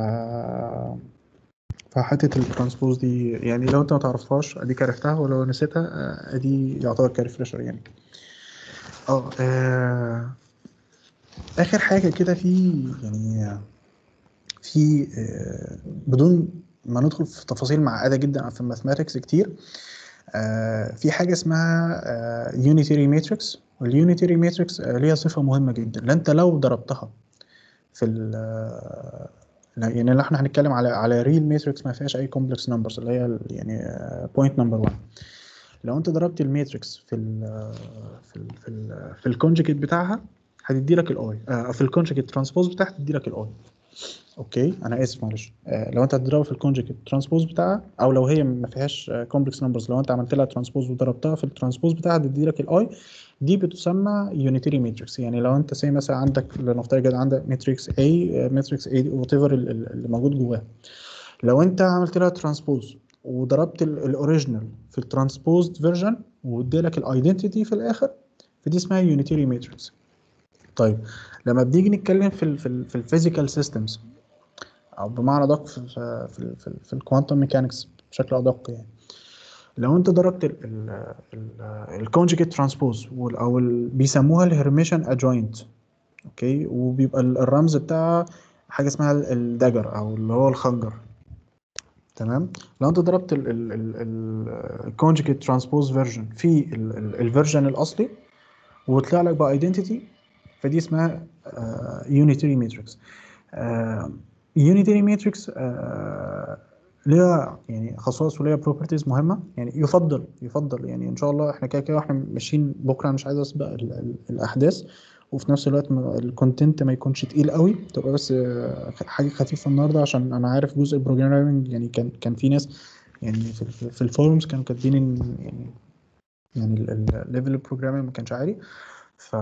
فحتة الترانسبوز دي يعني لو انت ما تعرفهاش اديك عرفتها ولو نسيتها آه، ادي يعتبر كريفرشر يعني اه آه، اخر حاجة كده في يعني في آه، بدون ما ندخل في تفاصيل معقدة جدا في الماثماتكس كتير آه، في حاجة اسمها يونيتري ماتريكس واليونيتري ماتريكس ليها صفة مهمة جدا لا انت لو ضربتها في ال لا، يعني لو احنا هنتكلم على على ريل ماتريكس ما فيهاش اي كومبلكس نمبرز اللي هي ال- يعني بوينت نمبر 1 لو انت ضربت الماتريكس في ال في ال في ال في الكونجكت بتاعها هتدي لك الاي في الكونجكت ترانسبوز بتاعها هتدي لك الاي اوكي انا اسف معلش آه، لو انت هتضربها في الكونجكت ترانسبوز بتاعها او لو هي ما فيهاش كومبلكس نمبرز لو انت عملت لها ترانسبوز وضربتها في الترانسبوز بتاعها هتدي لك الاي دي بتسمى يونيتري ماتريكس يعني لو انت زي مثلا عندك لنفترض كده عندك ماتريكس A ماتريكس A وات ايفر اللي موجود جواها لو انت عملت لها ترانسبوز وضربت الاوريجينال في الترانسبوزد فيرجن وادي لك الايدنتيتي في الاخر فدي اسمها يونيتري ماتريكس طيب لما بنيجي نتكلم في ال في ال في الفيزيكال سيستمز او بمعنى ادق في في في, في, في الكوانتم ميكانكس بشكل ادق يعني لو انت ضربت الكونجكت ترانسبوز او ال- بيسموها الهرميشن ادجوينت اوكي وبيبقى ال- الرمز بتاعها حاجه اسمها الدجر او اللي هو الخنجر تمام لو انت ضربت الكونجكت ترانسبوز فيرجن في الفيرجن الاصلي وطلع لك بايدنتيتي فدي اسمها يونيتري ماتريكس يونيتري ماتريكس ليها يعني خصائص وليها بروبرتيز مهمه يعني يفضل يفضل يعني ان شاء الله احنا كده كده واحنا ماشيين بكره أنا مش عايز اسبق ال- ال- الاحداث وفي نفس الوقت الكونتنت ما يكونش تقيل قوي تبقى بس آه، حاجه خفيفه النهارده عشان انا عارف جزء البروجرامينج يعني كان كان في ناس يعني في, في, في الفورums كانوا كاتبين ان يعني يعني الليفل البروجرامينج ما كانش عالي ف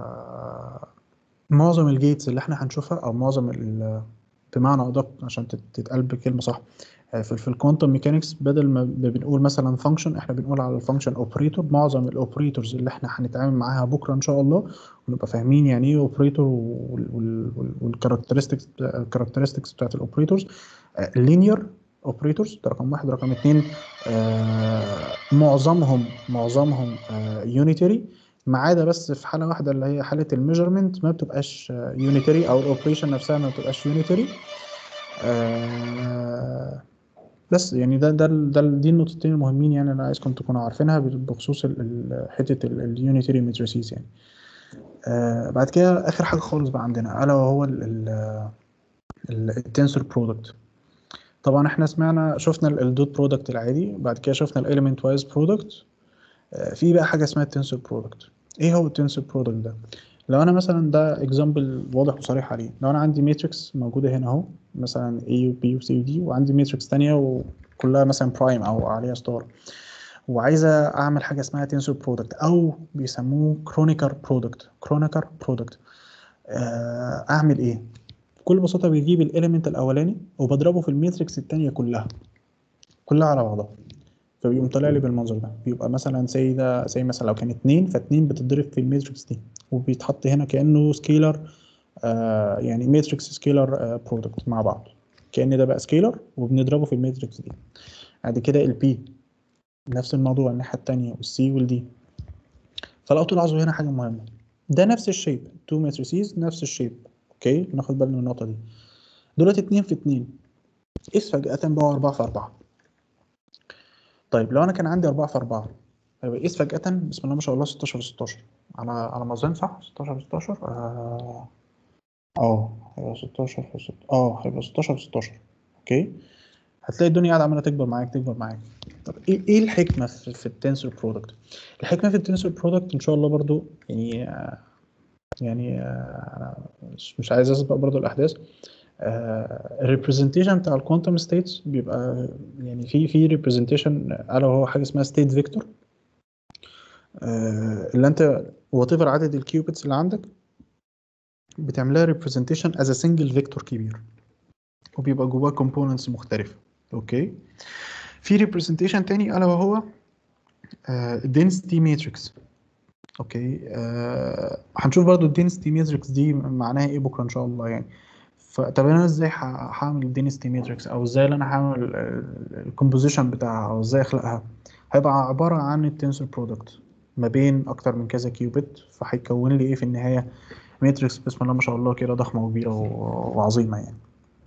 معظم الجيتس اللي احنا هنشوفها او معظم ال- بمعنى ادق عشان تت- تتقال بكلمه صح آه، في في الكوانتم ميكانكس بدل ما ب- بنقول مثلا فانكشن احنا بنقول على الفانكشن اوبريتور معظم الاوبريتورز اللي احنا هنتعامل معاها بكره ان شاء الله ونبقى فاهمين يعني ايه اوبريتور والكاركترستكس الكاركترستكس بتاعت الاوبريتورز لينير اوبريتورز ده رقم واحد رقم اتنين آه، معظمهم معظمهم يونيتري ما عدا بس في حاله واحده اللي هي حاله الميجرمنت ما بتبقاش يونيتري او الاوبريشن نفسها ما بتبقاش يونيتري بس يعني ده ده ده دي النقطتين المهمين يعني انا عايزكم تكونوا عارفينها بخصوص ال- ال- حته اليونيتري ماتريسيز يعني آه بعد كده اخر حاجه خالص بقى عندنا الا وهو التنسور برودكت طبعا احنا سمعنا شفنا الدوت برودكت العادي بعد كده شفنا الاليمنت وايز برودكت في بقى حاجه اسمها التنسور برودكت ايه هو التنسور برودكت ده لو انا مثلا ده اكزامبل واضح وصريح عليه لو انا عندي ماتريكس موجوده هنا اهو مثلا A و B و C و D وعندي ماتريكس تانية وكلها مثلا برايم او عليها ستار وعايزه اعمل حاجه اسمها تنسور برودكت او بيسموه كرونيكر برودكت كرونيكر برودكت اعمل ايه بكل بساطه بجيب الاليمنت الاولاني وبضربه في الماتريكس التانية كلها كلها على بعضها فبيقوم طالع لي بالمنظر ده بيبقى مثلا زي ده زي مثلا لو كان اتنين فاتنين بتتضرب في الماتريكس دي وبيتحط هنا كانه سكيلر آه يعني ماتريكس سكيلر برودكت مع بعض كان ده بقى سكيلر وبنضربه في الماتريكس دي بعد كده البي نفس الموضوع الناحيه التانية والسي والدي فلو تلاحظوا هنا حاجه مهمه ده نفس الشيب تو ماتريسيز نفس الشيب اوكي ناخد بالنا من النقطه دي دولت اتنين في اتنين قيس فجأة بقى أربعة في أربعة طيب لو أنا كان عندي أربعة في أربعة هيبقى قيس فجأة بسم الله ما شاء الله 16 في 16 على على ما أظن صح 16 في 16 اه اه هيبقى 16 في 16 اه هيبقى 16 في 16 اوكي هتلاقي الدنيا قاعدة عمالة تكبر معاك تكبر معاك طب ايه ايه الحكمة في, في التنسور برودكت؟ الحكمة في التنسور برودكت ان شاء الله برضو يعني آه يعني آه انا مش مش عايز اسبق برضو الاحداث الريبريزنتيشن بتاع الكوانتم ستيتس بيبقى يعني في في ريبريزنتيشن الا وهو حاجه اسمها ستيت فيكتور اللي انت وات ايفر عدد الكيوبيتس اللي عندك بتعملها ريبريزنتيشن از سنجل فيكتور كبير وبيبقى جواه كومبوننتس مختلفه اوكي في ريبريزنتيشن تاني الا وهو الدنسيتي ماتريكس اوكي آه هنشوف برضو الدنسيتي ماتريكس دي معناها ايه بكره ان شاء الله يعني فطب انا ازاي هعمل الدينستي ماتريكس او ازاي انا هعمل الكومبوزيشن بتاعها او ازاي اخلقها هيبقى عباره عن التنسور برودكت ما بين اكتر من كذا كيوبيت فهيكون لي ايه في النهايه ماتريكس بسم الله ما شاء الله كده ضخمه وكبيره وعظيمه يعني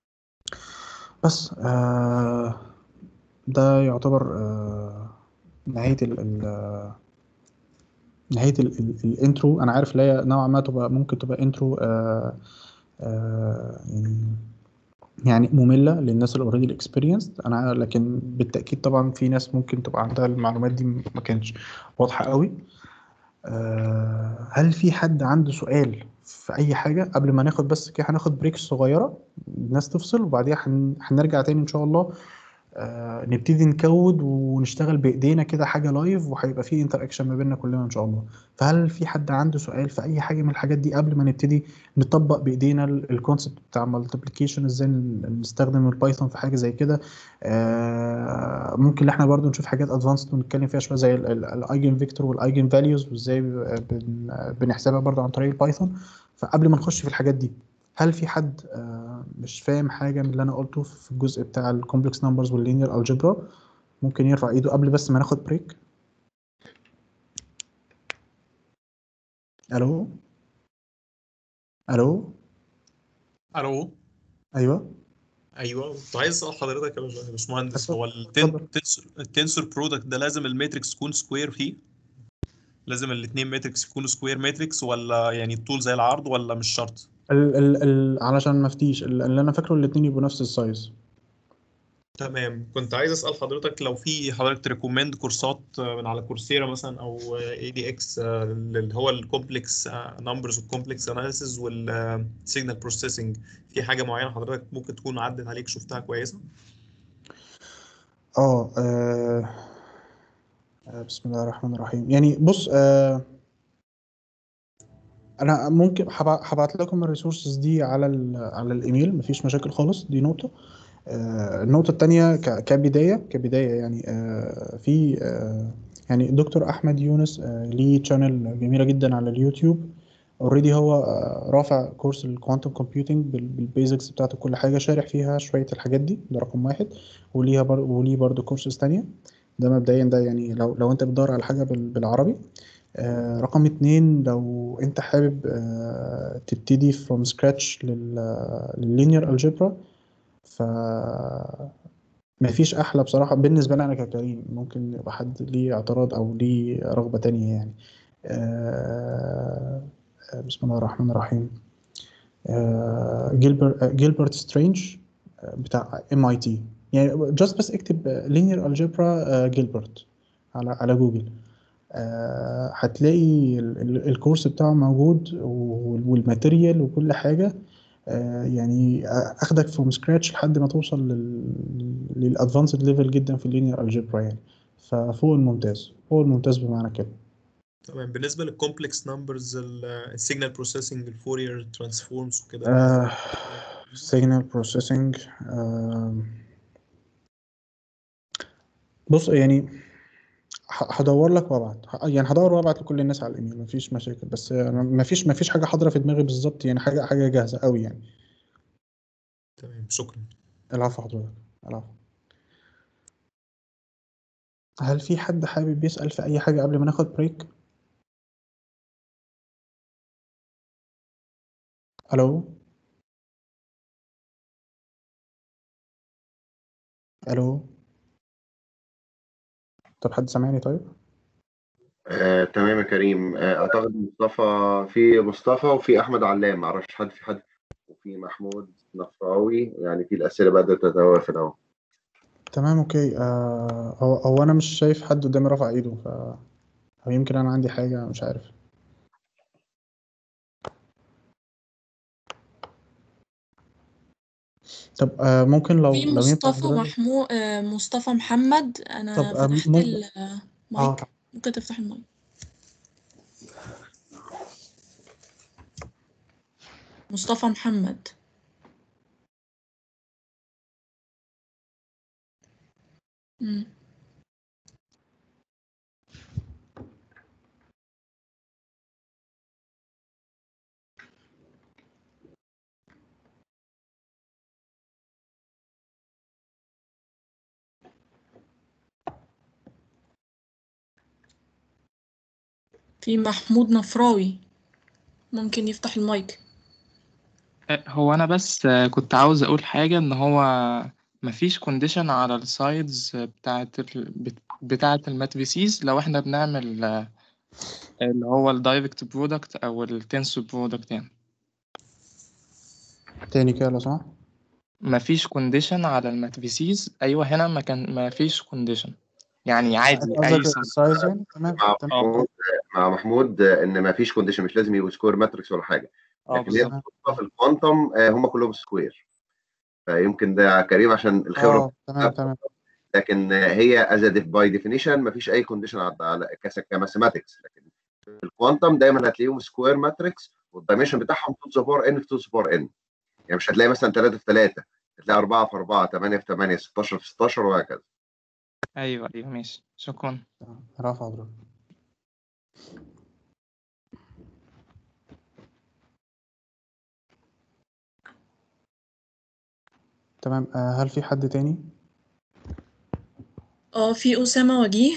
بس آه ده يعتبر آه نهايه ال ال نهايه ال ال الانترو انا عارف لا نوعا ما تبقى ممكن تبقى انترو آه آه يعني مملة للناس اللي اوريدي الاكسبيرينس انا لكن بالتأكيد طبعا في ناس ممكن تبقى عندها المعلومات دي ما كانتش واضحة قوي أه هل في حد عنده سؤال في اي حاجة قبل ما ناخد بس كده هناخد بريك صغيرة الناس تفصل وبعديها هنرجع تاني ان شاء الله آه نبتدي نكود ونشتغل بايدينا كده حاجه لايف وهيبقى في انتر اكشن ما بيننا كلنا ان شاء الله فهل في حد عنده سؤال في اي حاجه من الحاجات دي قبل ما نبتدي نطبق بايدينا الكونسبت بتاع مالتيبليكيشن ازاي نستخدم البايثون في حاجه زي كده آه ممكن ان احنا برضو نشوف حاجات ادفانسد ونتكلم فيها شويه زي الايجن فيكتور والايجن فاليوز وازاي بنحسبها برضو عن طريق البايثون فقبل ما نخش في الحاجات دي هل في حد آه مش فاهم حاجه من اللي انا قلته في الجزء بتاع الكومبلكس نمبرز واللينير الجبرا ممكن يرفع ايده قبل بس ما ناخد بريك الو الو الو ايوه ايوه كنت عايز اسال حضرتك يا باش- يا باشمهندس هو اتفضل. التنسور برودكت ده لازم الماتريكس تكون سكوير فيه لازم الاثنين ماتريكس يكونوا سكوير ماتريكس ولا يعني الطول زي العرض ولا مش شرط ال ال ال علشان ما افتيش ال- اللي انا فاكره الاتنين يبقوا نفس السايز تمام كنت عايز اسال حضرتك لو في حضرتك تريكومند كورسات من على كورسيرا مثلا او اي دي اكس اللي هو الكومبلكس نمبرز والكومبلكس اناليسيز والسيجنال بروسيسنج في حاجه معينه حضرتك ممكن تكون عدت عليك شفتها كويسه اه آه، آه، بسم الله الرحمن الرحيم يعني بص آه انا ممكن هبع- هبعت لكم الريسورسز دي على ال على الايميل مفيش مشاكل خالص دي نقطة آه النقطة التانية ك- كبداية كبداية يعني آه في آه يعني دكتور احمد يونس آه ليه شانل جميلة جدا على اليوتيوب اوريدي هو آه رافع كورس الكوانتم كومبيوتنج بالبيزكس بتاعته كل حاجة شارح فيها شوية الحاجات دي ده رقم واحد وليها بر... وليه برضه كورسز تانية ده مبدئيا ده يعني لو لو انت بتدور على حاجة بال... بالعربي آه رقم اتنين لو انت حابب آه تبتدي from scratch لل لللينير الجبرا ف مفيش احلى بصراحة بالنسبة لي انا ككريم ممكن يبقى حد ليه اعتراض او ليه رغبة تانية يعني آه آه، بسم الله الرحمن الرحيم آه جيلبرت جيلبرت سترينج آه، بتاع ام اي تي يعني جاست بس اكتب لينير الجبرا جيلبرت على على جوجل آه، هتلاقي ال- ال- الكورس بتاعه موجود وال- والماتيريال وكل حاجة آه، يعني اخدك فروم سكراتش لحد ما توصل للادفانسد ليفل جدا في اللينير الجبرا يعني ففوق الممتاز فوق الممتاز بمعنى كده تمام بالنسبه للكومبلكس نمبرز السيجنال بروسيسنج الفورير ترانسفورمز وكده آه signal processing آه بص يعني ه- هدور لك وابعت ه- يعني هدور وابعت لكل الناس على الايميل مفيش مشاكل بس آه، مفيش مفيش حاجه حاضره في دماغي بالظبط يعني حاجه حاجه جاهزه قوي يعني تمام شكرا العفو حضرتك العفو هل في حد حابب يسأل في اي حاجه قبل ما ناخد بريك الو الو طب حد سامعني طيب آه، تمام يا كريم آه، اعتقد مصطفى في مصطفى وفي احمد علام معرفش حد في حد وفي محمود نفراوي يعني في الاسئله بدات تتوافد اهو تمام اوكي آه هو هو انا مش شايف حد قدامي رافع ايده ف أو يمكن انا عندي حاجه مش عارف طب آه ممكن لو في لو ينفع مصطفى حضرتك محمود مصطفى محمد طب انا آه فتحت ممكن المايك اه ممكن تفتح المايك مصطفى محمد مم. في محمود نفراوي ممكن يفتح المايك هو انا بس آه، كنت عاوز اقول حاجة ان هو مفيش كونديشن على السايدز بتاعة ال... بت- بتاعة المات فيسيز لو احنا بنعمل آه، اللي هو الدايركت برودكت او التنسور برودكت يعني تاني كده لو سمحت مفيش كونديشن على المات فيسيز ايوه هنا ما كان مفيش كونديشن يعني عادي انت اي قصدك السايز يعني تمام مع تمام محمود مع محمود آه، ان ما فيش كونديشن مش لازم يبقوا سكوير ماتريكس ولا حاجه اه لكن هي بالظبط الخطة في الكوانتم آه، هم كلهم سكوير فيمكن ده كريم عشان الخبره اه تمام تمام لكن آه، هي از باي ديفينيشن ما فيش اي كونديشن على على كماثيماتكس لكن في الكوانتم دايما هتلاقيهم سكوير ماتريكس والدايمنشن بتاعهم 2 ذا باور ان في 2 ذا باور ان يعني مش هتلاقي مثلا 3 في 3 هتلاقي 4 في 4 8 في 8 16 في 16 وهكذا ايوه ايوه ماشي شكرا رافع حضرتك تمام آه هل في حد تاني اه في أسامة وجيه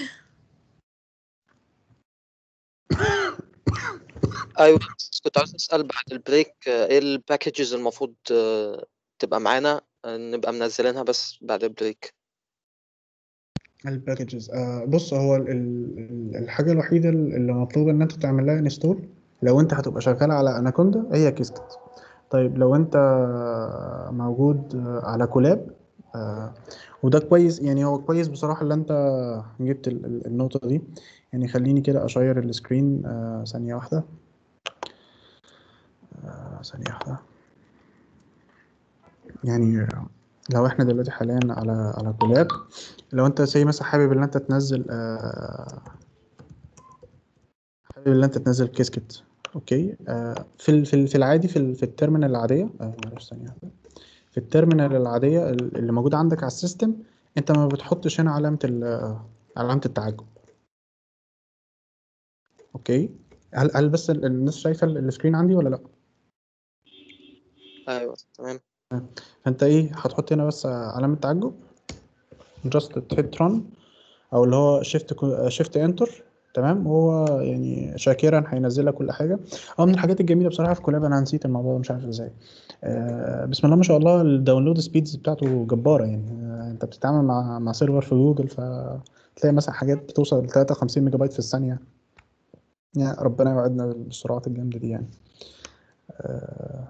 ايوه بس كنت عاوز اسال بعد البريك آه، ايه الباكجز المفروض آه، تبقى معانا آه، نبقى منزلينها بس بعد البريك الباكجز آه بص هو ال- ال- الحاجة الوحيدة اللي مطلوب إن أنت تعمل لها انستول لو أنت هتبقى شغال على أناكوندا هي كيسكت طيب لو أنت موجود على كولاب آه وده كويس يعني هو كويس بصراحة اللي أنت جبت ال- ال- النقطة دي يعني خليني كده أشير السكرين آه ثانية واحدة آه ثانية واحدة يعني لو احنا دلوقتي حاليا على على كولاب لو انت زي مثلا حابب ان انت تنزل آه، حابب ان انت تنزل كيسكت اوكي آه، في ال- في ال- في العادي في ال- في التيرمينال العاديه آه، معلش ثانيه واحدة. في التيرمينال العاديه ال- اللي موجوده عندك على السيستم انت ما بتحطش هنا علامه ال- علامه التعجب اوكي هل هل بس ال- الناس شايفه ال- السكرين عندي ولا لا ايوه تمام فانت ايه هتحط هنا بس علامه تعجب جاست تحط ران او اللي هو شيفت شيفت انتر تمام وهو يعني شاكرا هينزل لك كل حاجه اه من الحاجات الجميله بصراحه في كولاب انا نسيت الموضوع ده مش عارف ازاي آه بسم الله ما شاء الله الداونلود سبيدز بتاعته جباره يعني آه انت بتتعامل مع مع سيرفر في جوجل فتلاقي مثلا حاجات بتوصل ل 53 ميجا بايت في الثانيه يعني ربنا يوعدنا بالسرعات الجامده دي يعني آه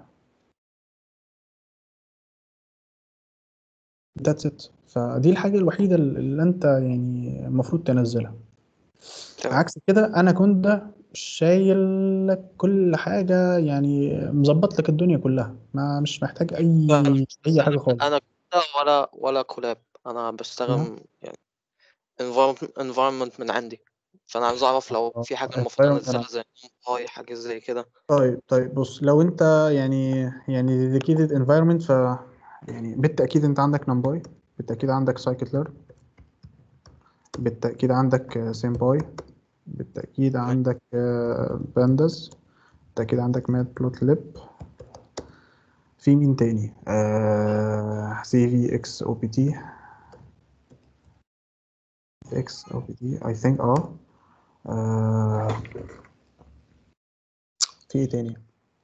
That's it فدي الحاجة الوحيدة اللي انت يعني المفروض تنزلها عكس كده انا كنت شايل لك كل حاجة يعني مظبط لك الدنيا كلها ما مش محتاج اي اي حاجة خالص انا كده ولا ولا كولاب انا بستخدم يعني environment environment من عندي فانا عاوز اعرف لو في حاجه المفروض environment انزلها من زي باي حاجه زي كده طيب طيب بص لو انت يعني يعني dedicated environment ف يعني بالتأكيد انت عندك نمباي بالتأكيد عندك scikit-learn بالتأكيد عندك سيمباي بالتأكيد عندك بانداز بالتأكيد عندك مات بلوت ليب في مين تاني سي في اكس او بي تي اكس او بي تي اي ثينك اه آه، في ايه تاني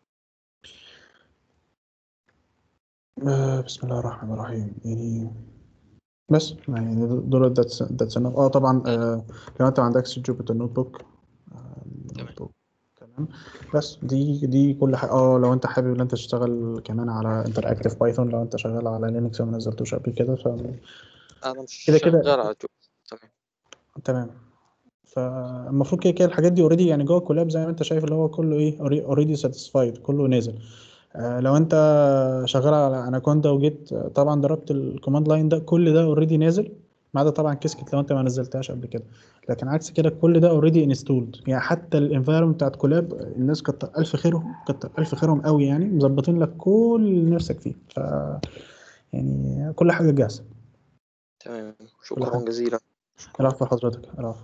آه، بسم الله الرحمن الرحيم يعني بس يعني دول ذاتس ذاتس اه طبعا آه لو انت ما عندكش جوبيتر نوت بوك نوت بوك تمام بس دي دي كل حاجه اه لو انت حابب ان انت تشتغل كمان على انتر اكتف بايثون لو انت شغال على لينكس وما نزلتوش قبل كده ف انا مش كده كده شغال على جو تمام تمام فالمفروض كده كده الحاجات دي اوريدي يعني جوه الكولاب زي ما انت شايف اللي هو كله ايه اوريدي ساتيسفايد كله نازل آه لو انت شغال على اناكوندا وجيت آه، طبعا ضربت الكوماند لاين ده كل ده اوريدي نازل ما عدا طبعا كيسكت لو انت ما نزلتهاش قبل كده لكن عكس كده كل ده اوريدي انستولد يعني حتى الانفايرمنت بتاعت كولاب آه، الناس كتر الف خيرهم كتر الف خيرهم قوي يعني مظبطين لك كل اللي نفسك فيه ف يعني كل حاجه جاهزه تمام كل شكرا حاجه جزيلا العفو حضرتك العفو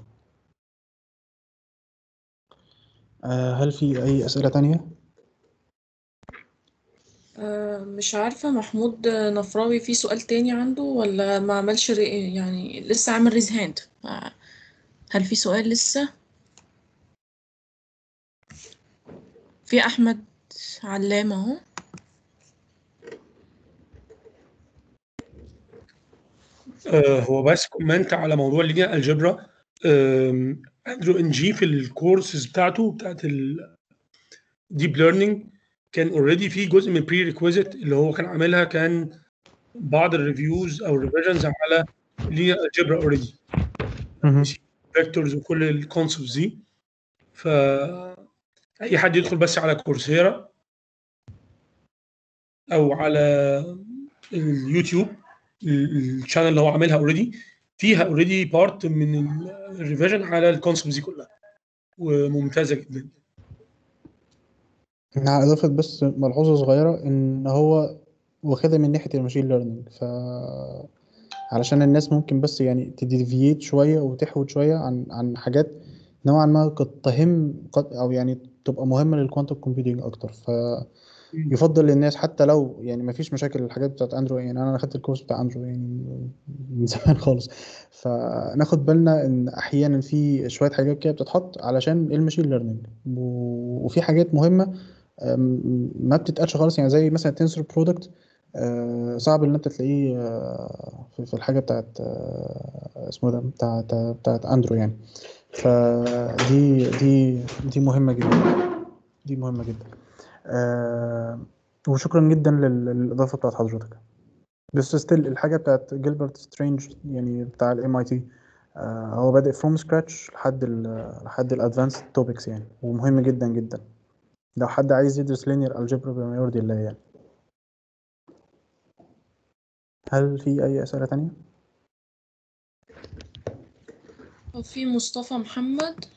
آه هل في اي اسئله تانية آه، مش عارفة محمود نفراوي في سؤال تاني عنده ولا ما عملش ري... يعني لسه عامل ريز هاند هل في سؤال لسه في أحمد علام اهو آه، هو بس كومنت على موضوع اللينير الجبرا اندرو ان جي في الكورسز بتاعته بتاعت الديب ليرنينج كان اوريدي في جزء من البري ريكويزيت اللي هو كان عاملها كان بعض الريفيوز او الريفيجنز على لينير الجبرا اوريدي فيكتورز وكل الكونسبتس دي ف اي حد يدخل بس على كورسيرا او على اليوتيوب الشانل اللي هو عاملها اوريدي فيها اوريدي بارت من الريفيجن على الكونسبتس دي كلها وممتازه جدا مع إضافة بس ملحوظة صغيرة إن هو واخدها من ناحية الماشين ليرنينج ف علشان الناس ممكن بس يعني تديفييت شوية وتحود شوية عن عن حاجات نوعا ما قد تهم قد أو يعني تبقى مهمة للكوانتم كومبيوتنج أكتر ف يفضل للناس حتى لو يعني ما فيش مشاكل الحاجات بتاعت اندرويد يعني انا اخدت الكورس بتاع اندرويد يعني من زمان خالص فناخد بالنا ان احيانا في شويه حاجات كده بتتحط علشان الماشين ليرنينج وفي حاجات مهمه أم، ما بتتقالش خالص يعني زي مثلا تنسور برودكت صعب ان انت تلاقيه آه، في في الحاجه بتاعت آه، اسمه ده بتاعت بتاعت اندرو يعني فدي دي دي مهمه جدا دي مهمه جدا آه، وشكرا جدا لل- للاضافه بتاعت حضرتك بس ستيل الحاجه بتاعت جيلبرت سترينج يعني بتاع الام اي تي هو بادئ فروم سكراتش لحد ال لحد الادفانسد توبكس يعني ومهم جدا جدا لو حد عايز يدرس لينير الجبر بما يرضي الله يعني هل في اي اسئله تانية وفي مصطفى محمد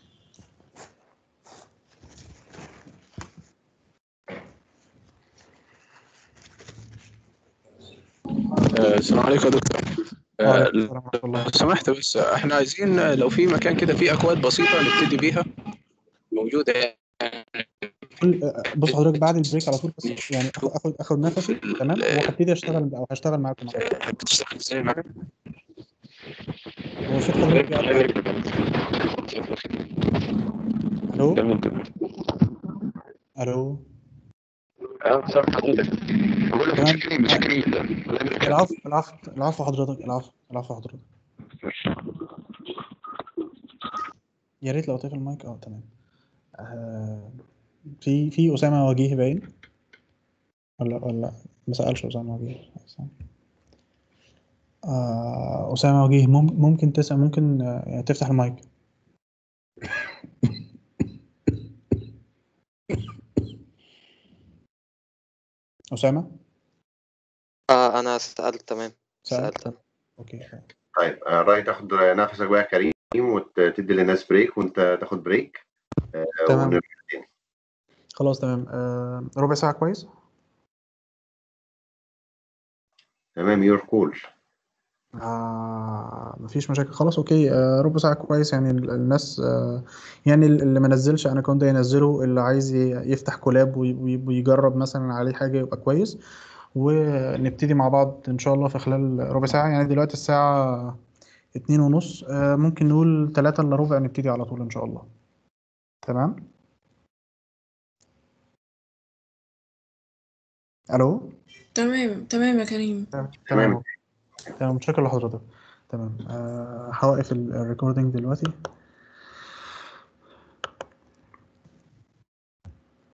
آه، السلام عليكم يا دكتور آه، وعليكم السلام ورحمه الله لو سمحت بس آه، احنا عايزين آه، لو في مكان كده فيه اكواد بسيطه نبتدي بيها موجوده يعني كل آه، بص حضرتك بعد البريك على طول بس يعني اخد اخد اخد نفسي تمام وهبتدي اشتغل او هشتغل معاكم على طول بتشتغل ازاي معاك؟ هو صوت حضرتك بيقطع. الو تمام تمام الو اه سامع حضرتك بقول لك تمام متشكرين متشكرين جدا الله يبارك فيك. العفو العفو العفو حضرتك العفو العفو حضرتك يا ريت لو تقفل المايك اه تمام آه في في اسامه وجيه باين ولا ولا ما سالش اسامه وجيه آه اسامه وجيه مم- ممكن تسال ممكن آه يعني تفتح المايك اسامه آه أنا سألت تمام سالت سألت اوكي طيب آه، راي تاخد نفسك بقى يا كريم وتدي للناس بريك وانت تاخد بريك آه، تمام ونرجع تاني خلاص تمام آه ربع ساعه كويس تمام يور كول آه مفيش مشاكل خلاص اوكي آه ربع ساعة كويس يعني ال- الناس آه يعني ال- اللي ما نزلش انا كنت ينزله اللي عايز ي- يفتح كولاب وي- وي- ويجرب مثلا عليه حاجة يبقى كويس ونبتدي مع بعض ان شاء الله في خلال ربع ساعة يعني دلوقتي الساعة اتنين ونص آه ممكن نقول تلاتة الا ربع نبتدي على طول ان شاء الله تمام الو تمام تمام يا كريم تمام تمام تمام متشكر لحضرتك تمام آه هوقف الريكوردينج دلوقتي